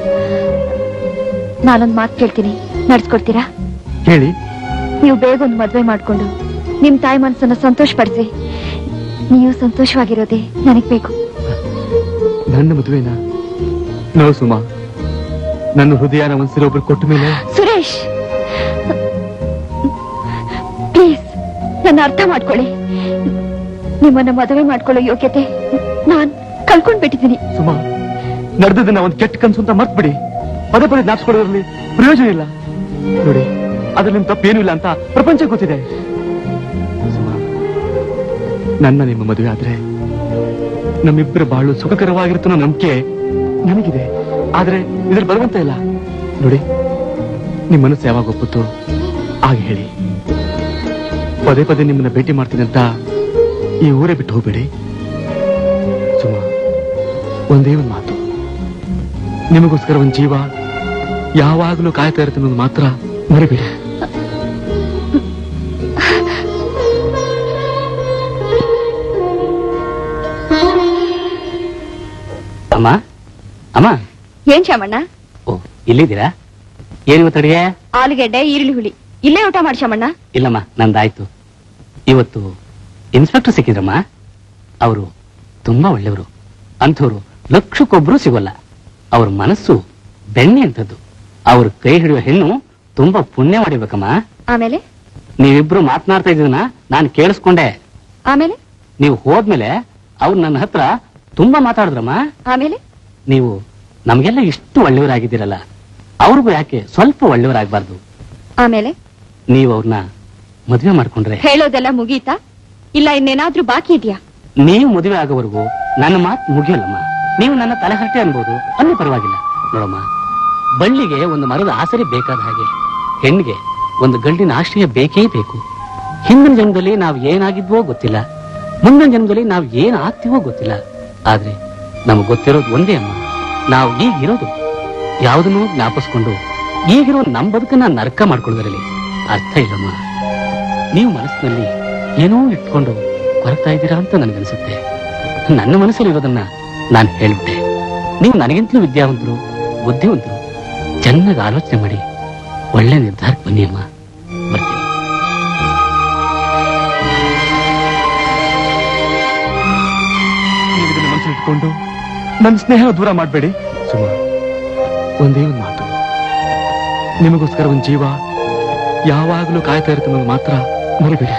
ನಾನೊಂದ್ ಮಾತು ಕೇಳ್ತೀನಿ ನಡ್ಸ್ಕೊಡ್ತೀರಾ ಹೇಳಿ ನೀವು ಬೇಗ ಒಂದು ಮದ್ವೆ ಮಾಡ್ಕೊಂಡು ನಿಮ್ ತಾಯಿ ಮನಸ್ಸನ್ನ ಸಂತೋಷ ಪಡಿಸಿ ನೀವು ಸಂತೋಷವಾಗಿರೋದೇ ನನಗ್ ಬೇಕು ನನ್ನ ಮದುವೆನ ನೋ ಸುಮಾ ನನ್ನ ಹೃದಯನ ಒಂದ್ಸಿರೋ ಕೊಟ್ಟ ಮೇಲೆ ಸುರೇಶ್ ಪ್ಲೀಸ್ ನನ್ನ ಅರ್ಥ ಮಾಡ್ಕೊಳ್ಳಿ ನಿಮ್ಮನ್ನ ಮದುವೆ ಮಾಡ್ಕೊಳ್ಳೋ ಯೋಗ್ಯತೆ ನಾನ್ ಕಳ್ಕೊಂಡ್ಬಿಟ್ಟಿದ್ದೀನಿ ಸುಮಾ ನಡೆದದನ್ನ ಒಂದ್ ಕೆಟ್ಟ ಕನ್ಸು ಅಂತ ಮರ್ತ್ಬಿಡಿ ಪದೇ ಪದೇ ಜ್ಞಾಪಿಸ್ಕೊಳ್ಳೋದ್ರಲ್ಲಿ ಪ್ರಯೋಜನ ಇಲ್ಲ ನೋಡಿ ಅದ್ರಲ್ಲಿ ನಿಮ್ ತಪ್ಪೇನೂ ಇಲ್ಲ ಅಂತ ಪ್ರಪಂಚ ಗೊತ್ತಿದೆ ಸುಮಾ ನನ್ನ ನಿಮ್ಮ ಮದುವೆ ಆದ್ರೆ ನಮ್ಮಿಬ್ಬರ ಬಾಳು ಸುಖಕರವಾಗಿರುತ್ತೋ ಅನ್ನೋ ನಂಬಿಕೆ ನನಗಿದೆ ಆದ್ರೆ ಇದ್ರಲ್ಲಿ ಬರುವಂತ ಇಲ್ಲ ನೋಡಿ ನಿಮ್ ಮನಸ್ಸು ಯಾವಾಗ ಒಪ್ಪುತ್ತೋ ಆಗ ಹೇಳಿ ಪದೇ ಪದೇ ನಿಮ್ಮನ್ನ ಭೇಟಿ ಮಾಡ್ತೀನಿ ಅಂತ ಈ ಊರೇ ಬಿಟ್ಟು ಹೋಗ್ಬೇಡಿ ಸುಮಾ ಒಂದೇ ಒಂದು ಮಾತು ನಿಮಗೋಸ್ಕರ ಒಂದು ಜೀವ ಯಾವಾಗಲೂ ಕಾಯ್ತಾ ಇರುತ್ತೆ ಅನ್ನೋದು ಮಾತ್ರ ಮರಿಬೇಡಿ ಅಮ್ಮ ಅಮ್ಮ ಏನ್ ಶಾಮಣ್ಣ ಓ ಇಲ್ಲಿದ್ದೀರಾ ಏನಿವತ್ತು ಅಡಿಗೆ ಆಲೂಗೆಡ್ಡೆ ಈರುಳ್ಳಿ ಹುಳಿ ಇಲ್ಲೇ ಊಟ ಮಾಡಿ ಶಾಮಣ್ಣ ಇಲ್ಲಮ್ಮ ನಂದಾಯ್ತು ಇವತ್ತು ಇನ್ಸ್ಪೆಕ್ಟರ್ ಸಿಕ್ಕಿದ್ರಮ್ಮ ಅವರು ತುಂಬಾ ಒಳ್ಳೆಯವರು ಅಂಥವ್ರು ಲಕ್ಷಕ್ಕೊಬ್ರು ಸಿಗೋಲ್ಲ ಅವ್ರ ಮನಸ್ಸು ಬೆಣ್ಣೆ ಅಂತದ್ದು ಅವ್ರ ಕೈ ಹಿಡಿಯುವ ಹೆಣ್ಣು ತುಂಬಾ ಪುಣ್ಯ ಮಾಡಿರ್ಬೇಕಮ್ಮ ಆಮೇಲೆ ನೀವಿಬ್ರು ಮಾತನಾಡ್ತಾ ಇದ್ದೀನ ನಾನು ಕೇಳಿಸ್ಕೊಂಡೆ ಆಮೇಲೆ ನೀವು ಹೋದ್ಮೇಲೆ ಅವ್ರು ನನ್ನ ಹತ್ರ ತುಂಬಾ ಮಾತಾಡಿದ್ರಮ್ಮ ಆಮೇಲೆ ನೀವು ನಮಗೆಲ್ಲ ಇಷ್ಟು ಒಳ್ಳೆಯವರಾಗಿದ್ದೀರಲ್ಲ ಅವ್ರಿಗೂ ಯಾಕೆ ಸ್ವಲ್ಪ ಒಳ್ಳೆಯವರಾಗಬಾರ್ದು ಆಮೇಲೆ ನೀವು ಅವ್ರನ್ನ ಮದುವೆ ಮಾಡ್ಕೊಂಡ್ರೆ ಹೇಳೋದೆಲ್ಲ ಮುಗೀತಾ ಇಲ್ಲ ಇನ್ನೇನಾದ್ರೂ ಬಾಕಿ ಇದೆಯಾ ನೀವು ಮದುವೆ ಆಗೋವರೆಗೂ ನನ್ನ ಮಾತು ಮುಗಿಯಲ್ಲಮ್ಮ ನೀವು ನನ್ನ ತಲೆಹರಟೆ ಅನ್ಬೋದು ಅನ್ನೂ ಪರವಾಗಿಲ್ಲ ನೋಡಮ್ಮ ಬಳ್ಳಿಗೆ ಒಂದು ಮರದ ಆಸರೆ ಬೇಕಾದ ಹಾಗೆ ಹೆಣ್ಣಿಗೆ ಒಂದು ಗಂಡಿನ ಆಶ್ರಯ ಬೇಕೇ ಬೇಕು ಹಿಂದಿನ ಜನ್ಮದಲ್ಲಿ ನಾವು ಏನಾಗಿದ್ವೋ ಗೊತ್ತಿಲ್ಲ ಮುಂದಿನ ಜನ್ಮದಲ್ಲಿ ನಾವು ಏನ್ ಆಗ್ತೀವೋ ಗೊತ್ತಿಲ್ಲ ಆದ್ರೆ ನಮಗೆ ಗೊತ್ತಿರೋದು ಒಂದೇ ಅಮ್ಮ ನಾವು ಈಗಿರೋದು ಯಾವುದನ್ನೂ ಜ್ಞಾಪಿಸ್ಕೊಂಡು ಈಗಿರೋ ನಮ್ಮ ಬದುಕನ್ನ ನರಕ ಮಾಡ್ಕೊಳ್ಳೋದ್ರಲ್ಲಿ ಅರ್ಥ ಇಲ್ಲಮ್ಮ ನೀವು ಮನಸ್ಸಿನಲ್ಲಿ ಏನೋ ಇಟ್ಕೊಂಡು ಕೊರಗ್ತಾ ಇದ್ದೀರಾ ಅಂತ ನನಗನ್ಸುತ್ತೆ ನನ್ನ ಮನಸ್ಸಲ್ಲಿರೋದನ್ನ ನಾನು ಹೇಳ್ಬಿಟ್ಟೆ ನೀವು ನನಗಿಂತಲೂ ವಿದ್ಯಾವಂತರು ಬುದ್ಧಿವಂತರು ಚೆನ್ನಾಗಿ ಆಲೋಚನೆ ಮಾಡಿ ಒಳ್ಳೆ ನಿರ್ಧಾರಕ್ಕೆ ಬನ್ನಿ ಅಮ್ಮ ಬರ್ತೀನಿ ನೀವು ಇದನ್ನ ಮನಸ್ಸಲ್ಲಿ ಇಟ್ಕೊಂಡು ನನ್ನ ಸ್ನೇಹ ದೂರ ಮಾಡಬೇಡಿ ಸುಮಾ ಒಂದೇ ಒಂದು ಮಾತು ನಿಮಗೋಸ್ಕರ ಒಂದು ಜೀವ ಯಾವಾಗ್ಲೂ ಕಾಯ್ತಾ ಇರ್ತೀನಿ ಅನ್ನೋದು ಮಾತ್ರ ಮರಿಬೇಡಿ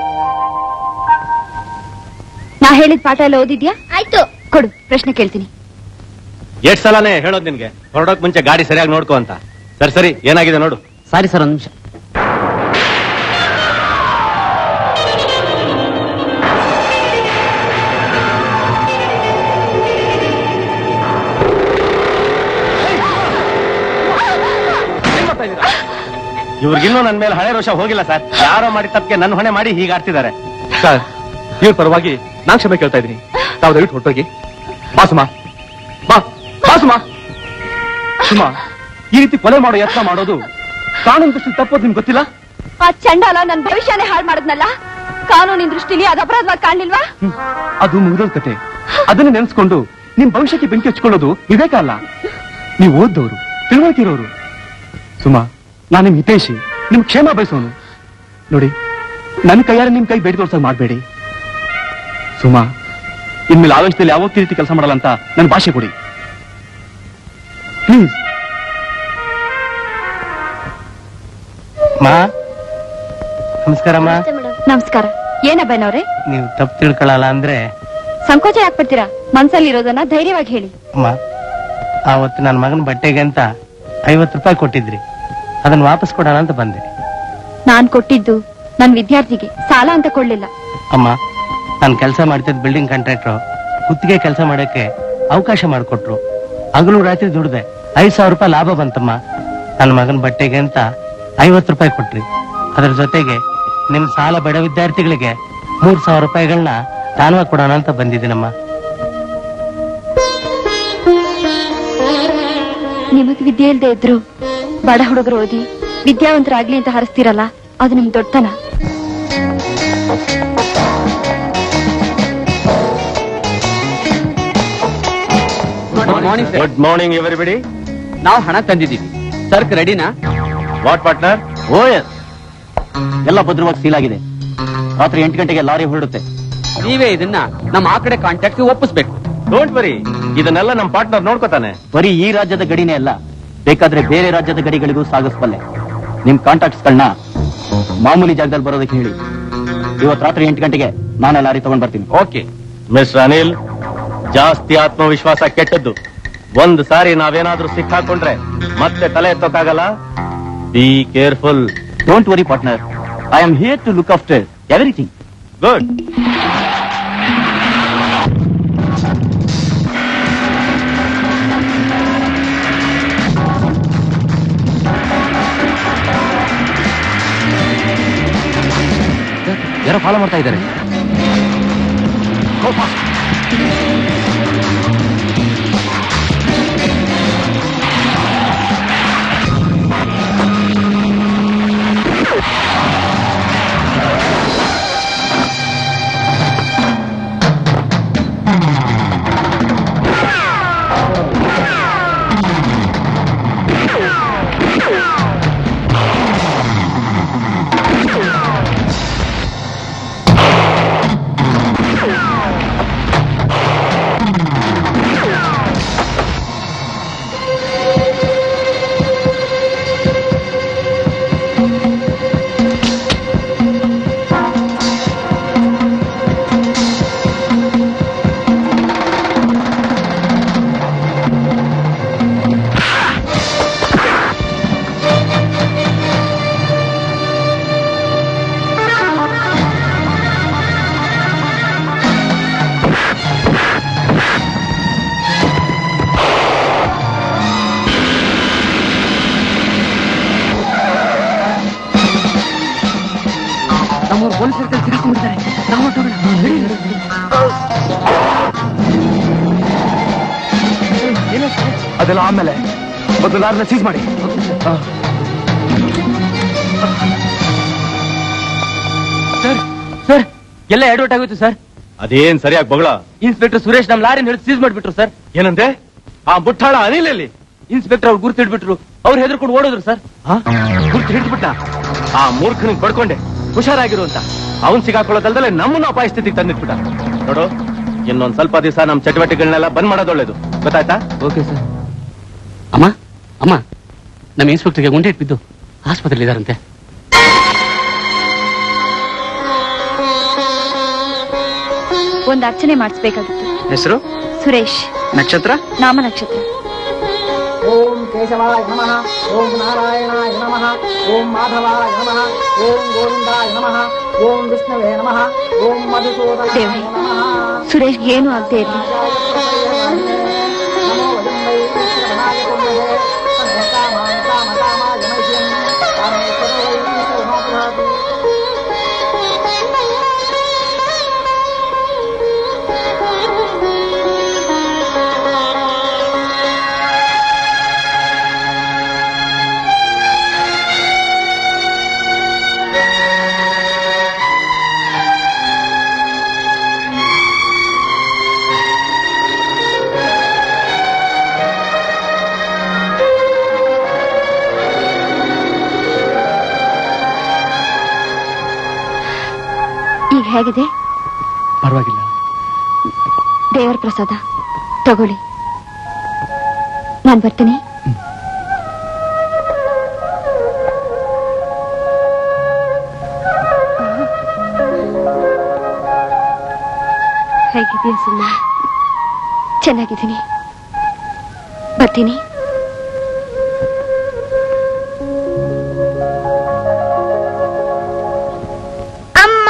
ನಾ ಹೇಳಿದ ಪಾಠ ಎಲ್ಲ ಓದಿದ್ಯಾ ಆಯ್ತು ಕೊಡು ಪ್ರಶ್ನೆ ಕೇಳ್ತೀನಿ ಎಷ್ಟ್ ಸಲನೇ ಹೇಳೋದ್ ನಿನ್ಗೆ ಹೊರಡೋಕ್ ಮುಂಚೆ ಗಾಡಿ ಸರಿಯಾಗಿ ನೋಡ್ಕೋ ಅಂತ ಸರಿ ಸರಿ ಏನಾಗಿದೆ ನೋಡು ಸಾರಿ ಸರ್ ಒಂದ್ ನಿಮಿಷ ಇವ್ರಿಗಿನ್ನೂ ನನ್ ಮೇಲೆ ಹಳೆ ರೋಷ ಹೋಗಿಲ್ಲ ಸರ್ ಯಾರೋ ಮಾಡಿ ತಪ್ಪಿಗೆ ನನ್ನ ಹೊಣೆ ಮಾಡಿ ಹೀಗೆ ಆಡ್ತಿದ್ದಾರೆ ಸರ್ ಇವ್ರ ಪರವಾಗಿ ನಾನ್ ಕ್ಷಮೆ ಕೇಳ್ತಾ ಇದ್ದೀನಿ ತಾವು ದಯವಿಟ್ಟು ಹೊರಟೋಗಿ ಬಾ ಸುಮಾ ಬಾ ಬಾ ಸುಮಾ ಸುಮಾ ಈ ರೀತಿ ಕೊಲೆ ಮಾಡೋ ಯತ್ನ ಮಾಡೋದು ಕಾನೂನು ದೃಷ್ಟಿ ತಪ್ಪೋದು ನಿಮ್ಗೆ ಗೊತ್ತಿಲ್ಲ ಆ ಚಂಡಾಲ ನನ್ ಭವಿಷ್ಯನೇ ಹಾಳು ಮಾಡಿದ್ನಲ್ಲ ಕಾನೂನಿನ ದೃಷ್ಟಿಲಿ ಅದು ಅಪರಾಧವಾಗಿ ಕಾಣ್ಲಿಲ್ವಾ ಅದು ಮುಗಿದೋದ್ ಕತೆ ಅದನ್ನ ನೆನೆಸ್ಕೊಂಡು ನಿಮ್ ಭವಿಷ್ಯಕ್ಕೆ ಬೆಂಕಿ ಹಚ್ಕೊಳ್ಳೋದು ವಿವೇಕ ಅಲ್ಲ ನೀವು ಓದ್ದವರು ತಿಳುವಳಿಕೆ ಇರೋರು ಸುಮಾ ನಾನು ನಿಮ್ ಹಿತೇಶಿ ನಿಮ್ ಕ್ಷೇಮ ಬಯಸೋನು ನೋಡಿ ನನ್ನ ಕೈಯಾರೆ ನಿಮ್ ಕೈ ಬೇಡಿ ತೋರ್ಸಕ್ ಮಾಡ್ಬೇಡಿ ಸುಮಾ ಇನ್ಮೇಲೆ ಆವೇಶದಲ್ಲಿ ಯಾವತ್ತೂ ಈ ರೀತಿ ಕೆಲಸ ಮಾಡಲ್ಲ ಅಂತ ನನ್ನ ಭಾಷೆ ಕೊಡಿ ಪ್ಲೀಸ್ ಮಾ ನಮಸ್ಕಾರಮ್ಮ ನಮಸ್ಕಾರ ಏನಬ್ಬನವ್ರೆ ನೀವು ತಪ್ಪು ತಿಳ್ಕೊಳ್ಳಲ್ಲ ಅಂದ್ರೆ ಸಂಕೋಚ ಯಾಕೆ ಪಡ್ತೀರಾ ಮನ್ಸಲ್ಲಿ ಇರೋದನ್ನ ಧೈರ್ಯವಾಗಿ ಹೇಳಿ ಅಮ್ಮ ಆವತ್ತು ನನ್ನ ಮಗನ ಬಟ್ಟೆಗೆ ಅಂತ ಐವತ್ತು ರೂಪಾಯಿ ಕೊಟ್ಟಿದ್ರಿ ಅದನ್ನ ವಾಪಸ್ ಕೊಡೋಣ ಅಂತ ಬಂದೆ ನಾನ್ ಕೊಟ್ಟಿದ್ದು ನನ್ ವಿದ್ಯಾರ್ಥಿಗೆ ಸಾಲ ಅಂತ ಕೊಡ್ಲಿಲ್ಲ ಅಮ್ಮ ನಾನು ಕೆಲಸ ಮಾಡ್ತಿದ್ದ ಬಿಲ್ಡಿಂಗ್ ಕಾಂಟ್ರಾಕ್ಟ್ರು ಗುತ್ತಿಗೆ ಕೆಲಸ ಮಾಡಕ್ಕೆ ಅವಕಾಶ ಮಾಡಿಕೊಟ್ರು ಹಗಲು ರಾತ್ರಿ ದುಡ್ದೆ ಐದ್ ಸಾವಿರ ರೂಪಾಯಿ ಲಾಭ ಬಂತಮ್ಮ ನನ್ನ ಮಗನ ಬಟ್ಟೆಗೆ ಅಂತ ಐವತ್ತು ರೂಪಾಯಿ ಕೊಟ್ರಿ ಅದ್ರ ಜೊತೆಗೆ ನಿಮ್ ಸಾಲ ಬಡ ವಿದ್ಯಾರ್ಥಿಗಳಿಗೆ ಮೂರ್ ಸಾವಿರ ರೂಪಾಯಿಗಳನ್ನ ದಾನವಾಗಿ ಕೊಡೋಣ ಅಂತ ಬಂದಿದ್ದೀನಮ್ಮ ನಿಮಗ್ ವಿದ್ಯೆ ಇಲ್ದೇ ಇದ್ರು ಬಡ ಹುಡುಗರು ಓದಿ ವಿದ್ಯಾವಂತರಾಗ್ಲಿ ಅಂತ ಹರಿಸ್ತಿರಲ್ಲ ಅದು ನಿಮ್ ದೊಡ್ಡತನ ಗುಡ್ ಮಾರ್ನಿಂಗ್ ಎವರಿಬಡಿ ನಾವು ಹಣ ತಂದಿದ್ದೀವಿ ಸರ್ಕ್ ರೆಡಿನಾ ವಾಟ್ ಪಾರ್ಟ್ನರ್ ಓ ಎಸ್ ಎಲ್ಲ ಭದ್ರವಾಗಿ ಸೀಲ್ ಆಗಿದೆ ರಾತ್ರಿ ಎಂಟು ಗಂಟೆಗೆ ಲಾರಿ ಹೊರಡುತ್ತೆ ನೀವೇ ಇದನ್ನ ನಮ್ಮ ಆ ಕಡೆ ಕಾಂಟ್ಯಾಕ್ಟ್ ಒಪ್ಪಿಸ್ಬೇಕು ಡೋಂಟ್ ವರಿ ಇದನ್ನೆಲ್ಲ ನಮ್ಮ ಪಾರ್ಟ್ನರ್ ನೋಡ್ಕೋತಾನೆ ಬರೀ ಈ ರಾಜ್ಯದ ಗಡಿನೇ ಅಲ್ಲ ಬೇಕಾದ್ರೆ ಬೇರೆ ರಾಜ್ಯದ ಗಡಿಗಳಿಗೂ ಸಾಗಿಸ್ಬಲ್ಲೆ ನಿಮ್ ಕಾಂಟ್ಯಾಕ್ಟ್ಸ್ ಗಳನ್ನ ಮಾಮೂಲಿ ಜಾಗದಲ್ಲಿ ಬರೋದಕ್ಕೆ ಹೇಳಿ ಇವತ್ತು ರಾತ್ರಿ ಎಂಟು ಗಂಟೆಗೆ ನಾನೇ ಲಾರಿ ತಗೊಂಡ್ ಬರ್ತೀನಿ ಓಕೆ ಮಿಸ್ಟರ್ ಅನಿಲ್ ಜಾಸ್ತಿ ಆತ್ಮವಿಶ್ವಾಸ ಕೆಟ್ಟದ್ದು ಒಂದು ಸಾರಿ ನಾವೇನಾದ್ರೂ ಸಿಕ್ಕಾಕೊಂಡ್ರೆ ಮತ್ತೆ ತಲೆ ಎತ್ತೋಕ್ಕಾಗಲ್ಲ be careful don't worry partner I am here to look after everything good ಯಾರೋ ಫಾಲೋ ಮಾಡ್ತಾ ಇದ್ದಾರೆ ನಮ್ಮವ್ರು ಪೊಲೀಸರ ಕೈ ಸಿಗಾಕೊಂಡಿದ್ದಾರೆ ನಾವು ಹೊರಟೋಗೋಣ ಅದೆಲ್ಲ ಆಮೇಲೆ ಮೊದಲು ಲಾರಿನ ಸೀಸ್ ಮಾಡಿ ಸರ್ ಸರ್ ಎಲ್ಲ ಎಡವಟ್ ಆಗೋಯ್ತು ಸರ್ ಅದೇನ್ ಸರಿಯಾಗಿ ಬಗಳ ಇನ್ಸ್ಪೆಕ್ಟರ್ ಸುರೇಶ್ ನಮ್ ಲಾರಿನ ಹಿಡಿದು ಸೀಸ್ ಮಾಡ್ಬಿಟ್ರು ಸರ್ ಏನಂದೆ ಆ ಬುಟ್ಟಾಳ ಅನಿಲ್ ಎಲ್ಲಿ ಇನ್ಸ್ಪೆಕ್ಟರ್ ಅವ್ರು ಗುರ್ತು ಹಿಡ್ಬಿಟ್ರು ಅವ್ರು ಹೆದರ್ಕೊಂಡು ಓಡೋದ್ರು ಸರ್ ಗುರ್ತು ಹಿಡಿದ್ಬಿಟ್ಟ ಆ ಮೂರ್ಖನಿಗೆ ಪಡ್ಕೊಂಡೆ ಹುಷಾರಾಗಿರು ಅಂತ ಅವನ್ ಸಿಗಾಕೊಳ್ಳೋದಲ್ದಲೆ ನಮ್ಮನ್ನ ಅಪಾಯ ಸ್ಥಿತಿಗೆ ತಂದಿಟ್ಬಿಟ್ಟ ನೋಡು ಇನ್ನೊಂದ್ ಸ್ವಲ್ಪ ದಿವಸ ನಮ್ ಚಟುವಟಿಕೆಗಳನ್ನೆಲ್ಲ ಬಂದ್ ಮಾಡೋದು ಒಳ್ಳೇದು ಗೊತ್ತಾಯ್ತಾ ಓಕೆ ಸರ್ ಅಮ್ಮ ಅಮ್ಮ ನಮ್ಮ ಇನ್ಸ್ಪೆಕ್ಟರ್ಗೆ ಗುಂಡೆ ಬಿದ್ದು ಆಸ್ಪತ್ರೆಯಲ್ಲಿ ಇದಾರಂತೆ ಒಂದು ಅರ್ಚನೆ ಮಾಡಿಸ್ಬೇಕಾಗಿತ್ತು ಹೆಸರು ಸುರೇಶ್ ನಕ್ಷತ್ರ ನಾಮ ನಕ್ಷತ್ರ ಓಂ ಕೇಶವಾಯ ನಮಃ ಓಂ ನಾರಾಯಣಾಯ ನಮಃ ಓಂ ಮಾಧವಾಯ ನಮಃ ಓಂ ಗೋವಿಂದಾಯ ನಮಃ ಓಂ ವಿಷ್ಣುವೇ ನಮಃ ಓಂ ಮಧುಸೂದನಾಯ ದೇವ್ರೆ ನಮಃ ಸುರೇಶ್ ಏನು ಆಗದೆ ಇರ್ಲಿ ನಮೋ ವಯಂ ವೈ ಈಶ್ವರನಾಯ ಕುಂಭೆ ತಮೇ ಕಾಮಾಯ ಕಾಮ ಕಾಮಾಯ ಮಹ್ಯಂ ಕಾಮೇಶ್ವರೋ ವೈ ಈಶ್ವರನಾಥಾತಿ ಈಗ ಹೇಗಿದೆ ಪರವಾಗಿಲ್ಲ ದೇವರ ಪ್ರಸಾದ ತಗೊಳ್ಳಿ ನಾನ್ ಬರ್ತೀನಿ ಹೇಗಿದೆಯಾ ಸುಮ್ಮ ಚೆನ್ನಾಗಿದ್ದೀನಿ ಬರ್ತೀನಿ ಅಮ್ಮ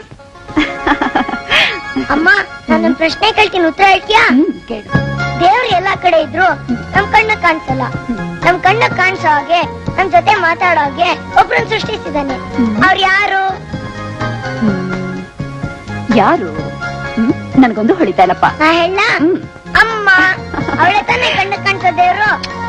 ಅಮ್ಮ ನಾನೊಂದ್ ಪ್ರಶ್ನೆ ಕೇಳ್ತೀನಿ ಉತ್ತರ ಹೇಳ್ತೀಯಾ ದೇವ್ರು ಎಲ್ಲಾ ಕಡೆ ಇದ್ರು ನಮ್ ಕಣ್ಣ ಕಾಣಿಸಲ್ಲ ನಮ್ ಕಣ್ಣ ಕಾಣಿಸೋ ಹಾಗೆ ನಮ್ ಜೊತೆ ಮಾತಾಡೋ ಹಾಗೆ ಒಬ್ರನ್ನ ಸೃಷ್ಟಿಸಿದಾನೆ ಅವ್ರು ಯಾರು ಯಾರು ಹ್ಮ್? ನನ್ಗೊಂದು ಹೊಳಿತಾ ಇಲ್ಲಪ್ಪ ನಾ ಹೇಳ ಅಮ್ಮ ಅವಳೆ ತಾನೇ ಕಣ್ಣ ಕಾಣಿಸೋ ದೇವ್ರು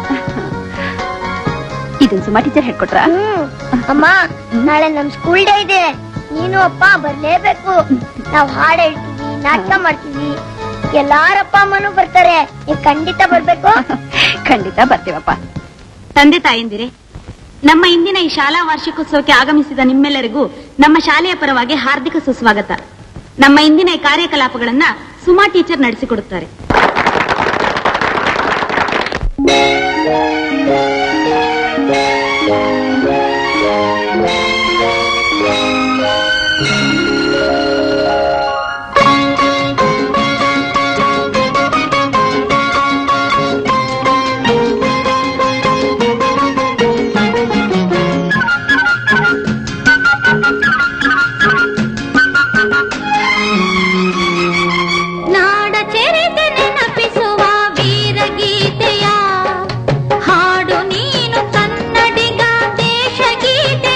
ಇದನ್ ಸುಮಾ ಟೀಚರ್ ಹೇಳ್ಕೊಟ್ರ ಹ್ಮ್ ಅಮ್ಮ ನಾಳೆ ನಮ್ ಸ್ಕೂಲ್ ಡೇ ಇದೆ ನೀನು ಅಪ್ಪ ಬರ್ಲೇಬೇಕು ನಾವ್ ಹಾಡ್ ಹೇಳ್ತೀವಿ ನಾಟಕ ಮಾಡ್ತೀವಿ ಎಲ್ಲಾರ ಅಪ್ಪ ಅಮ್ಮನೂ ಬರ್ತಾರೆ ನೀವ್ ಖಂಡಿತ ಬರ್ಬೇಕು ಖಂಡಿತ ಬರ್ತೀವಪ್ಪ ತಂದೆ ತಾಯಂದಿರೆ ನಮ್ಮ ಇಂದಿನ ಈ ಶಾಲಾ ವಾರ್ಷಿಕೋತ್ಸವಕ್ಕೆ ಆಗಮಿಸಿದ ನಿಮ್ಮೆಲ್ಲರಿಗೂ ನಮ್ಮ ಶಾಲೆಯ ಪರವಾಗಿ ಹಾರ್ದಿಕ ಸುಸ್ವಾಗತ ನಮ್ಮ ಇಂದಿನ ಈ ಕಾರ್ಯಕಲಾಪಗಳನ್ನ ಸುಮಾ ಟೀಚರ್ ನಡೆಸಿಕೊಡುತ್ತಾರೆ ನಾಡ ಚರಿತೆ ನೆನಪಿಸುವ ವೀರಗೀತೆಯ ಹಾಡು ನೀನು ಕನ್ನಡಿಗ ದೇಶ ಗೀತೆ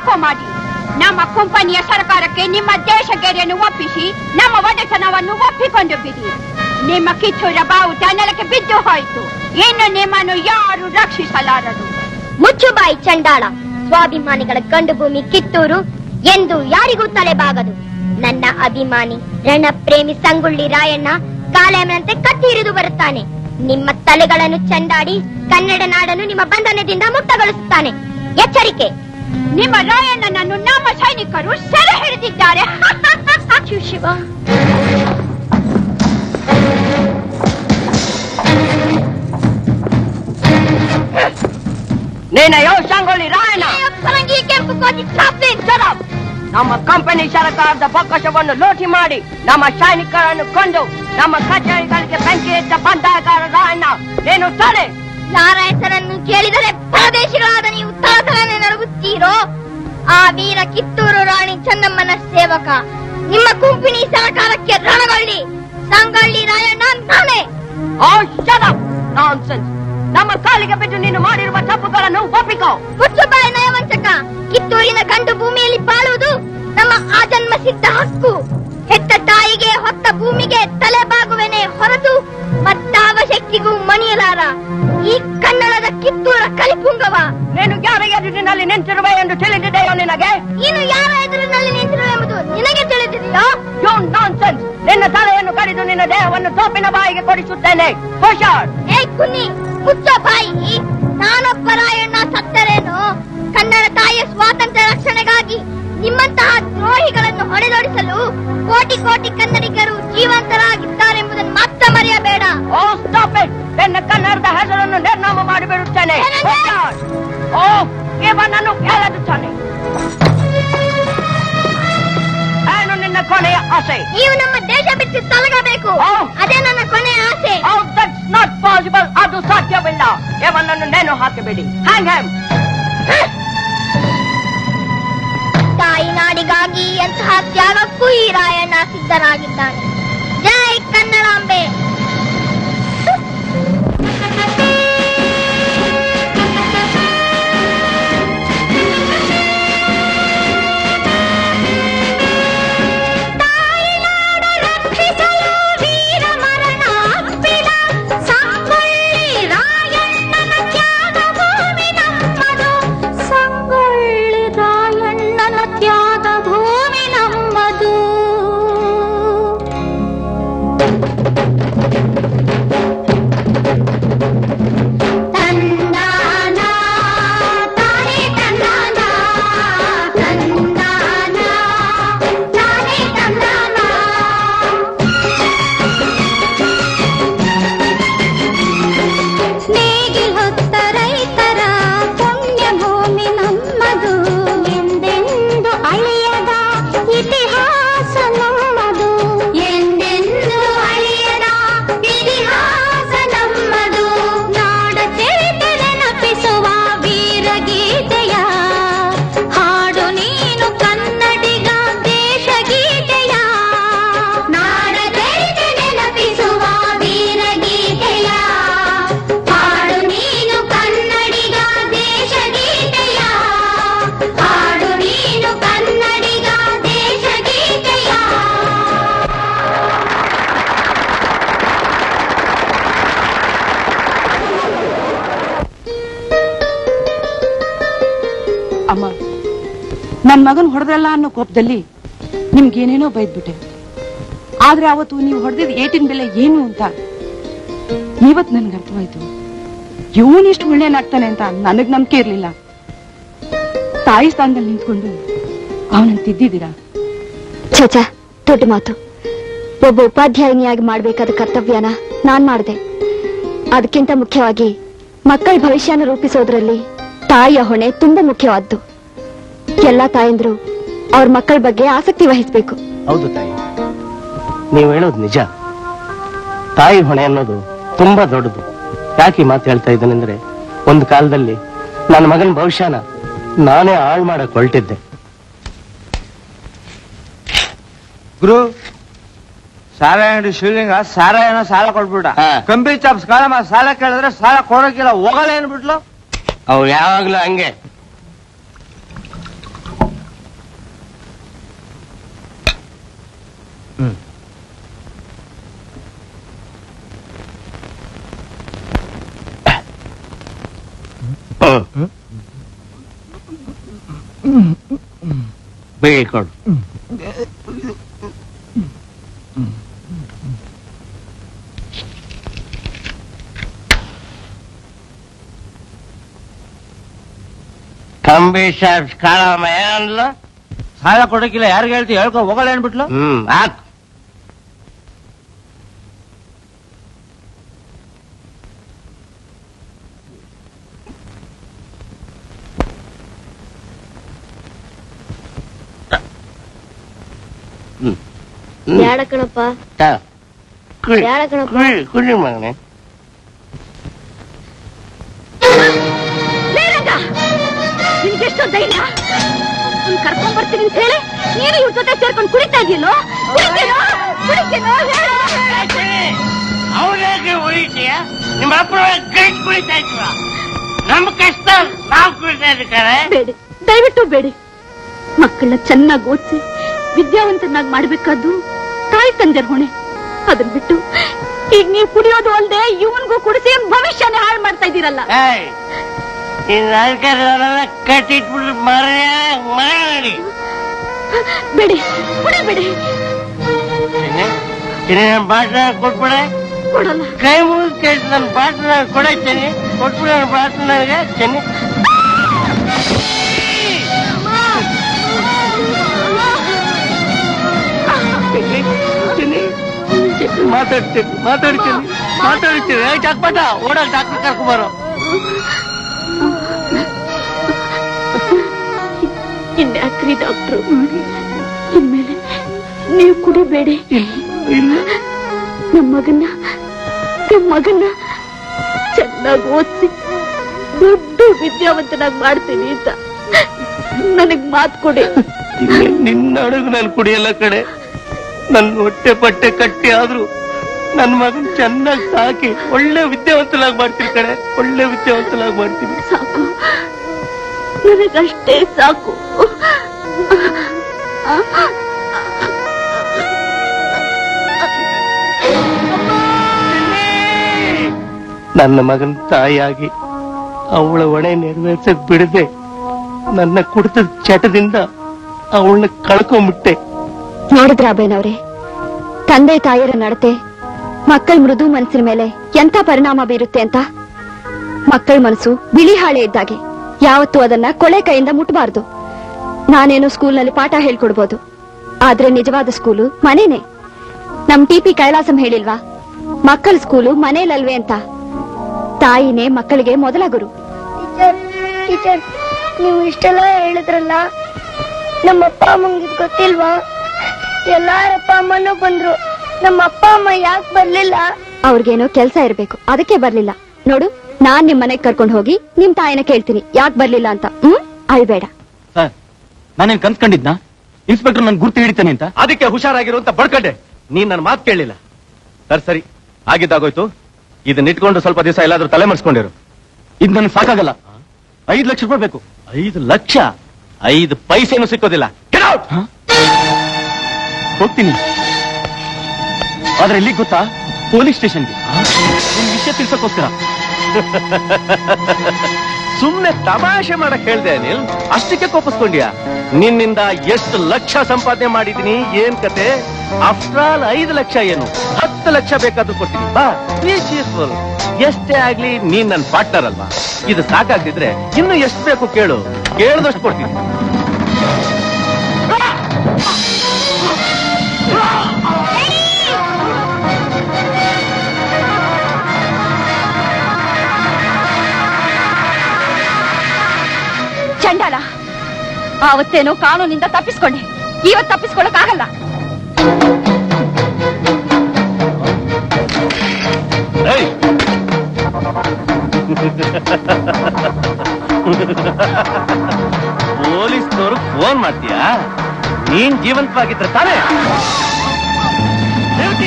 ಯಾಕೋ ಮಾಡಿ ನಮ್ಮ ಕಂಪನಿಯ ಸರ್ಕಾರಕ್ಕೆ ನಿಮ್ಮ ದೇಶಗೆರೆಯನ್ನು ಒಪ್ಪಿಸಿ ನಮ್ಮ ಒಡೆತನವನ್ನು ಒಪ್ಪಿಕೊಂಡು ಬಿಡಿ ನಿಮ್ಮ ಕಿತ್ತೂರ ಬಾವುಟ ನೆಲಕ್ಕೆ ಬಿದ್ದು ಹೋಯಿತು ಇನ್ನು ನಿಮ್ಮನ್ನು ಯಾರು ರಕ್ಷಿಸಲಾರರು ಮುಚ್ಚು ಬಾಯಿ ಚಂಡಾಳ ಸ್ವಾಭಿಮಾನಿಗಳ ಗಂಡು ಭೂಮಿ ಕಿತ್ತೂರು ಎಂದು ಯಾರಿಗೂ ತಲೆಬಾಗದು ನನ್ನ ಅಭಿಮಾನಿ ರಣಪ್ರೇಮಿ ಸಂಗುಳ್ಳಿ ರಾಯಣ್ಣ ಕಾಲೆಮನಂತೆ ಕತ್ತಿ ಹಿರಿದು ಬರುತ್ತಾನೆ ನಿಮ್ಮ ತಲೆಗಳನ್ನು ಚೆಂಡಾಡಿ ಕನ್ನಡ ನಾಡನ್ನು ನಿಮ್ಮ ಬಂಧನದಿಂದ ಮುಕ್ತಗೊಳಿಸುತ್ತಾನೆ ಎಚ್ಚರಿಕೆ ನಿಮ್ಮ ರಾಯಣ್ಣನನ್ನು ನಮ್ಮ ಸೈನಿಕರು ಸೆರೆ ಹಿಡಿದಿದ್ದಾರೆ ಸಾಕ್ಷಿ ಶಿವ ನೀನಯ್ಯೋ ಸಂಗೊಳ್ಳಿ ರಾಯಣ್ಣ ಪರಂಗಿ ಕೆಂಪು ಕೋಟಿ ಚಾಪ್ಲಿ ನಮ್ಮ ಕಂಪನಿ ಸರ್ಕಾರದ ಬೊಕ್ಕಸವನ್ನು ಲೂಟಿ ಮಾಡಿ ನಮ್ಮ ಸೈನಿಕರನ್ನು ಕೊಂದು ನಮ್ಮ ಕಚೇರಿಗಳಿಗೆ ಬೆಂಕಿ ಇಟ್ಟ ಬಂದಾಗಾರ ರಾಯಣ್ಣ ನೀನು ತಲೆ ಯಾರ ಹೆಸರನ್ನು ಕೇಳಿದರೆ ಪರದೇಶಿಗಳಾದ ನೀವು ತಲತಲನೆ ನಡುಗುತ್ತೀರೋ ಆ ವೀರ ಕಿತ್ತೂರು ರಾಣಿ ಚೆನ್ನಮ್ಮನ ಸೇವಕ ನಿಮ್ಮ ಕುಂಪಿನಿ ಸರಕಾರಕ್ಕೆ ರಣಗೊಳ್ಳಿ ಸಂಗೊಳ್ಳಿ ರಾಯಣ್ಣ ನಾನೇ ಓ ಶಟ್ ಅಪ್ ನಾನ್ಸೆನ್ಸ್ ನಮ್ಮ ಕಾಲಿಗೆ ಬಿದ್ದು ನೀನು ಮಾಡಿರುವ ತಪ್ಪುಗಳನ್ನು ಒಪ್ಪಿಕೋ ಮುಚ್ಚು ಬಾಯಿ ನಯವಂಚಕ ಕಿತ್ತೂರಿನ ಗಂಡು ಭೂಮಿಯಲ್ಲಿ ಬಾಳುವುದು ನಮ್ಮ ಆಜನ್ಮ ಸಿದ್ಧ ಹಕ್ಕು ಹೆತ್ತ ತಾಯಿಗೆ ಹೊತ್ತ ಭೂಮಿಗೆ ತಲೆ ಬಾಗುವೆನೆ ಹೊರತು ಮತ್ತಾವ ಶಕ್ತಿಗೂ ಮಣಿಯಲಾರ ಈ ಕನ್ನಡದ ಕಿತ್ತೂರ ಕಲಿಪುಂಗವ ನೀನು ಯಾರ ಎದುರಿನಲ್ಲಿ ನಿಂತಿರುವೆ ಎಂದು ತಿಳಿದಿದೆಯೋ ನಿನಗೆ ನೀನು ಯಾರ ಎದುರಿನಲ್ಲಿ ನಿಂತಿರುವೆಂಬುದು ನಿನಗೆ ತಿಳಿದಿದೆಯೋ ಯು ನಾನ್ಸೆನ್ಸ್ ನಿನ್ನ ತಲೆಯನ್ನು ಕಡಿದು ನಿನ್ನ ದೇಹವನ್ನು ತೋಪಿನ ಬಾಯಿಗೆ ಕೊಡಿಸುತ್ತೇನೆ ಹುಷಾರ್ ಏ ಕುನ್ನಿ ಮುಚ್ಚ ಬಾಯಿ ನಾನೊಬ್ಬ ರಾಯಣ್ಣ ಸತ್ತರೇನು ಕನ್ನಡ ತಾಯಿಯ ಸ್ವಾತಂತ್ರ್ಯ ರಕ್ಷಣೆಗಾಗಿ ನಿಮ್ಮಂತಹ ದ್ರೋಹಿಗಳನ್ನು ಹೊಡೆದೊಡಿಸಲು ಕೋಟಿ ಕೋಟಿ ಕನ್ನಡಿಗರು ಜೀವಂತರಾಗಿದ್ದಾರೆಂಬುದನ್ನು ಮಾತ್ರ ಮರೆಯಬೇಡ ಓ ಸ್ಟಾಪ್ ಇಟ್ ನಿನ್ನ ಕನ್ನಡದ ಹೆಸರನ್ನು ನಿರ್ನಾಮ ಮಾಡಿಬಿಡುತ್ತೇನೆ ಹುಷಾರ್. ಓ ಇವನನ್ನು ಎಳೆದುತ್ತಾನೆ ಏನು ನಿನ್ನ ಕೊನೆಯ ಆಸೆ ನೀವು ನಮ್ಮ ದೇಶ ಬಿಟ್ಟು ತೊಲಗಬೇಕು ಅದೇ ನನ್ನ ಕೊನೆಯ ಆಸೆ Oh, that's not possible. ಅದು ಸಾಧ್ಯವಿಲ್ಲ ಇವನನ್ನು ನೇಣು ಹಾಕಿಬಿಡಿ ಹ್ಯಾಂಗ್ ಹ್ಯಾಮ್ ತಾಯಿ ನಾಡಿಗಾಗಿ ಎಂತಹ ತ್ಯಾಗಕ್ಕೂ ಈ ರಾಯಣ್ಣ ಸಿದ್ಧರಾಗಿದ್ದಾನೆ ಜೈ ಕನ್ನಡಾಂಬೆ ರಾಯಣ್ಣನ ತ್ಯಾಗ ಭೂಮಿ ನಮ್ಮದು ತಂದಾನ ತಾನೇ ತಂದಾನ ತಂದಾನ ತಾನೇ ತಂದಾನ ನೇಗಿಲ್ ಹೊತ್ತ ರೈತರ ಪುಣ್ಯ ಭೂಮಿ ನಮ್ಮದು ಎಂದೆಂದು ಅಳಿಯದ ಇತಿಹಾಸ ನಮ್ಮದು ಎಂದೆಂದು ಅಳಿಯದ ಇತಿಹಾಸ ನಮ್ಮದು ನಾಡ ಚರಿತೆ ನೆನಪಿಸುವ ವೀರಗೀತೆಯ ಹಾಡು ನೀನು ಕನ್ನಡಿಗ ದೇಶ ಗೀತೆಯ ನಾಡ ಚರಿತೆ ನೆನಪಿಸುವ ವೀರಗೀತೆಯ ಹಾಡು ನೀನು ಕನ್ನಡಿಗ ದೇಶ ಗೀತೆಯ ಹಾಡು ನೀನು ಕನ್ನಡಿಗ ದೇಶ ಗೀತೆಯ ಅಮ್ಮ ನನ್ ಮಗನ್ ಹೊಡೆದ್ರಲ್ಲ ಅನ್ನೋ ಕೋಪದಲ್ಲಿ ನಿಮ್ಗೇನೇನೋ ಬೈದ್ಬಿಟ್ಟೆ ಆದ್ರೆ ಅವತ್ತು ನೀವು ಹೊಡೆದಿದ್ ಏಟಿನ ಬೆಲೆ ಏನು ಅಂತ ಇವತ್ ನನ್ಗೆ ಅರ್ಥವಾಯ್ತು ಇವನ್ ಇಷ್ಟು ಒಳ್ಳೆಯನಾಗ್ತಾನೆ ಅಂತ ನನಗ್ ನಂಬಿಕೆ ಇರ್ಲಿಲ್ಲ ತಾಯಿ ಸ್ಥಾನದಲ್ಲಿ ನಿಂತ್ಕೊಂಡು ಅವನನ್ನ ತಿದ್ದಿದ್ದೀರಾ ಛೇಚ ದೊಡ್ಡ ಮಾತು ಒಬ್ಬ ಉಪಾಧ್ಯಾಯಿನಿಯಾಗಿ ಮಾಡ್ಬೇಕಾದ ಕರ್ತವ್ಯನ ನಾನ್ ಮಾಡ್ದೆ ಅದಕ್ಕಿಂತ ಮುಖ್ಯವಾಗಿ ಮಕ್ಕಳ ಭವಿಷ್ಯನ ರೂಪಿಸೋದ್ರಲ್ಲಿ ತಾಯಿಯ ಹೊಣೆ ತುಂಬಾ ಮುಖ್ಯವಾದ್ದು ಎಲ್ಲಾ ತಾಯಂದ್ರು ಅವ್ರ ಮಕ್ಕಳ ಬಗ್ಗೆ ಆಸಕ್ತಿ ವಹಿಸ್ಬೇಕು ಹೌದು ತಾಯಿ ನೀವು ಹೇಳೋದು ನಿಜ ತಾಯಿ ಹೊಣೆ ಅನ್ನೋದು ತುಂಬಾ ದೊಡ್ಡದು ಯಾಕೆ ಈ ಮಾತು ಹೇಳ್ತಾ ಇದ್ದೇನೆಂದ್ರೆ ಒಂದು ಕಾಲದಲ್ಲಿ ನನ್ನ ಮಗನ ಭವಿಷ್ಯನ ನಾನೇ ಹಾಳು ಮಾಡಕ್ ಹೊರಟಿದ್ದೆ ಗುರು ಸಾಲ ಅಂಗಡಿ ಶಿವಲಿಂಗ ಸಾಲ ಏನೋ ಸಾಲ ಕೊಟ್ಬಿಟ್ಟ ಕಂಬಿ ಚಾಪ್ಸ್ ಕಾಲಮ್ಮ ಸಾಲ ಕೇಳಿದ್ರೆ ಸಾಲ ಕೊಡೋಕಿಲ್ಲ ಹೋಗಲ್ಲ ಏನ್ಬಿಟ್ಲು ಅವು ಯಾವಾಗ್ಲೂ ಹಂಗೆ ಬೇಡಿ ಕೊಡು ಕಂಬಿ ಸಾಹೇಬ್ ಕಾಳಮ್ಮ ಏನಂದ್ಲು ಸಾಲ ಕೊಡಕ್ಕಿಲ್ಲ ಯಾರಿಗೆ ಹೇಳ್ತಿ ಹೇಳ್ಕೊ ಹೋಗಲ್ಲ ಏನ್ಬಿಟ್ಲು ಹ್ಮ್ ಹಾಕ್ ಬೇಡ ಕಣಪ್ಪ ತಾ. ಕುಡಿ ಬೇಡ ಕಣಪ್ಪ ಕುಡಿ ಕುಡಿ ಮಗನೆ ನಿನ್ಗೆಷ್ಟೋ ಧೈರ್ಯ ಅವ್ನ್ ಕರ್ಕೊಂಡ್ ಬರ್ತೀನಿ ಅಂತ ಹೇಳಿ ನೀನು ಇವ್ರ ಜೊತೆ ಸೇರ್ಕೊಂಡು ಕುಡಿತಾ ಇದೆಯಲ್ಲೋ ಕುಡಿತೀನೋ? ಕುಡಿತೀನೋ? ಹೇಳು. ಅವನೇಗೆ ಉಳಿತೀಯ ನಿಮ್ಮ ಅಪ್ಪ ಗೈಟ್ ಕುಡಿತಾ ಇದ್ವ ನಮ್ ಕಷ್ಟ ನಾವು ಕುಡಿತಾ ಇದ್ದೀವಿ ಬೇಡಿ ದಯವಿಟ್ಟು ಬೇಡಿ ಮಕ್ಕಳನ್ನ ಚೆನ್ನಾಗಿ ಓದಿಸಿ ವಿದ್ಯಾವಂತನಾಗಿ ಮಾಡ್ಬೇಕಾದ್ದು ತಾಯಿ ತಂದೆರ್ ಹೊಣೆ ಅದನ್ ಬಿಟ್ಟು ಈಗ ನೀವು ಕುಡಿಯೋದು ಅಲ್ದೆ ಇವನ್ಗೂ ಕುಡಿಸಿ ಅವ್ನ್ ಭವಿಷ್ಯನೇ ಹಾಳು ಮಾಡ್ತಾ ಇದ್ದೀರಲ್ಲ ಏಯ್ ಇನ್ ಅಧಿಕಾರಿಯವರೆಲ್ಲ ಕಟ್ಟಿಟ್ಬಿಟ್ಟು ಮರ್ಯಾದೆ ಮಾಡಿ ಬೇಡಿ ಕುಡಿಬೇಡಿ ಚಿನ್ನಿ ನನ್ನ ಬಾಟ್ಲ ಕೊಟ್ಬಿಡೆ ಕೊಡಲ್ಲ ಕೈ ಮುಗಿದು ಕೇಳಿ ನನ್ನ ಬಾಟ್ಲ ಕೊಡ ಚೆನ್ನಿ ಕೊಟ್ಬಿಡೆ ನನ್ನ ಬಾಟ್ಲ ನನಗೆ ಚೆನ್ನಿ ಮಾತಾಡ್ತೀನಿ ಮಾತಾಡ್ತೀನಿ ಮಾತಾಡ್ತೀನಿ ಏ ಚಕ್ಪಟ ಓಡಾಕ್ ಡಾಕ್ಟರ್ ಕರ್ಕೊಂಬರೋ ಇನ್ಯಾಕ್ರಿ ಡಾಕ್ಟ್ರು ಇನ್ಮೇಲೆ ನೀವು ಕುಡಿಬೇಡಿ ನಮ್ಮ ಮಗನ್ನ ನಮ್ಮ ಮಗನ್ನ ಚೆನ್ನಾಗಿ ಓದಿಸಿ ದೊಡ್ಡ ವಿದ್ಯಾವಂತನಾಗಿ ಮಾಡ್ತೀನಿ ಅಂತ ನನಗ್ ಮಾತು ಕೊಡಿ ನಿನ್ನ ಅಡುಗು ನಾನು ಕುಡಿಯಲ್ಲ ಕಡೆ ನನ್ ಹೊಟ್ಟೆ ಪಟ್ಟೆ ಕಟ್ಟಿ ಆದ್ರೂ ನನ್ ಮಗನ್ ಚೆನ್ನಾಗಿ ಸಾಕಿ ಒಳ್ಳೆ ವಿದ್ಯಾವಂತನಾಗಿ ಮಾಡ್ತೀನಿ ಕಡೆ ಒಳ್ಳೆ ವಿದ್ಯಾವಂತನಾಗಿ ಮಾಡ್ತೀನಿ ಸಾಕು ನನಗಷ್ಟೇ ಸಾಕು ನನ್ನ ಮಗನ ತಾಯಿಯಾಗಿ ಅವಳ ಹೊಣೆ ನೆರವೇರ್ಸಕ್ ಬಿಡದೆ ನನ್ನ ಕುಡಿತದ ಚಟದಿಂದ ಅವಳನ್ನ ಕಳ್ಕೊಂಬಿಟ್ಟೆ ನೋಡಿದ್ರ ಬೇನವ್ರೆ ತಂದೆ ತಾಯಿಯರ ನಡತೆ ಮಕ್ಕಳ ಮೃದು ಮನಸ್ಸಿನ ಮೇಲೆ ಎಂತ ಪರಿಣಾಮ ಬೀರುತ್ತೆ ಅಂತ ಮಕ್ಕಳ ಮನಸ್ಸು ಬಿಳಿ ಹಾಳೆ ಇದ್ದಾಗೆ ಯಾವತ್ತೂ ಅದನ್ನ ಕೊಳೆ ಕೈಯಿಂದ ಮುಟ್ಟಬಾರ್ದು ನಾನೇನು ಸ್ಕೂಲ್ನಲ್ಲಿ ಪಾಠ ಹೇಳ್ಕೊಡ್ಬೋದು ಆದ್ರೆ ನಿಜವಾದ ಸ್ಕೂಲು ಮನೇನೆ ನಮ್ ಟಿಪಿ ಕೈಲಾಸಂ ಹೇಳಿಲ್ವಾ ಮಕ್ಕಳ ಸ್ಕೂಲು ಮನೇಲಲ್ವೇ ಅಂತ ತಾಯಿನೇ ಮಕ್ಕಳಿಗೆ ಮೊದಲ ಗುರು ಟೀಚರ್ ಟೀಚರ್ ನೀವು ಇಷ್ಟೆಲ್ಲ ಹೇಳಿದ್ರಲ್ಲ ನಮ್ಮ ಅಪ್ಪ ಅಮ್ಮಂಗೆ ಇದ್ ಗೊತ್ತಿಲ್ವಾ ಎಲ್ಲಾರ ಅಪ್ಪ ಅಮ್ಮನೂ ಬಂದ್ರು ನಮ್ಮ ಅಪ್ಪ ಅಮ್ಮ ಯಾಕೆ ಬರ್ಲಿಲ್ಲ ಅವ್ರಿಗೇನೋ ಕೆಲ್ಸ ಇರ್ಬೇಕು ಅದಕ್ಕೆ ಬರ್ಲಿಲ್ಲ ನೋಡು ನಾನ್ ನಿಮ್ ಮನೆಗ್ ಕರ್ಕೊಂಡ್ ಹೋಗಿ ನಿಮ್ ತಾಯಿನ ಕೇಳ್ತೀನಿ ಯಾಕ್ ಬರ್ಲಿಲ್ಲ ಅಂತ ಹ್ಮ್ ಅಳ್ಬೇಡ ಸರ್ ನಾನೇನ್ ಕನ್ಸ್ಕೊಂಡಿದ್ನಾ ಇನ್ಸ್ಪೆಕ್ಟರ್ ನನ್ ಗುರ್ತು ಹಿಡಿತಾನೆ ಅಂತ ಅದಕ್ಕೆ ಹುಷಾರಾಗಿರು ಅಂತ ಬಡ್ಕಂಡೆ ನೀನ್ ನನ್ನ ಮಾತು ಕೇಳಲಿಲ್ಲ ಸರ್ ಸರಿ ಆಗಿದ್ದಾಗೋಯ್ತು ಇದನ್ನ ಇಟ್ಕೊಂಡು ಸ್ವಲ್ಪ ದಿವಸ ಎಲ್ಲಾದ್ರೂ ತಲೆ ಮರ್ಸ್ಕೊಂಡಿರು ಇದು ನನ್ ಸಾಕಾಗಲ್ಲ ಐದ್ ಲಕ್ಷ ರೂಪಾಯಿ ಬೇಕು ಐದು ಲಕ್ಷ ಐದು ಪೈಸೆನೂ ಸಿಕ್ಕೋದಿಲ್ಲ Get out! ಹೋಗ್ತೀನಿ ಆದ್ರೆ ಎಲ್ಲಿಗ್ ಗೊತ್ತಾ ಪೊಲೀಸ್ ಸ್ಟೇಷನ್ಗೆ ನಿಮ್ ವಿಷಯ ತಿಳ್ಸಕ್ಕೋಸ್ಕರ ಸುಮ್ನೆ ತಮಾಷೆ ಮಾಡಕ್ ಹೇಳ್ದೆ ಅನಿಲ್ ಅಷ್ಟಕ್ಕೆ ಕೋಪಿಸ್ಕೊಂಡ್ಯಾ ನಿನ್ನಿಂದ ಎಷ್ಟು ಲಕ್ಷ ಸಂಪಾದನೆ ಮಾಡಿದೀನಿ ಏನ್ ಕತೆ ಆಫ್ಟರ್ ಆಲ್ ಐದು ಲಕ್ಷ ಏನು ಹತ್ತು ಲಕ್ಷ ಬೇಕಾದ್ರೂ ಕೊಡ್ತೀನಿ ಬಾ ಪೀಸ್ಫುಲ್ ಎಷ್ಟೇ ಆಗ್ಲಿ ನೀನ್ ನನ್ನ ಪಾರ್ಟ್ನರ್ ಅಲ್ವಾ ಇದು ಸಾಕಾಗ್ದಿದ್ರೆ ಇನ್ನು ಎಷ್ಟು ಬೇಕು ಕೇಳು ಕೇಳ್ದಷ್ಟು ಕೊಡ್ತೀನಿ ಚಂಡಾಲ ಆವತ್ತೇನೋ ಕಾನೂನಿಂದ ತಪ್ಪಿಸ್ಕೊಂಡೆ ಇವತ್ ತಪ್ಪಿಸ್ಕೊಳಕ್ ಆಗಲ್ಲ ಏಯ್! ಪೊಲೀಸ್ನವರು ಫೋನ್ ಮಾಡ್ತೀಯಾ ನೀನ್ ಜೀವಂತವಾಗಿದ್ರೆ ತಾನೇ ರೇವತಿ,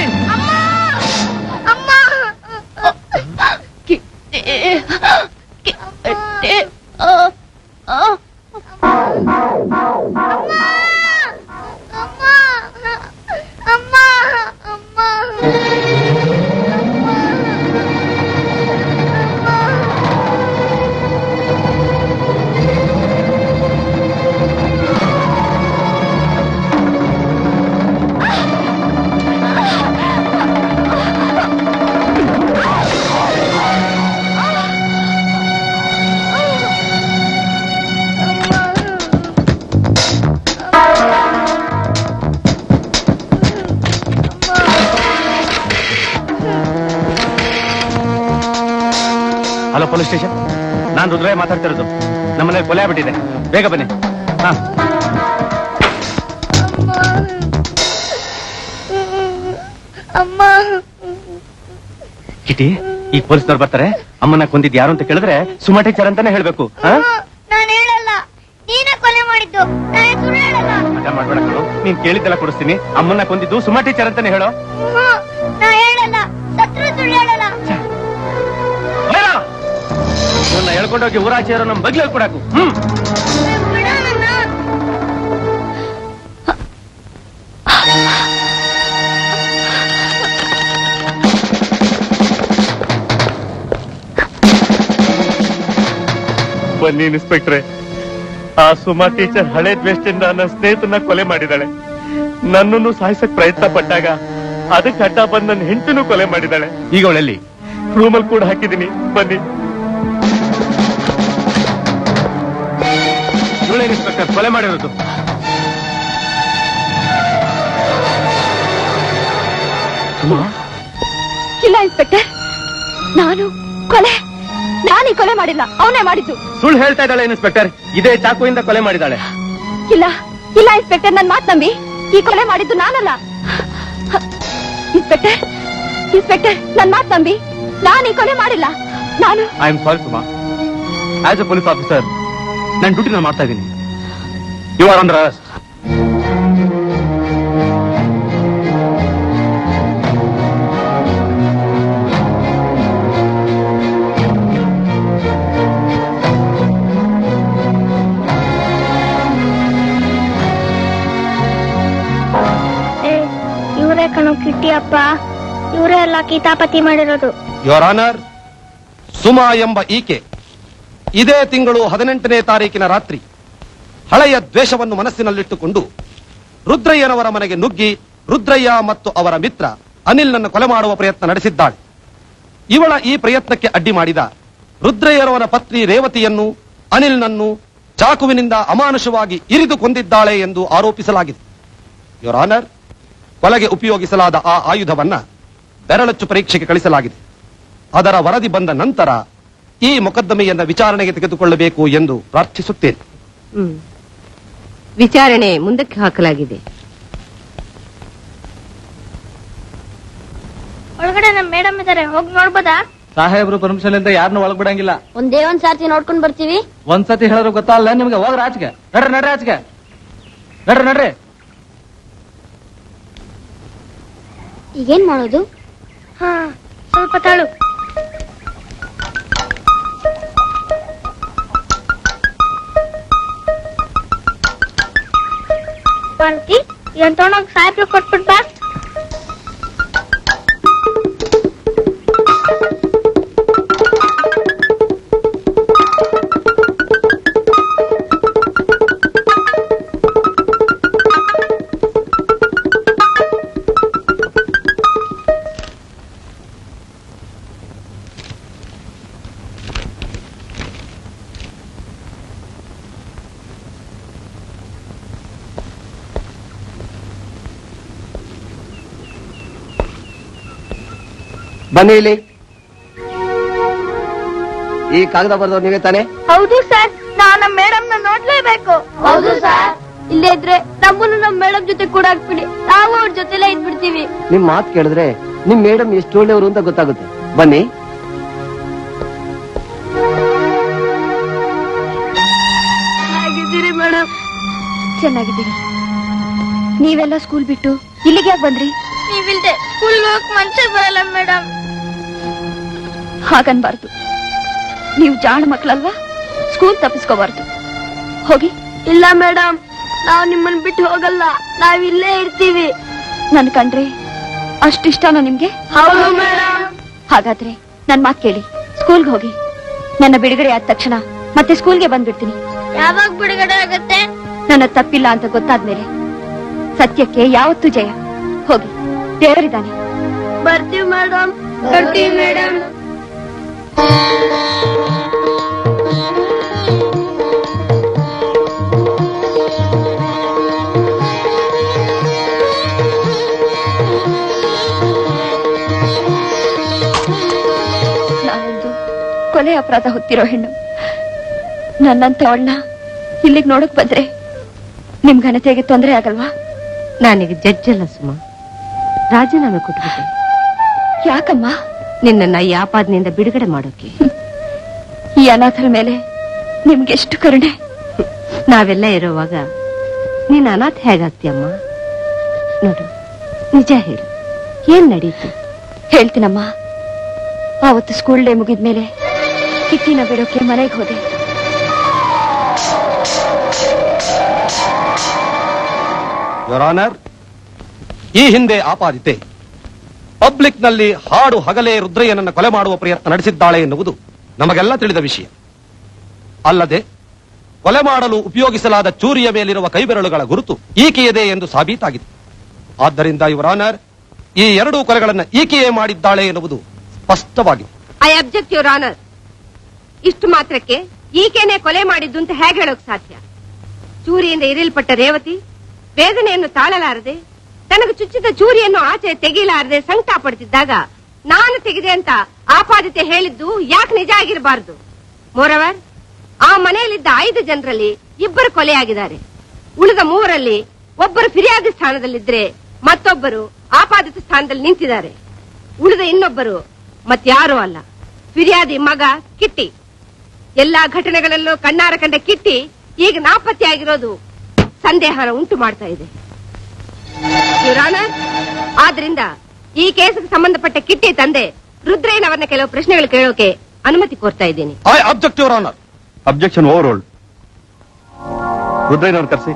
ಅಮ್ಮ ಹಲೋ ಪೊಲೀಸ್ ಸ್ಟೇಷನ್ ನಾನು ರುದ್ರಯ್ಯ ಮಾತಾಡ್ತಿರೋದು ನಮ್ಮನೇಲಿ ಕೊಲೆ ಆಗ್ಬಿಟ್ಟಿದೆ ಬೇಗ ಬನ್ನಿ ಹಾ ಅಮ್ಮ ಕಿಟಿ ಈ ಪೊಲೀಸ್ನವ್ರು ಬರ್ತಾರೆ ಅಮ್ಮನ ಕೊಂದಿದ್ ಯಾರು ಅಂತ ಕೇಳಿದ್ರೆ ಸುಮಾ ಟೀಚರ್ ಅಂತಾನೆ ಹೇಳ್ಬೇಕು ಹಾ ನಾನು ಹೇಳಲ್ಲ ನೀನೇ ಕೊಲೆ ಮಾಡಿದ್ದು ನಾನು ಸುಳ್ಳು ಹೇಳಲ್ಲ ಮಜಾ ಮಾಡ್ಬೇಡ ಕಣೋ. ನೀನ್ ಕೇಳಿದ್ದೆಲ್ಲ ಕೊಡಿಸ್ತೀನಿ ಅಮ್ಮನ್ನ ಕೊಂದಿದ್ದು ಸುಮಾ ಟೀಚರ್ ಅಂತಾನೆ ಹೇಳೋ ಹ್ಮ್, ನಾ ಹೇಳಲ್ಲ ಸತ್ರು ಸುಳ್ಳು ಹೇಳಲ್ಲ ಇವನ್ನ ಹೇಳ್ಕೊಂಡೋಗಿ ಊರಾಚೆ ಇರೋ ನಮ್ ಬಗ್ಲಲ್ಲಿ ಕೊಡಾಕು ಹ್ಮ್ ಬಿಡು ನನ್ನ. ಬನ್ನಿ ಇನ್ಸ್ಪೆಕ್ಟ್ರೆ ಆ ಸುಮಾ ಟೀಚರ್ ಹಳೆ ದ್ವೇಷದಿಂದ ನನ್ನ ಸ್ನೇಹಿತನ ಕೊಲೆ ಮಾಡಿದಾಳೆ ನನ್ನನ್ನು ಸಾಯಿಸಕ್ ಪ್ರಯತ್ನ ಪಟ್ಟಾಗ ಅದಕ್ಕೆ ಅಡ್ಡ ಬಂದ್ ನನ್ನ ಹೆಂಡತಿನೂ ಕೊಲೆ ಮಾಡಿದಾಳೆ ಈಗ ಅವಳಲ್ಲಿ ರೂಮಲ್ಲಿ ಕೂಡ ಹಾಕಿದೀನಿ ಬನ್ನಿ ಇವಳೇ ಇನ್ಸ್ಪೆಕ್ಟರ್ ಕೊಲೆ ಮಾಡಿರೋದು ಸುಮಾ ಇಲ್ಲ ಇನ್ಸ್ಪೆಕ್ಟರ್ ನಾನು ಕೊಲೆ ನಾನೀ ಕೊಲೆ ಮಾಡಿಲ್ಲ ಅವನೇ ಮಾಡಿದ್ದು ಸುಳ್ಳು ಹೇಳ್ತಾ ಇದ್ದಾಳೆ ಇನ್ಸ್ಪೆಕ್ಟರ್ ಇದೇ ಚಾಕುವಿಂದ ಕೊಲೆ ಮಾಡಿದಾಳೆ ಇಲ್ಲ ಇಲ್ಲ ಇನ್ಸ್ಪೆಕ್ಟರ್ ನನ್ ಮಾತ್ ನಂಬಿ ಈ ಕೊಲೆ ಮಾಡಿದ್ದು ನಾನಲ್ಲ ಇನ್ಸ್ಪೆಕ್ಟರ್ ಇನ್ಸ್ಪೆಕ್ಟರ್ ನನ್ ಮಾತ್ ನಂಬಿ ನಾನು ಈ ಕೊಲೆ ಮಾಡಿಲ್ಲ ನಾನು I am sorry Suma as a police officer ನಾನು ಡ್ಯೂಟಿ ನಾನು ಮಾಡ್ತಾ ಇದ್ದೀನಿ ಯು ಆರ್ ಅಂಡರ್ ಅರೆಸ್ಟ್ ಏ ಇವರೇ ಕಣೋ ಕಿಟ್ಟಿಯಪ್ಪ ಇವರೇ ಎಲ್ಲ ಕಿತಾಪತಿ ಮಾಡಿರೋದು ಯೋರ್ ಆನರ್ ಸುಮಾ ಎಂಬ ಈಕೆ ಇದೇ ತಿಂಗಳು ಹದಿನೆಂಟನೇ ತಾರೀಕಿನ ರಾತ್ರಿ ಹಳೆಯ ದ್ವೇಷವನ್ನು ಮನಸ್ಸಿನಲ್ಲಿಟ್ಟುಕೊಂಡು ರುದ್ರಯ್ಯನವರ ಮನೆಗೆ ನುಗ್ಗಿ ರುದ್ರಯ್ಯ ಮತ್ತು ಅವರ ಮಿತ್ರ ಅನಿಲ್ನನ್ನು ಕೊಲೆ ಮಾಡುವ ಪ್ರಯತ್ನ ನಡೆಸಿದ್ದಾಳೆ ಇವಳ ಈ ಪ್ರಯತ್ನಕ್ಕೆ ಅಡ್ಡಿ ಮಾಡಿದ ರುದ್ರಯ್ಯನವರ ಪತ್ನಿ ರೇವತಿಯನ್ನು ಅನಿಲ್ನನ್ನು ಚಾಕುವಿನಿಂದ ಅಮಾನುಷವಾಗಿ ಇರಿದು ಕೊಂದಿದ್ದಾಳೆ ಎಂದು ಆರೋಪಿಸಲಾಗಿದೆ ಯೋರ್ ಆನರ್ ಕೊಲೆಗೆ ಉಪಯೋಗಿಸಲಾದ ಆ ಆಯುಧವನ್ನ ಬೆರಳಚ್ಚು ಪರೀಕ್ಷೆಗೆ ಕಳಿಸಲಾಗಿದೆ ಅದರ ವರದಿ ಬಂದ ನಂತರ ಈ ಮೊಕದ್ದಮೆಯನ್ನ ವಿಚಾರಣೆಗೆ ತೆಗೆದುಕೊಳ್ಳಬೇಕು ಎಂದು ಪ್ರಾರ್ಥಿಸುತ್ತೇನೆ ಹ್ಮ್ ವಿಚಾರಣೆ ಮುಂದಕ್ಕೆ ಹಾಕಲಾಗಿದೆ ಒಳಗಡೆ ನಮ್ಮ ಮೇಡಮ್ ಇದಾರೆ ಹೋಗಿ ನೋಡ್ಬೋದಾ ಸಾಹೇಬ್ರು ಪರ್ಮಿಷನ್ ಅಂತ ಯಾರನ್ನೂ ಒಳಗ್ ಬಿಡಂಗಿಲ್ಲ ಒಂದೇ ಒಂದ್ ಸಾರ್ತಿ ನೋಡ್ಕೊಂಡ್ ಬರ್ತೀವಿ ಒಂದ್ಸತಿ ಹೇಳಿದ್ರು ಗೊತ್ತಲ್ಲ ನಿಮ್ಗೆ ಹೋಗ್ರ ಆಚೆಗೆ ನಡ್ರಿ ನಡ್ರಿ ಆಚೆಗೆ ನಡ್ರಿ ನಡ್ರಿ ಈಗೇನ್ ಮಾಡೋದು ಹಾ ಸ್ವಲ್ಪ ತಾಳು ಪಾರ್ವತಿ ಇದನ್ ತಗೊಂಡೋಗಿ ಸಾಹೇಬ್ರು ಕೊಟ್ಬಿಟ್ ಬಾ ಬನ್ನಿ ಇಲ್ಲಿ ಈ ಕಾಗದ ಬರೆದವ್ರು ನೀವೇ ತಾನೇ ಹೌದು ಸರ್ ನಾವು ನಮ್ಮ ಮೇಡಮ್ ನ ನೋಡ್ಲೇಬೇಕು ಹೌದು ಸರ್ ಇಲ್ಲೇ ಇದ್ರೆ ನಮ್ಮನ್ನು ನಮ್ಮ ಮೇಡಮ್ ಜೊತೆ ಕೂಡ ಹಾಕ್ಬಿಡಿ ನಾವು ಅವ್ರ ಜೊತೆಲೇ ಇದ್ಬಿಡ್ತೀವಿ ನಿಮ್ ಮಾತು ಕೇಳಿದ್ರೆ ನಿಮ್ ಮೇಡಮ್ ಎಷ್ಟು ಒಳ್ಳೆಯವರು ಅಂತ ಗೊತ್ತಾಗುತ್ತೆ ಬನ್ನಿ ಹೇಗಿದ್ದೀರಿ ಮೇಡಮ್ ಚೆನ್ನಾಗಿದ್ದೀವಿ ನೀವೆಲ್ಲ ಸ್ಕೂಲ್ ಬಿಟ್ಟು ಇಲ್ಲಿಗೆ ಯಾಕೆ ಬಂದ್ರಿ ನೀವಿಲ್ದೆ ಸ್ಕೂಲ್ಗೆ ಹೋಗಕ್ ಮನ್ಸೇ ಬರಲ್ಲ ಮೇಡಮ್ ಹಾಗನ್ಬಾರ್ದು ನೀವು ಜಾಣ ಮಕ್ಕಳಲ್ವಾ ಸ್ಕೂಲ್ ತಪ್ಪಿಸ್ಕೋಬಾರ್ದು ಹೋಗಿ ಇಲ್ಲ ಮೇಡಮ್ ನಾವು ನಿಮ್ಮನ್ನ ಬಿಟ್ಟು ಹೋಗಲ್ಲ ನಾವ್ ಇಲ್ಲೇ ಇರ್ತೀವಿ ನನ್ ಕಂಡ್ರೆ ಅಷ್ಟಿಷ್ಟನೋ ನಿಮ್ಗೆ ಹೌದು ಮೇಡಮ್ ಹಾಗಾದ್ರೆ ನನ್ ಮಾತ್ ಕೇಳಿ ಸ್ಕೂಲ್ಗೆ ಹೋಗಿ ನನ್ನ ಬಿಡುಗಡೆ ಆದ ತಕ್ಷಣ ಮತ್ತೆ ಸ್ಕೂಲ್ಗೆ ಬಂದ್ಬಿಡ್ತೀನಿ ಯಾವಾಗ ಬಿಡುಗಡೆ ಆಗತ್ತೆ ನನ್ನ ತಪ್ಪಿಲ್ಲ ಅಂತ ಗೊತ್ತಾದ್ಮೇಲೆ ಸತ್ಯಕ್ಕೆ ಯಾವತ್ತೂ ಜಯ ಹೋಗಿ ದೇವರಿದ್ದಾನೆ ಬರ್ತೀವಿ ಮೇಡಮ್ ಬರ್ತೀವಿ ಮೇಡಮ್ ನಾನೊಂದು ಕೊಲೆ ಅಪರಾಧ ಹೊತ್ತಿರೋ ಹೆಣ್ಣು ನನ್ನಂತ ಅವಳನ್ನ ಇಲ್ಲಿಗೆ ನೋಡಕ್ ಬಂದ್ರೆ ನಿಮ್ ಘನತೆಗೆ ತೊಂದರೆ ಆಗಲ್ವಾ ನಾನೀಗ ಜಡ್ಜ್ ಅಲ್ಲ ಸುಮ ರಾಜೀನಾಮೆ ಕೊಟ್ಬಿಟ್ಟೆ ಯಾಕಮ್ಮ ನಿನ್ನನ್ನ ಈ ಆಪಾದನೆಯಿಂದ ಬಿಡುಗಡೆ ಮಾಡೋಕೆ ಈ ಅನಾಥರ ಮೇಲೆ ನಿಮ್ಗೆಷ್ಟು ಕರುಣೆ ನಾವೆಲ್ಲ ಇರುವಾಗ ನೀನ್ ಅನಾಥ ಹೇಗಾಗ್ತೀಯಮ್ಮ ನೋಡು ನಿಜ ಹೇಳು ಏನ್ ನಡೀತು ಹೇಳ್ತೀನಮ್ಮ ಆವತ್ತು ಸ್ಕೂಲ್ ಡೇ ಮುಗಿದ್ಮೇಲೆ ಕಿಟ್ಟಿನ ಬಿಡೋಕೆ ಮನೆಗೆ ಹೋದೆ ಯೋರ್ ಆನರ್ ಈ ಹಿಂದೆ ಆಪಾದಿತೆ ಪಬ್ಲಿಕ್ ನಲ್ಲಿ ಹಾಡು ಹಗಲೇ ರುದ್ರಯ್ಯನನ್ನ ಕೊಲೆ ಮಾಡುವ ಪ್ರಯತ್ನ ನಡೆಸಿದ್ದಾಳೆ ಎನ್ನುವುದು ನಮಗೆಲ್ಲ ತಿಳಿದ ವಿಷಯ ಅಲ್ಲದೆ ಕೊಲೆ ಮಾಡಲು ಉಪಯೋಗಿಸಲಾದ ಚೂರಿಯ ಮೇಲಿರುವ ಕೈಬೆರಳುಗಳ ಗುರುತು ಈಕೆಯದೇ ಎಂದು ಸಾಬೀತಾಗಿದೆ ಆದ್ದರಿಂದ ಯುವರ್ ಆನರ್ ಈ ಎರಡೂ ಕೊಲೆಗಳನ್ನು ಈಕೆಯೇ ಮಾಡಿದ್ದಾಳೆ ಎನ್ನುವುದು ಸ್ಪಷ್ಟವಾಗಿದೆ ಐ ಅಬ್ಜೆಕ್ಟ್ ಯುವರ್ ಆನರ್ ಇಷ್ಟು ಮಾತ್ರಕ್ಕೆ ಈಕೆನೆ ಕೊಲೆ ಮಾಡಿದ್ದು ಅಂತ ಹೇಗೆ ಹೇಳೋಕ್ ಸಾಧ್ಯ ಚೂರಿಯಿಂದ ಇರಿಲ್ಪಟ್ಟ ರೇವತಿ ವೇದನೆಯನ್ನು ತಾಳಲಾರದೆ ತನಗೆ ಚುಚ್ಚಿದ ಚೂರಿಯನ್ನು ಆಚೆ ತೆಗೆಯಲಾರದೆ ಸಂಕಟ ಪಡ್ತಿದ್ದಾಗ ನಾನು ತೆಗೆದೆ ಅಂತ ಆಪಾದಿತೆ ಹೇಳಿದ್ದು ಯಾಕೆ ನಿಜ ಆಗಿರಬಾರದು ಮೋರವರ್ ಆ ಮನೆಯಲ್ಲಿದ್ದ ಐದು ಜನರಲ್ಲಿ ಇಬ್ಬರು ಕೊಲೆಯಾಗಿದ್ದಾರೆ ಉಳಿದ ಮೂವರಲ್ಲಿ ಒಬ್ಬರು ಫಿರ್ಯಾದಿ ಸ್ಥಾನದಲ್ಲಿದ್ರೆ ಮತ್ತೊಬ್ಬರು ಆಪಾದಿತ ಸ್ಥಾನದಲ್ಲಿ ನಿಂತಿದ್ದಾರೆ ಉಳಿದ ಇನ್ನೊಬ್ಬರು ಮತ್ಯಾರೂ ಅಲ್ಲ ಫಿರ್ಯಾದಿ ಮಗ ಕಿಟ್ಟಿ ಎಲ್ಲಾ ಘಟನೆಗಳಲ್ಲೂ ಕಣ್ಣಾರ ಕಂಡ ಕಿಟ್ಟಿ ಈಗ ನಾಪತ್ತೆಯಾಗಿರೋದು ಸಂದೇಹನ ಉಂಟು ಮಾಡ್ತಾ ಇದೆ Your Honor, ಆದ್ರಿಂದ ಈ ಕೇಸಿಗೆ ಸಂಬಂಧಪಟ್ಟ ಕಿಟ್ಟಿ ತಂದೆ ರುದ್ರಯ್ಯನವರನ್ನ ಕೆಲವು ಪ್ರಶ್ನೆಗಳು ಕೇಳೋಕೆ ಅನುಮತಿ ಕೋರ್ತಾ ಇದ್ದೀನಿ I object your honour objection overruled ರುದ್ರಯ್ಯನವ್ರು ಕರೆಸಿ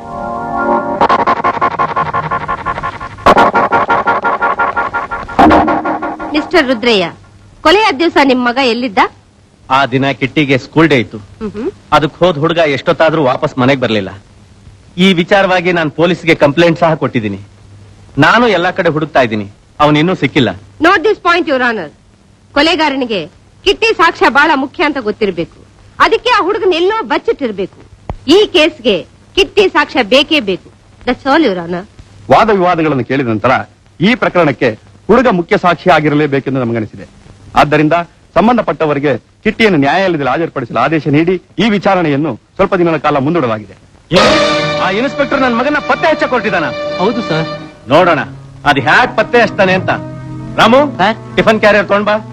ಮಿಸ್ಟರ್ ರುದ್ರಯ್ಯ ಕೊಲೆಯ ದಿವಸ ನಿಮ್ ಮಗ ಎಲ್ಲಿದ್ದ ಆ ದಿನ ಕಿಟ್ಟಿಗೆ ಸ್ಕೂಲ್ ಡೇ ಇತ್ತು ಅದಕ್ಕೆ ಹೋದ್ ಹುಡುಗ ಎಷ್ಟೊತ್ತಾದ್ರೂ ವಾಪಸ್ ಮನೆಗೆ ಬರ್ಲಿಲ್ಲ ಈ ವಿಚಾರವಾಗಿ ನಾನು ಪೊಲೀಸ್ಗೆ ಕಂಪ್ಲೇಂಟ್ ಸಹ ಕೊಟ್ಟಿದ್ದೀನಿ ನಾನು ಎಲ್ಲಾ ಕಡೆ ಹುಡುಕ್ತಾ ಇದ್ದೀನಿ ಅವನು ಇನ್ನೂ ಸಿಕ್ಕಿಲ್ಲ note this point your honour ಕೊಲೆಗಾರನಿಗೆ ಕಿಟ್ಟಿ ಸಾಕ್ಷ್ಯ ಬಹಳ ಮುಖ್ಯ ಅಂತ ಗೊತ್ತಿರಬೇಕು ಅದಕ್ಕೆ ಆ ಹುಡುಗನ ಎಲ್ಲೋ ಬಚ್ಚಿಟ್ಟಿರ್ಬೇಕು ಈ ಕೇಸ್ಗೆ ಕಿಟ್ಟಿ ಸಾಕ್ಷ್ಯ ಬೇಕೇ ಬೇಕು ದಟ್ಸ್ ಆಲ್ ಯುವರ್ ಆನರ್ ವಾದ ವಿವಾದಗಳನ್ನು ಕೇಳಿದ ನಂತರ ಈ ಪ್ರಕರಣಕ್ಕೆ ಹುಡುಗ ಮುಖ್ಯ ಸಾಕ್ಷಿ ಆಗಿರಲೇಬೇಕೆಂದು ನಮಗನಿಸಿದೆ ಆದ್ದರಿಂದ ಸಂಬಂಧಪಟ್ಟವರಿಗೆ ಕಿಟ್ಟಿಯನ್ನು ನ್ಯಾಯಾಲಯದಲ್ಲಿ ಹಾಜರುಪಡಿಸಲು ಆದೇಶ ನೀಡಿ ಈ ವಿಚಾರಣೆಯನ್ನು ಸ್ವಲ್ಪ ದಿನಗಳ ಕಾಲ ಮುಂದೂಡಲಾಗಿದೆ ಆ ಇನ್ಸ್ಪೆಕ್ಟರ್ ನನ್ನ ಮಗನ ಪತ್ತೆ ಹಚ್ಚ ಕೊಟ್ಟಿದ್ದಾನ ಹೌದು ಸರ್ ನೋಡೋಣ ಅದ್ ಹ್ಯಾಕ್ ಪತ್ತೆ ಹಚ್ತಾನೆ ಅಂತ ರಾಮು ಟಿಫನ್ ಕ್ಯಾರಿಯರ್ ತಗೊಂಡ್ ಬಾ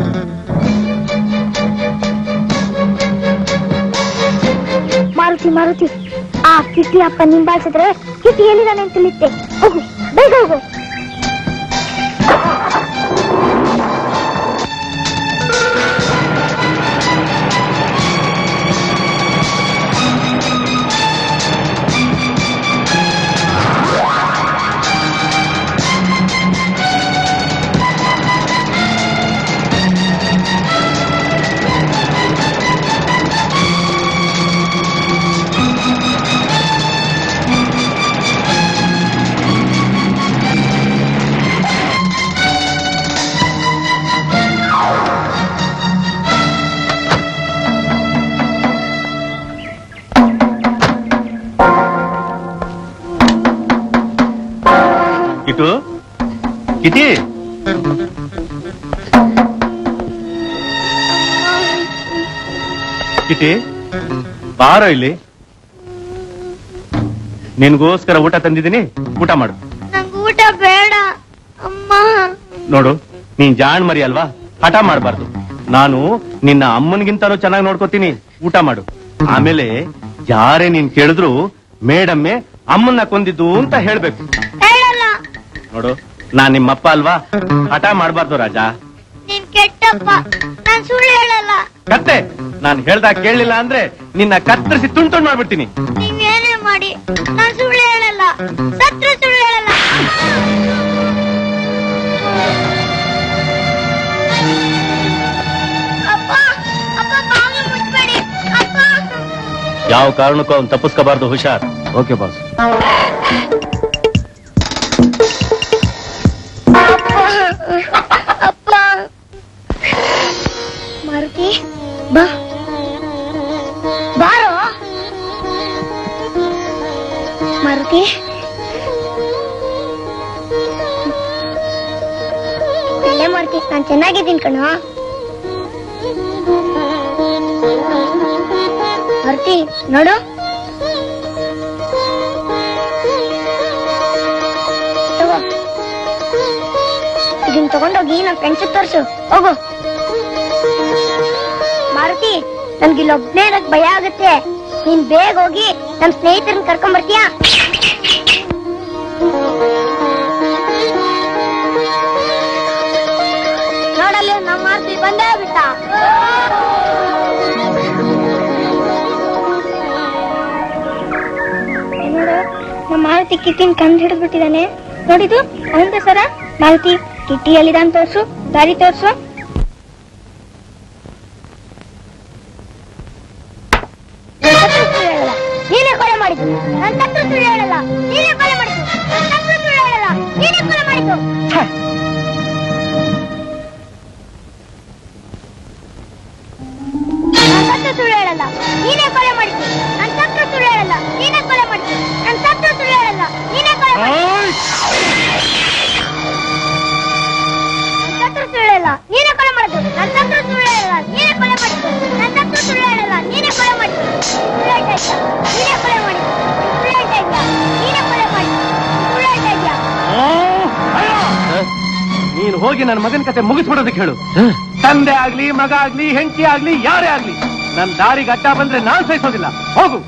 ಮಾರುತಿ ಮಾರುತಿ ಆ ಕಿಟ್ಟಿ ಅಪ್ಪ ನಿಂಬಾಲ್ಸಿದ್ರೆ ಕಿಟ್ಟಿ ಎಲ್ಲಿದ್ದಾನೆ ಅಂತ ತಿಳಿತೆ ಹೋಗು ಬೇಗ ಹೋಗು ಕಿಟು ಕಿಟಿ ಕಿಟಿ ಬಾರೋ ಇಲ್ಲಿ ನಿನ್ಗೋಸ್ಕರ ಊಟ ತಂದಿದ್ದೀನಿ ಊಟ ಮಾಡು ನಂಗೆ ಊಟ ಬೇಡ ಅಮ್ಮ ನೋಡು ನೀನ್ ಜಾಣ್ ಮರಿ ಅಲ್ವಾ ಹಠ ಮಾಡಬಾರ್ದು ನಾನು ನಿನ್ನ ಅಮ್ಮನಿಗಿಂತನೂ ಚೆನ್ನಾಗಿ ನೋಡ್ಕೋತೀನಿ ಊಟ ಮಾಡು ಆಮೇಲೆ ಯಾರೇ ನೀನ್ ಕೇಳಿದ್ರು ಮೇಡಮ್ಮೆ ಅಮ್ಮನ್ನ ಕೊಂದಿದ್ದು ಅಂತ ಹೇಳ್ಬೇಕು ಹೇಳಲ್ಲ ನೋಡು ನಾನ್ ನಿಮ್ಮಪ್ಪ ಅಲ್ವಾ ಹಠ ಮಾಡಬಾರ್ದು ರಾಜ ನೀನ್ ಕೆಟ್ಟಪ್ಪ ನಾನ್ ಸುಳ್ಳು ಹೇಳಲ್ಲ ಕತ್ತೆ ನಾನ್ ಹೇಳ್ದಾಗ ಕೇಳಲಿಲ್ಲ ಅಂದ್ರೆ ನಿನ್ನ ಕತ್ತರಿಸಿ ತುಂಡು ತುಂಡು ಮಾಡ್ಬಿಡ್ತೀನಿ ನೀವ್ ಏನೇ ಮಾಡಿ ನಾನ್ ಸುಳ್ಳು ಹೇಳಲ್ಲ ಸತ್ರ ಸುಳ್ಳು ಹೇಳಲ್ಲ ಅಪ್ಪ ಅಪ್ಪ ಬಾಗಿಲು ಮುಚ್ಬೇಡಿ ಅಪ್ಪ ಯಾವ ಕಾರಣಕ್ಕೂ ಅವ್ನು ತಪ್ಪಿಸ್ಕೋಬಾರ್ದು ಹುಷಾರ್ ಓಕೆ ಬಾಸ್ ಅಪ್ಪ ಮಾರುತಿ ಬಾ ಬಾರೋ ಮಾರುತಿ ಒಳ್ಳೆ ಮಾರುತಿ ನಾನ್ ಚೆನ್ನಾಗಿದ್ದೀನಿ ಕಣೋ ಮಾರುತಿ ನೋಡು ತಗೋ ಇದನ್ನ ತಗೊಂಡೋಗಿ ನಮ್ ಫ್ರೆಂಡ್ಸ್ ತೋರ್ಸು ಹೋಗು ಮಾರುತಿ ನನ್ಗೆ ಇಲ್ಲೊಬ್ನೇ ಇರಕ್ ಭಯ ಆಗುತ್ತೆ ನೀನ್ ಬೇಗ ಹೋಗಿ ನಮ್ ಸ್ನೇಹಿತರನ್ನ ಕರ್ಕೊಂಡ್ ಬರ್ತೀಯಾ ನೋಡಲ್ಲಿ ನಮ್ಮ ಮಾರುತಿ ಬಂದೇ ಬಿಟ್ಟ ನೋಡು ನಮ್ಮ ಮಾರುತಿ ಕಿಟ್ಟಿನ ಕಂಡು ಹಿಡಿದು ಬಿಟ್ಟಿದ್ದಾನೆ ನೋಡಿದು ಅವನ ಸರ ಮಾರುತಿ ಕಿಟ್ಟಿ ಎಲ್ಲಿದಾನ್ ತೋರ್ಸು ದಾರಿ ತೋರ್ಸು ನೀನೇ ಕೊಲೆ ಮಾಡಿದ್ದು ನನ್ನ ತಪ್ಪು ಸುಳ್ಳು ಹೇಳಲ್ಲ ನೀನೇ ಕೊಲೆ ಮಾಡಿದ್ದು ನನ್ನ ತಪ್ಪು ಸುಳ್ಳು ಹೇಳಲ್ಲ ನೀನೇ ಕೊಲೆ ಮಾಡಿದ್ದು ನನ್ನ ತಪ್ಪು ಸುಳ್ಳು ಹೇಳಲ್ಲ ನೀನೇ ಕೊಲೆ ಮಾಡಿದ್ದು ನನ್ನ ತಪ್ಪು ಸುಳ್ಳು ಹೇಳಲ್ಲ ನೀನೇ ಕೊಲೆ ಮಾಡಿದ್ದು ನನ್ನ ತಪ್ಪು ಸುಳ್ಳು ಹೇಳಲ್ಲ ನೀನೇ ಕೊಲೆ ಮಾಡಿದ್ದು ನನ್ನ ತಪ್ಪು ಸುಳ್ಳು ಹೇಳಲ್ಲ ನೀನೇ ಕೊಲೆ ಮಾಡಿದ್ದು ನನ್ನ ತಪ್ಪು ಸುಳ್ಳು ಹೇಳಲ್ಲ ನೀನೇ ಕೊಲೆ ಮಾಡಿದ್ದು ನನ್ನ ತಪ್ಪು ಸುಳ್ಳು ಹೇಳಲ್ಲ ನೀನೇ ಕೊಲೆ ಮಾಡಿದ್ದು ಸುಳ್ಳು ಹೇಳ್ತಾ ಇದ್ಯಾ ನೀನೇ ಕೊಲೆ ಮಾಡಿದ್ದು ಸುಳ್ಳು ಹೇಳ್ತಾ ಇದ್ಯಾ ನೀನೇ ಕೊಲೆ ಮಾಡಿದ್ದು ಸುಳ್ಳು ಹೇಳ್ತಾ ಇದ್ಯಾ ನೀನು ಹೋಗಿ ನನ್ನ ಮಗನ ಕತೆ ಮುಗಿಸ್ಬಿಡೋದಕ್ಕೆ ಹೇಳು ತಂದೆ ಆಗ್ಲಿ ಮಗ ಆಗ್ಲಿ ಹೆಂಡತಿ ಆಗ್ಲಿ ಯಾರೇ ಆಗ್ಲಿ ನನ್ನ ದಾರಿಗೆ ಅಡ್ಡ ಬಂದ್ರೆ ನಾನ್ ಸಹಿಸೋದಿಲ್ಲ ಹೋಗು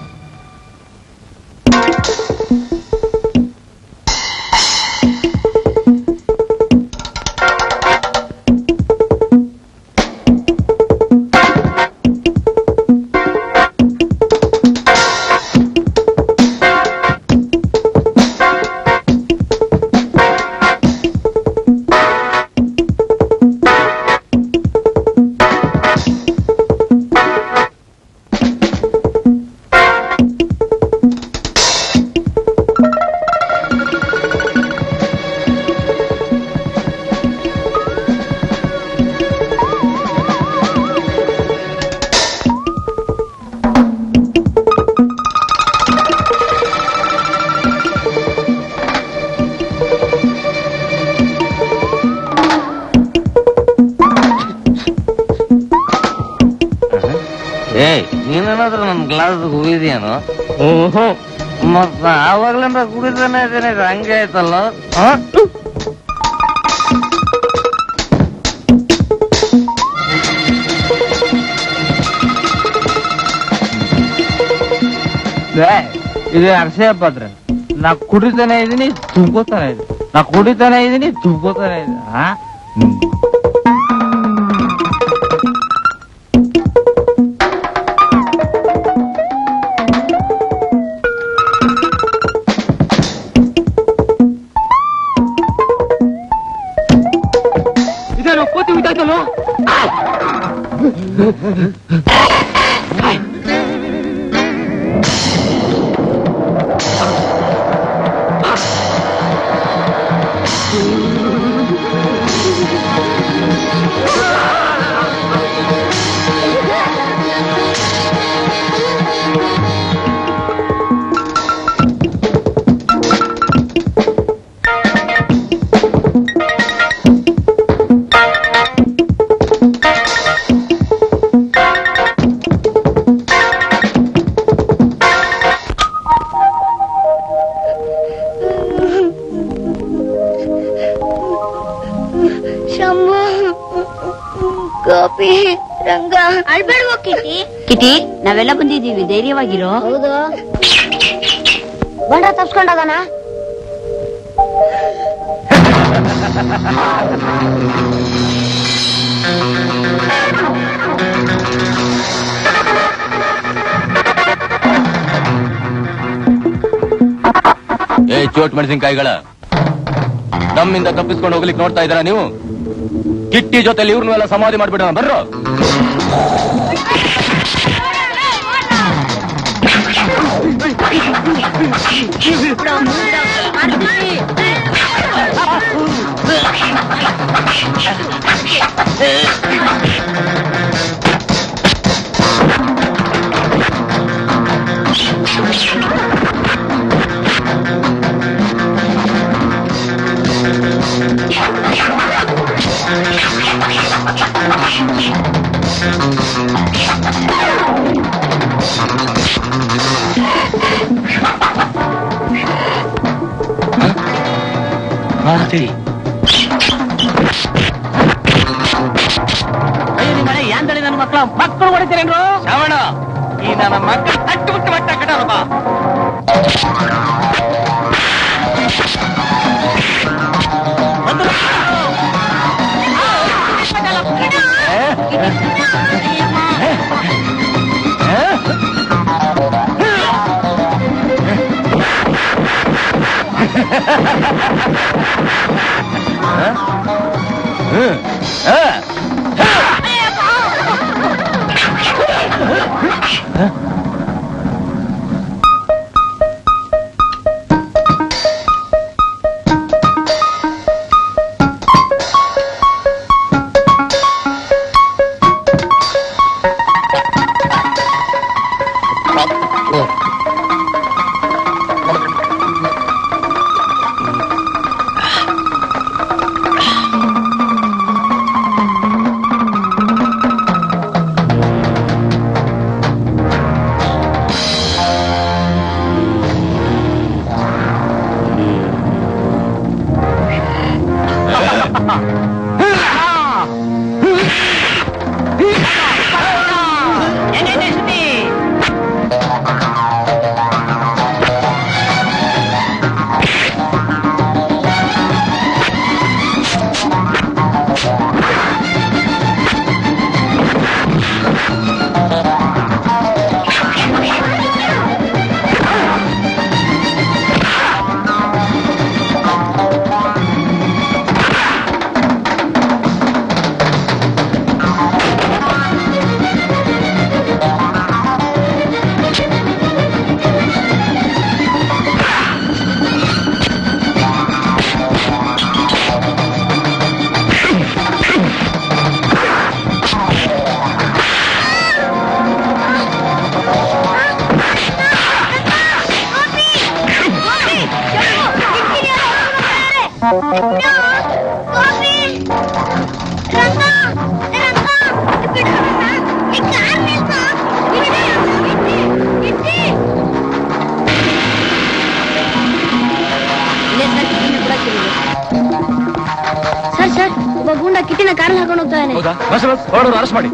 ಏಯ್ ನೀನೇನಾದ್ರೂ ನನ್ ಗ್ಲಾಸ್ ಹೋಗಿದ್ಯಾನು ಮತ್ತ ಆವಾಗ್ಲಿಂದ ಕುಡಿತಾನೆ ಇದ್ದೀನಿ ಇದು ಹಂಗೆ ಆಯ್ತಲ್ಲ ಹ? ಏ, ಇದು ಅಕ್ಷಯ ಪಾತ್ರ ನಾ ಕುಡಿತಾನೆ ಇದೀನಿ ತುಂಬ್ಕೋತಾನೆ ಇದೀನಿ ನಾ ಕುಡಿತಾನೆ ಇದೀನಿ ತುಂಬ್ಕೋತಾನೆ ಇದೀನಿ ಹಾ ಇದೇನು ಕೋತಿ ಉಯ್ತಾಯ್ತಲ್ಲ ಶಂಭು ಗೋಪಿ ರಂಗ ಅಳ್ಬೇಡ್ವೋ ಕಿಟಿ ಕಿಟಿ ನಾವೆಲ್ಲ ಬಂದಿದ್ದೀವಿ ಧೈರ್ಯವಾಗಿರೋ ಹೌದು ಬಂಡ ತಪ್ಸ್ಕೊಂಡೋಗಣ ಏ ಚೋಟ್ ಮೆಣಸಿನ್ಕಾಯಿಗಳ ನಮ್ಮಿಂದ ತಪ್ಪಿಸ್ಕೊಂಡು ಹೋಗ್ಲಿಕ್ಕೆ ನೋಡ್ತಾ ಇದ್ದೀರಾ ನೀವು ಕಿಟ್ಟಿ ಜೊತೆಲಿ ಇವ್ರನ್ನೆಲ್ಲ ಸಮಾಧಿ ಮಾಡ್ಬಿಡೋಣ ಬರ್ರೋ Thank you. ಮಾಡ್ತೀವಿ ಮನೆ ಯಾಂದಳಿ ನನ್ನ ಮಕ್ಕಳ ಮಕ್ಕಳು ಹೊಡಿತೀರೇನ್ರು ಶ್ರವಣ ಈ ನನ್ನ ಮಕ್ಕಳು ತಟ್ಟು ಬಿಟ್ಟು ಮಟ್ಟ ಕಟ್ಟೋರಪ್ಪ ಸರ್ ಸರ್ ಒಬ್ಬ ಗೂಂಡ ಕಿಟ್ಟಿನ ಕಾರಲ್ಲಿ ಹಾಕೊಂಡು ಹೋಗ್ತಾನೆ ಹೌದಾ ಬಸ್ ಬಸ್ ಹೊರಡೋರು ಅರೆಸ್ಟ್ ಮಾಡಿ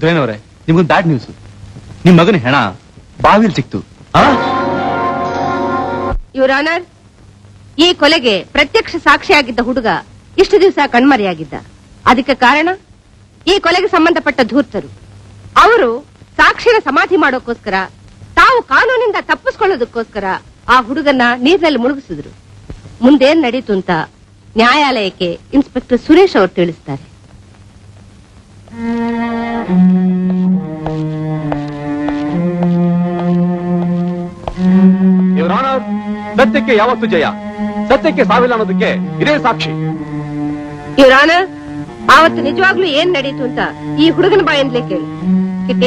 ರುದ್ರೇನವ್ರೆ ನಿಮ್ಗೊಂದು ಬ್ಯಾಡ್ ನ್ಯೂಸ್ ನಿಮ್ ಮಗನ ಹೆಣ ಬಾವಿಲ್ ಸಿಕ್ತು ಯುವರ್ ಆನರ್ ಈ ಕೊಲೆಗೆ ಪ್ರತ್ಯಕ್ಷ ಸಾಕ್ಷಿಯಾಗಿದ್ದ ಹುಡುಗ ಇಷ್ಟು ದಿವಸ ಕಣ್ಮರೆಯಾಗಿದ್ದ ಅದಕ್ಕೆ ಕಾರಣ ಈ ಕೊಲೆಗೆ ಸಂಬಂಧಪಟ್ಟ ಧೂರ್ತರು ಅವರು ಸಾಕ್ಷಿನ ಸಮಾಧಿ ಮಾಡೋಕ್ಕೋಸ್ಕರ ತಾವು ಕಾನೂನಿಂದ ತಪ್ಪಿಸ್ಕೊಳ್ಳೋದಕ್ಕೋಸ್ಕರ ಆ ಹುಡುಗನ ನೀರಿನಲ್ಲಿ ಮುಳುಗಿಸಿದ್ರು ಮುಂದೇನ್ ನಡೀತು ಅಂತ ನ್ಯಾಯಾಲಯಕ್ಕೆ ಇನ್ಸ್ಪೆಕ್ಟರ್ ಸುರೇಶ್ ಅವರು ತಿಳಿಸ್ತಾರೆ Your Honor, ಸತ್ಯಕ್ಕೆ ಯಾವತ್ತು ಜಯ ಸತ್ಯಕ್ಕೆ ಸಾವಿಲ್ಲ ಅನ್ನೋದಕ್ಕೆ ಇದೇ ಸಾಕ್ಷಿ ಯುವರ್ ಆನರ್ ಆವತ್ತು ನಿಜವಾಗ್ಲೂ ಏನ್ ನಡೀತು ಅಂತ ಈ ಹುಡುಗನ ಬಾಯಿಂದಲೇ ಕೇಳಿ ಕಿಟ್ಟಿ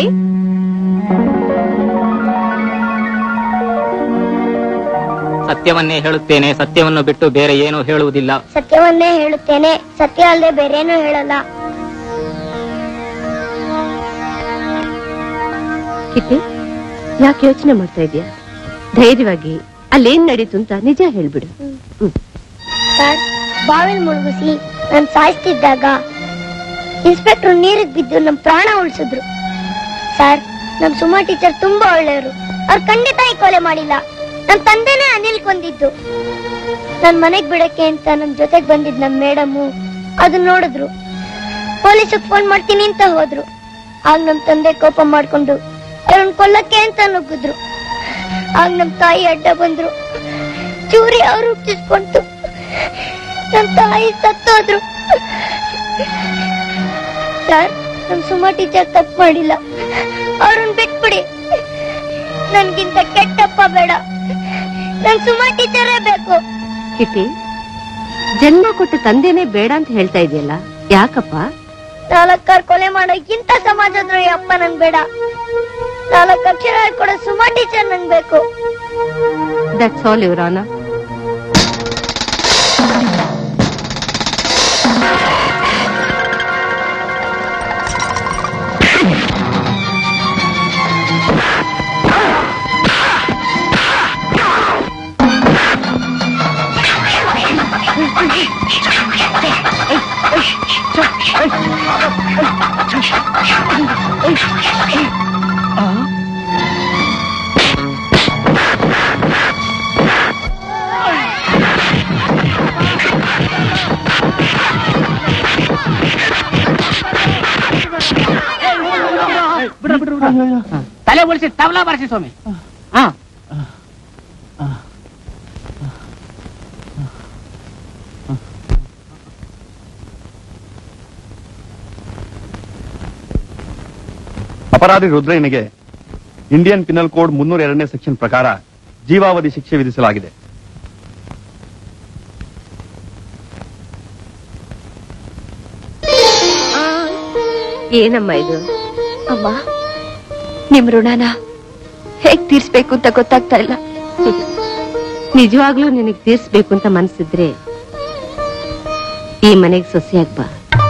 ಸತ್ಯವನ್ನೇ ಹೇಳುತ್ತೇನೆ ಸತ್ಯವನ್ನು ಬಿಟ್ಟು ಬೇರೆ ಏನೂ ಹೇಳುವುದಿಲ್ಲ ಸತ್ಯವನ್ನೇ ಹೇಳುತ್ತೇನೆ ಸತ್ಯ ಅಲ್ಲದೆ ಬೇರೇನೂ ಹೇಳಲ್ಲ ಕಿಟ್ಟಿ ಯಾಕೆ ಯೋಚನೆ ಮಾಡ್ತಾ ಇದೀಯಾ ಧೈರ್ಯವಾಗಿ ಅಲ್ಲೇನ್ ನಡೀತು ಅಂತ ನಿಜ ಹೇಳ್ಬಿಡು ಸರ್ ಬಾವಿಲ್ ಮುಳುಗಿಸಿ ನನ್ ಸಾಯಿಸ್ತಿದ್ದಾಗ ಇನ್ಸ್ಪೆಕ್ಟರ್ ನೀರಿಗೆ ಬಿದ್ದು ನಮ್ ಪ್ರಾಣ ಉಳಿಸಿದ್ರು ಸರ್ ನಮ್ ಸುಮಾ ಟೀಚರ್ ತುಂಬಾ ಒಳ್ಳೆಯವರು ಅವ್ರು ಖಂಡಿತ ಈ ಕೊಲೆ ಮಾಡಿಲ್ಲ ನಮ್ ತಂದೆನೇ ಅನಿಲ್ ಕೊಂದಿದ್ದು ನನ್ ಮನೆಗ್ ಬಿಡಕ್ಕೆ ಅಂತ ನಮ್ ಜೊತೆಗ್ ಬಂದಿದ್ ನಮ್ ಮೇಡಮು ಅದನ್ನ ನೋಡಿದ್ರು ಪೊಲೀಸಕ್ ಫೋನ್ ಮಾಡ್ತೀನಿ ಅಂತ ಹೋದ್ರು ಆಗ ನಮ್ ತಂದೆ ಕೋಪ ಮಾಡ್ಕೊಂಡು ಅವ್ರನ್ನ ಕೊಲ್ಲಕ್ಕೆ ಅಂತ ನುಗ್ಗಿದ್ರು ಆಗ ನಮ್ ತಾಯಿ ಅಡ್ಡ ಬಂದ್ರು ಚೂರಿ ಅವ್ರು ಹುಟ್ಟಿಸ್ಕೊಂತು ನಮ್ ತಾಯಿ ಸತ್ತೋದ್ರು ಸರ್ ನಮ್ ಸುಮಾ ಟೀಚರ್ ತಪ್ಪು ಮಾಡಿಲ್ಲ ಅವ್ರನ್ನ ಬಿಟ್ಬಿಡಿ ನನ್ಗಿಂತ ಕೆಟ್ಟಪ್ಪ ಬೇಡ ನನ್ ಸುಮಾ ಟೀಚರೇ ಬೇಕು ಕಿಟ್ಟಿ ಜನ್ಮ ಕೊಟ್ಟ ತಂದೆನೇ ಬೇಡ ಅಂತ ಹೇಳ್ತಾ ಇದೆಯಲ್ಲ ಯಾಕಪ್ಪ ನಾಲ್ಕಾರ್ ಕೊಲೆ ಮಾಡೋ ಇಂಥ ಸಮಾಜದ್ರೋಹಿ ಅಪ್ಪ ನನ್ ಬೇಡ ನಾಲ್ಕು ಅಕ್ಷರ ಹೇಳ್ಕೊಡೋ ಸುಮಾ ಟೀಚರ್ ನನ್ ಬೇಕು ದಟ್ಸ್ ಆಲ್ ಯುವರ್ ಆನರ್ ತಲೆ ಉಳಿಸಿ ತಬಲಾ ಬರ್ಸಿ ಸ್ವಾಮಿ ಹಾ ಅಪರಾಧಿ ರುದ್ರಯ್ಯನಿಗೆ ಇಂಡಿಯನ್ ಪಿನಲ್ ಕೋಡ್ ಮುನ್ನೂರ ಎರಡನೇ ಸೆಕ್ಷನ್ ಪ್ರಕಾರ ಜೀವಾವಧಿ ಶಿಕ್ಷೆ ವಿಧಿಸಲಾಗಿದೆ ಏನಮ್ಮ ಇದು ಅಮ್ಮ ನಿಮ್ ಋಣನ ಹೇಗ್ ತೀರ್ಸ್ಬೇಕು ಅಂತ ಗೊತ್ತಾಗ್ತಾ ಇಲ್ಲ ನಿಜವಾಗ್ಲೂ ನಿನಗ್ ತೀರ್ಸ್ಬೇಕು ಅಂತ ಮನ್ಸಿದ್ರೆ ಈ ಮನೆಗ್ ಸೊಸೆಯಾಗ್ ಬಾ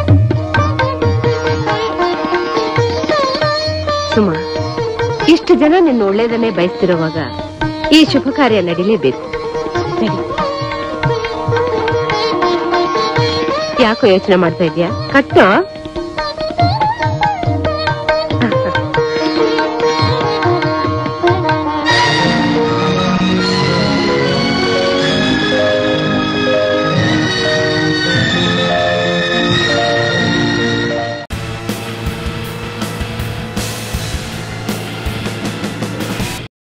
ಸುಮ ಇಷ್ಟು ಜನ ನಿನ್ನ ಒಳ್ಳೇದನ್ನೇ ಬಯಸ್ತಿರುವಾಗ ಈ ಶುಭ ಕಾರ್ಯ ನಡಿಲೇಬೇಕು ನಡಿ. ಯಾಕೋ ಯೋಚನೆ ಮಾಡ್ತಾ ಇದ್ಯಾ ಕಟ್ಟು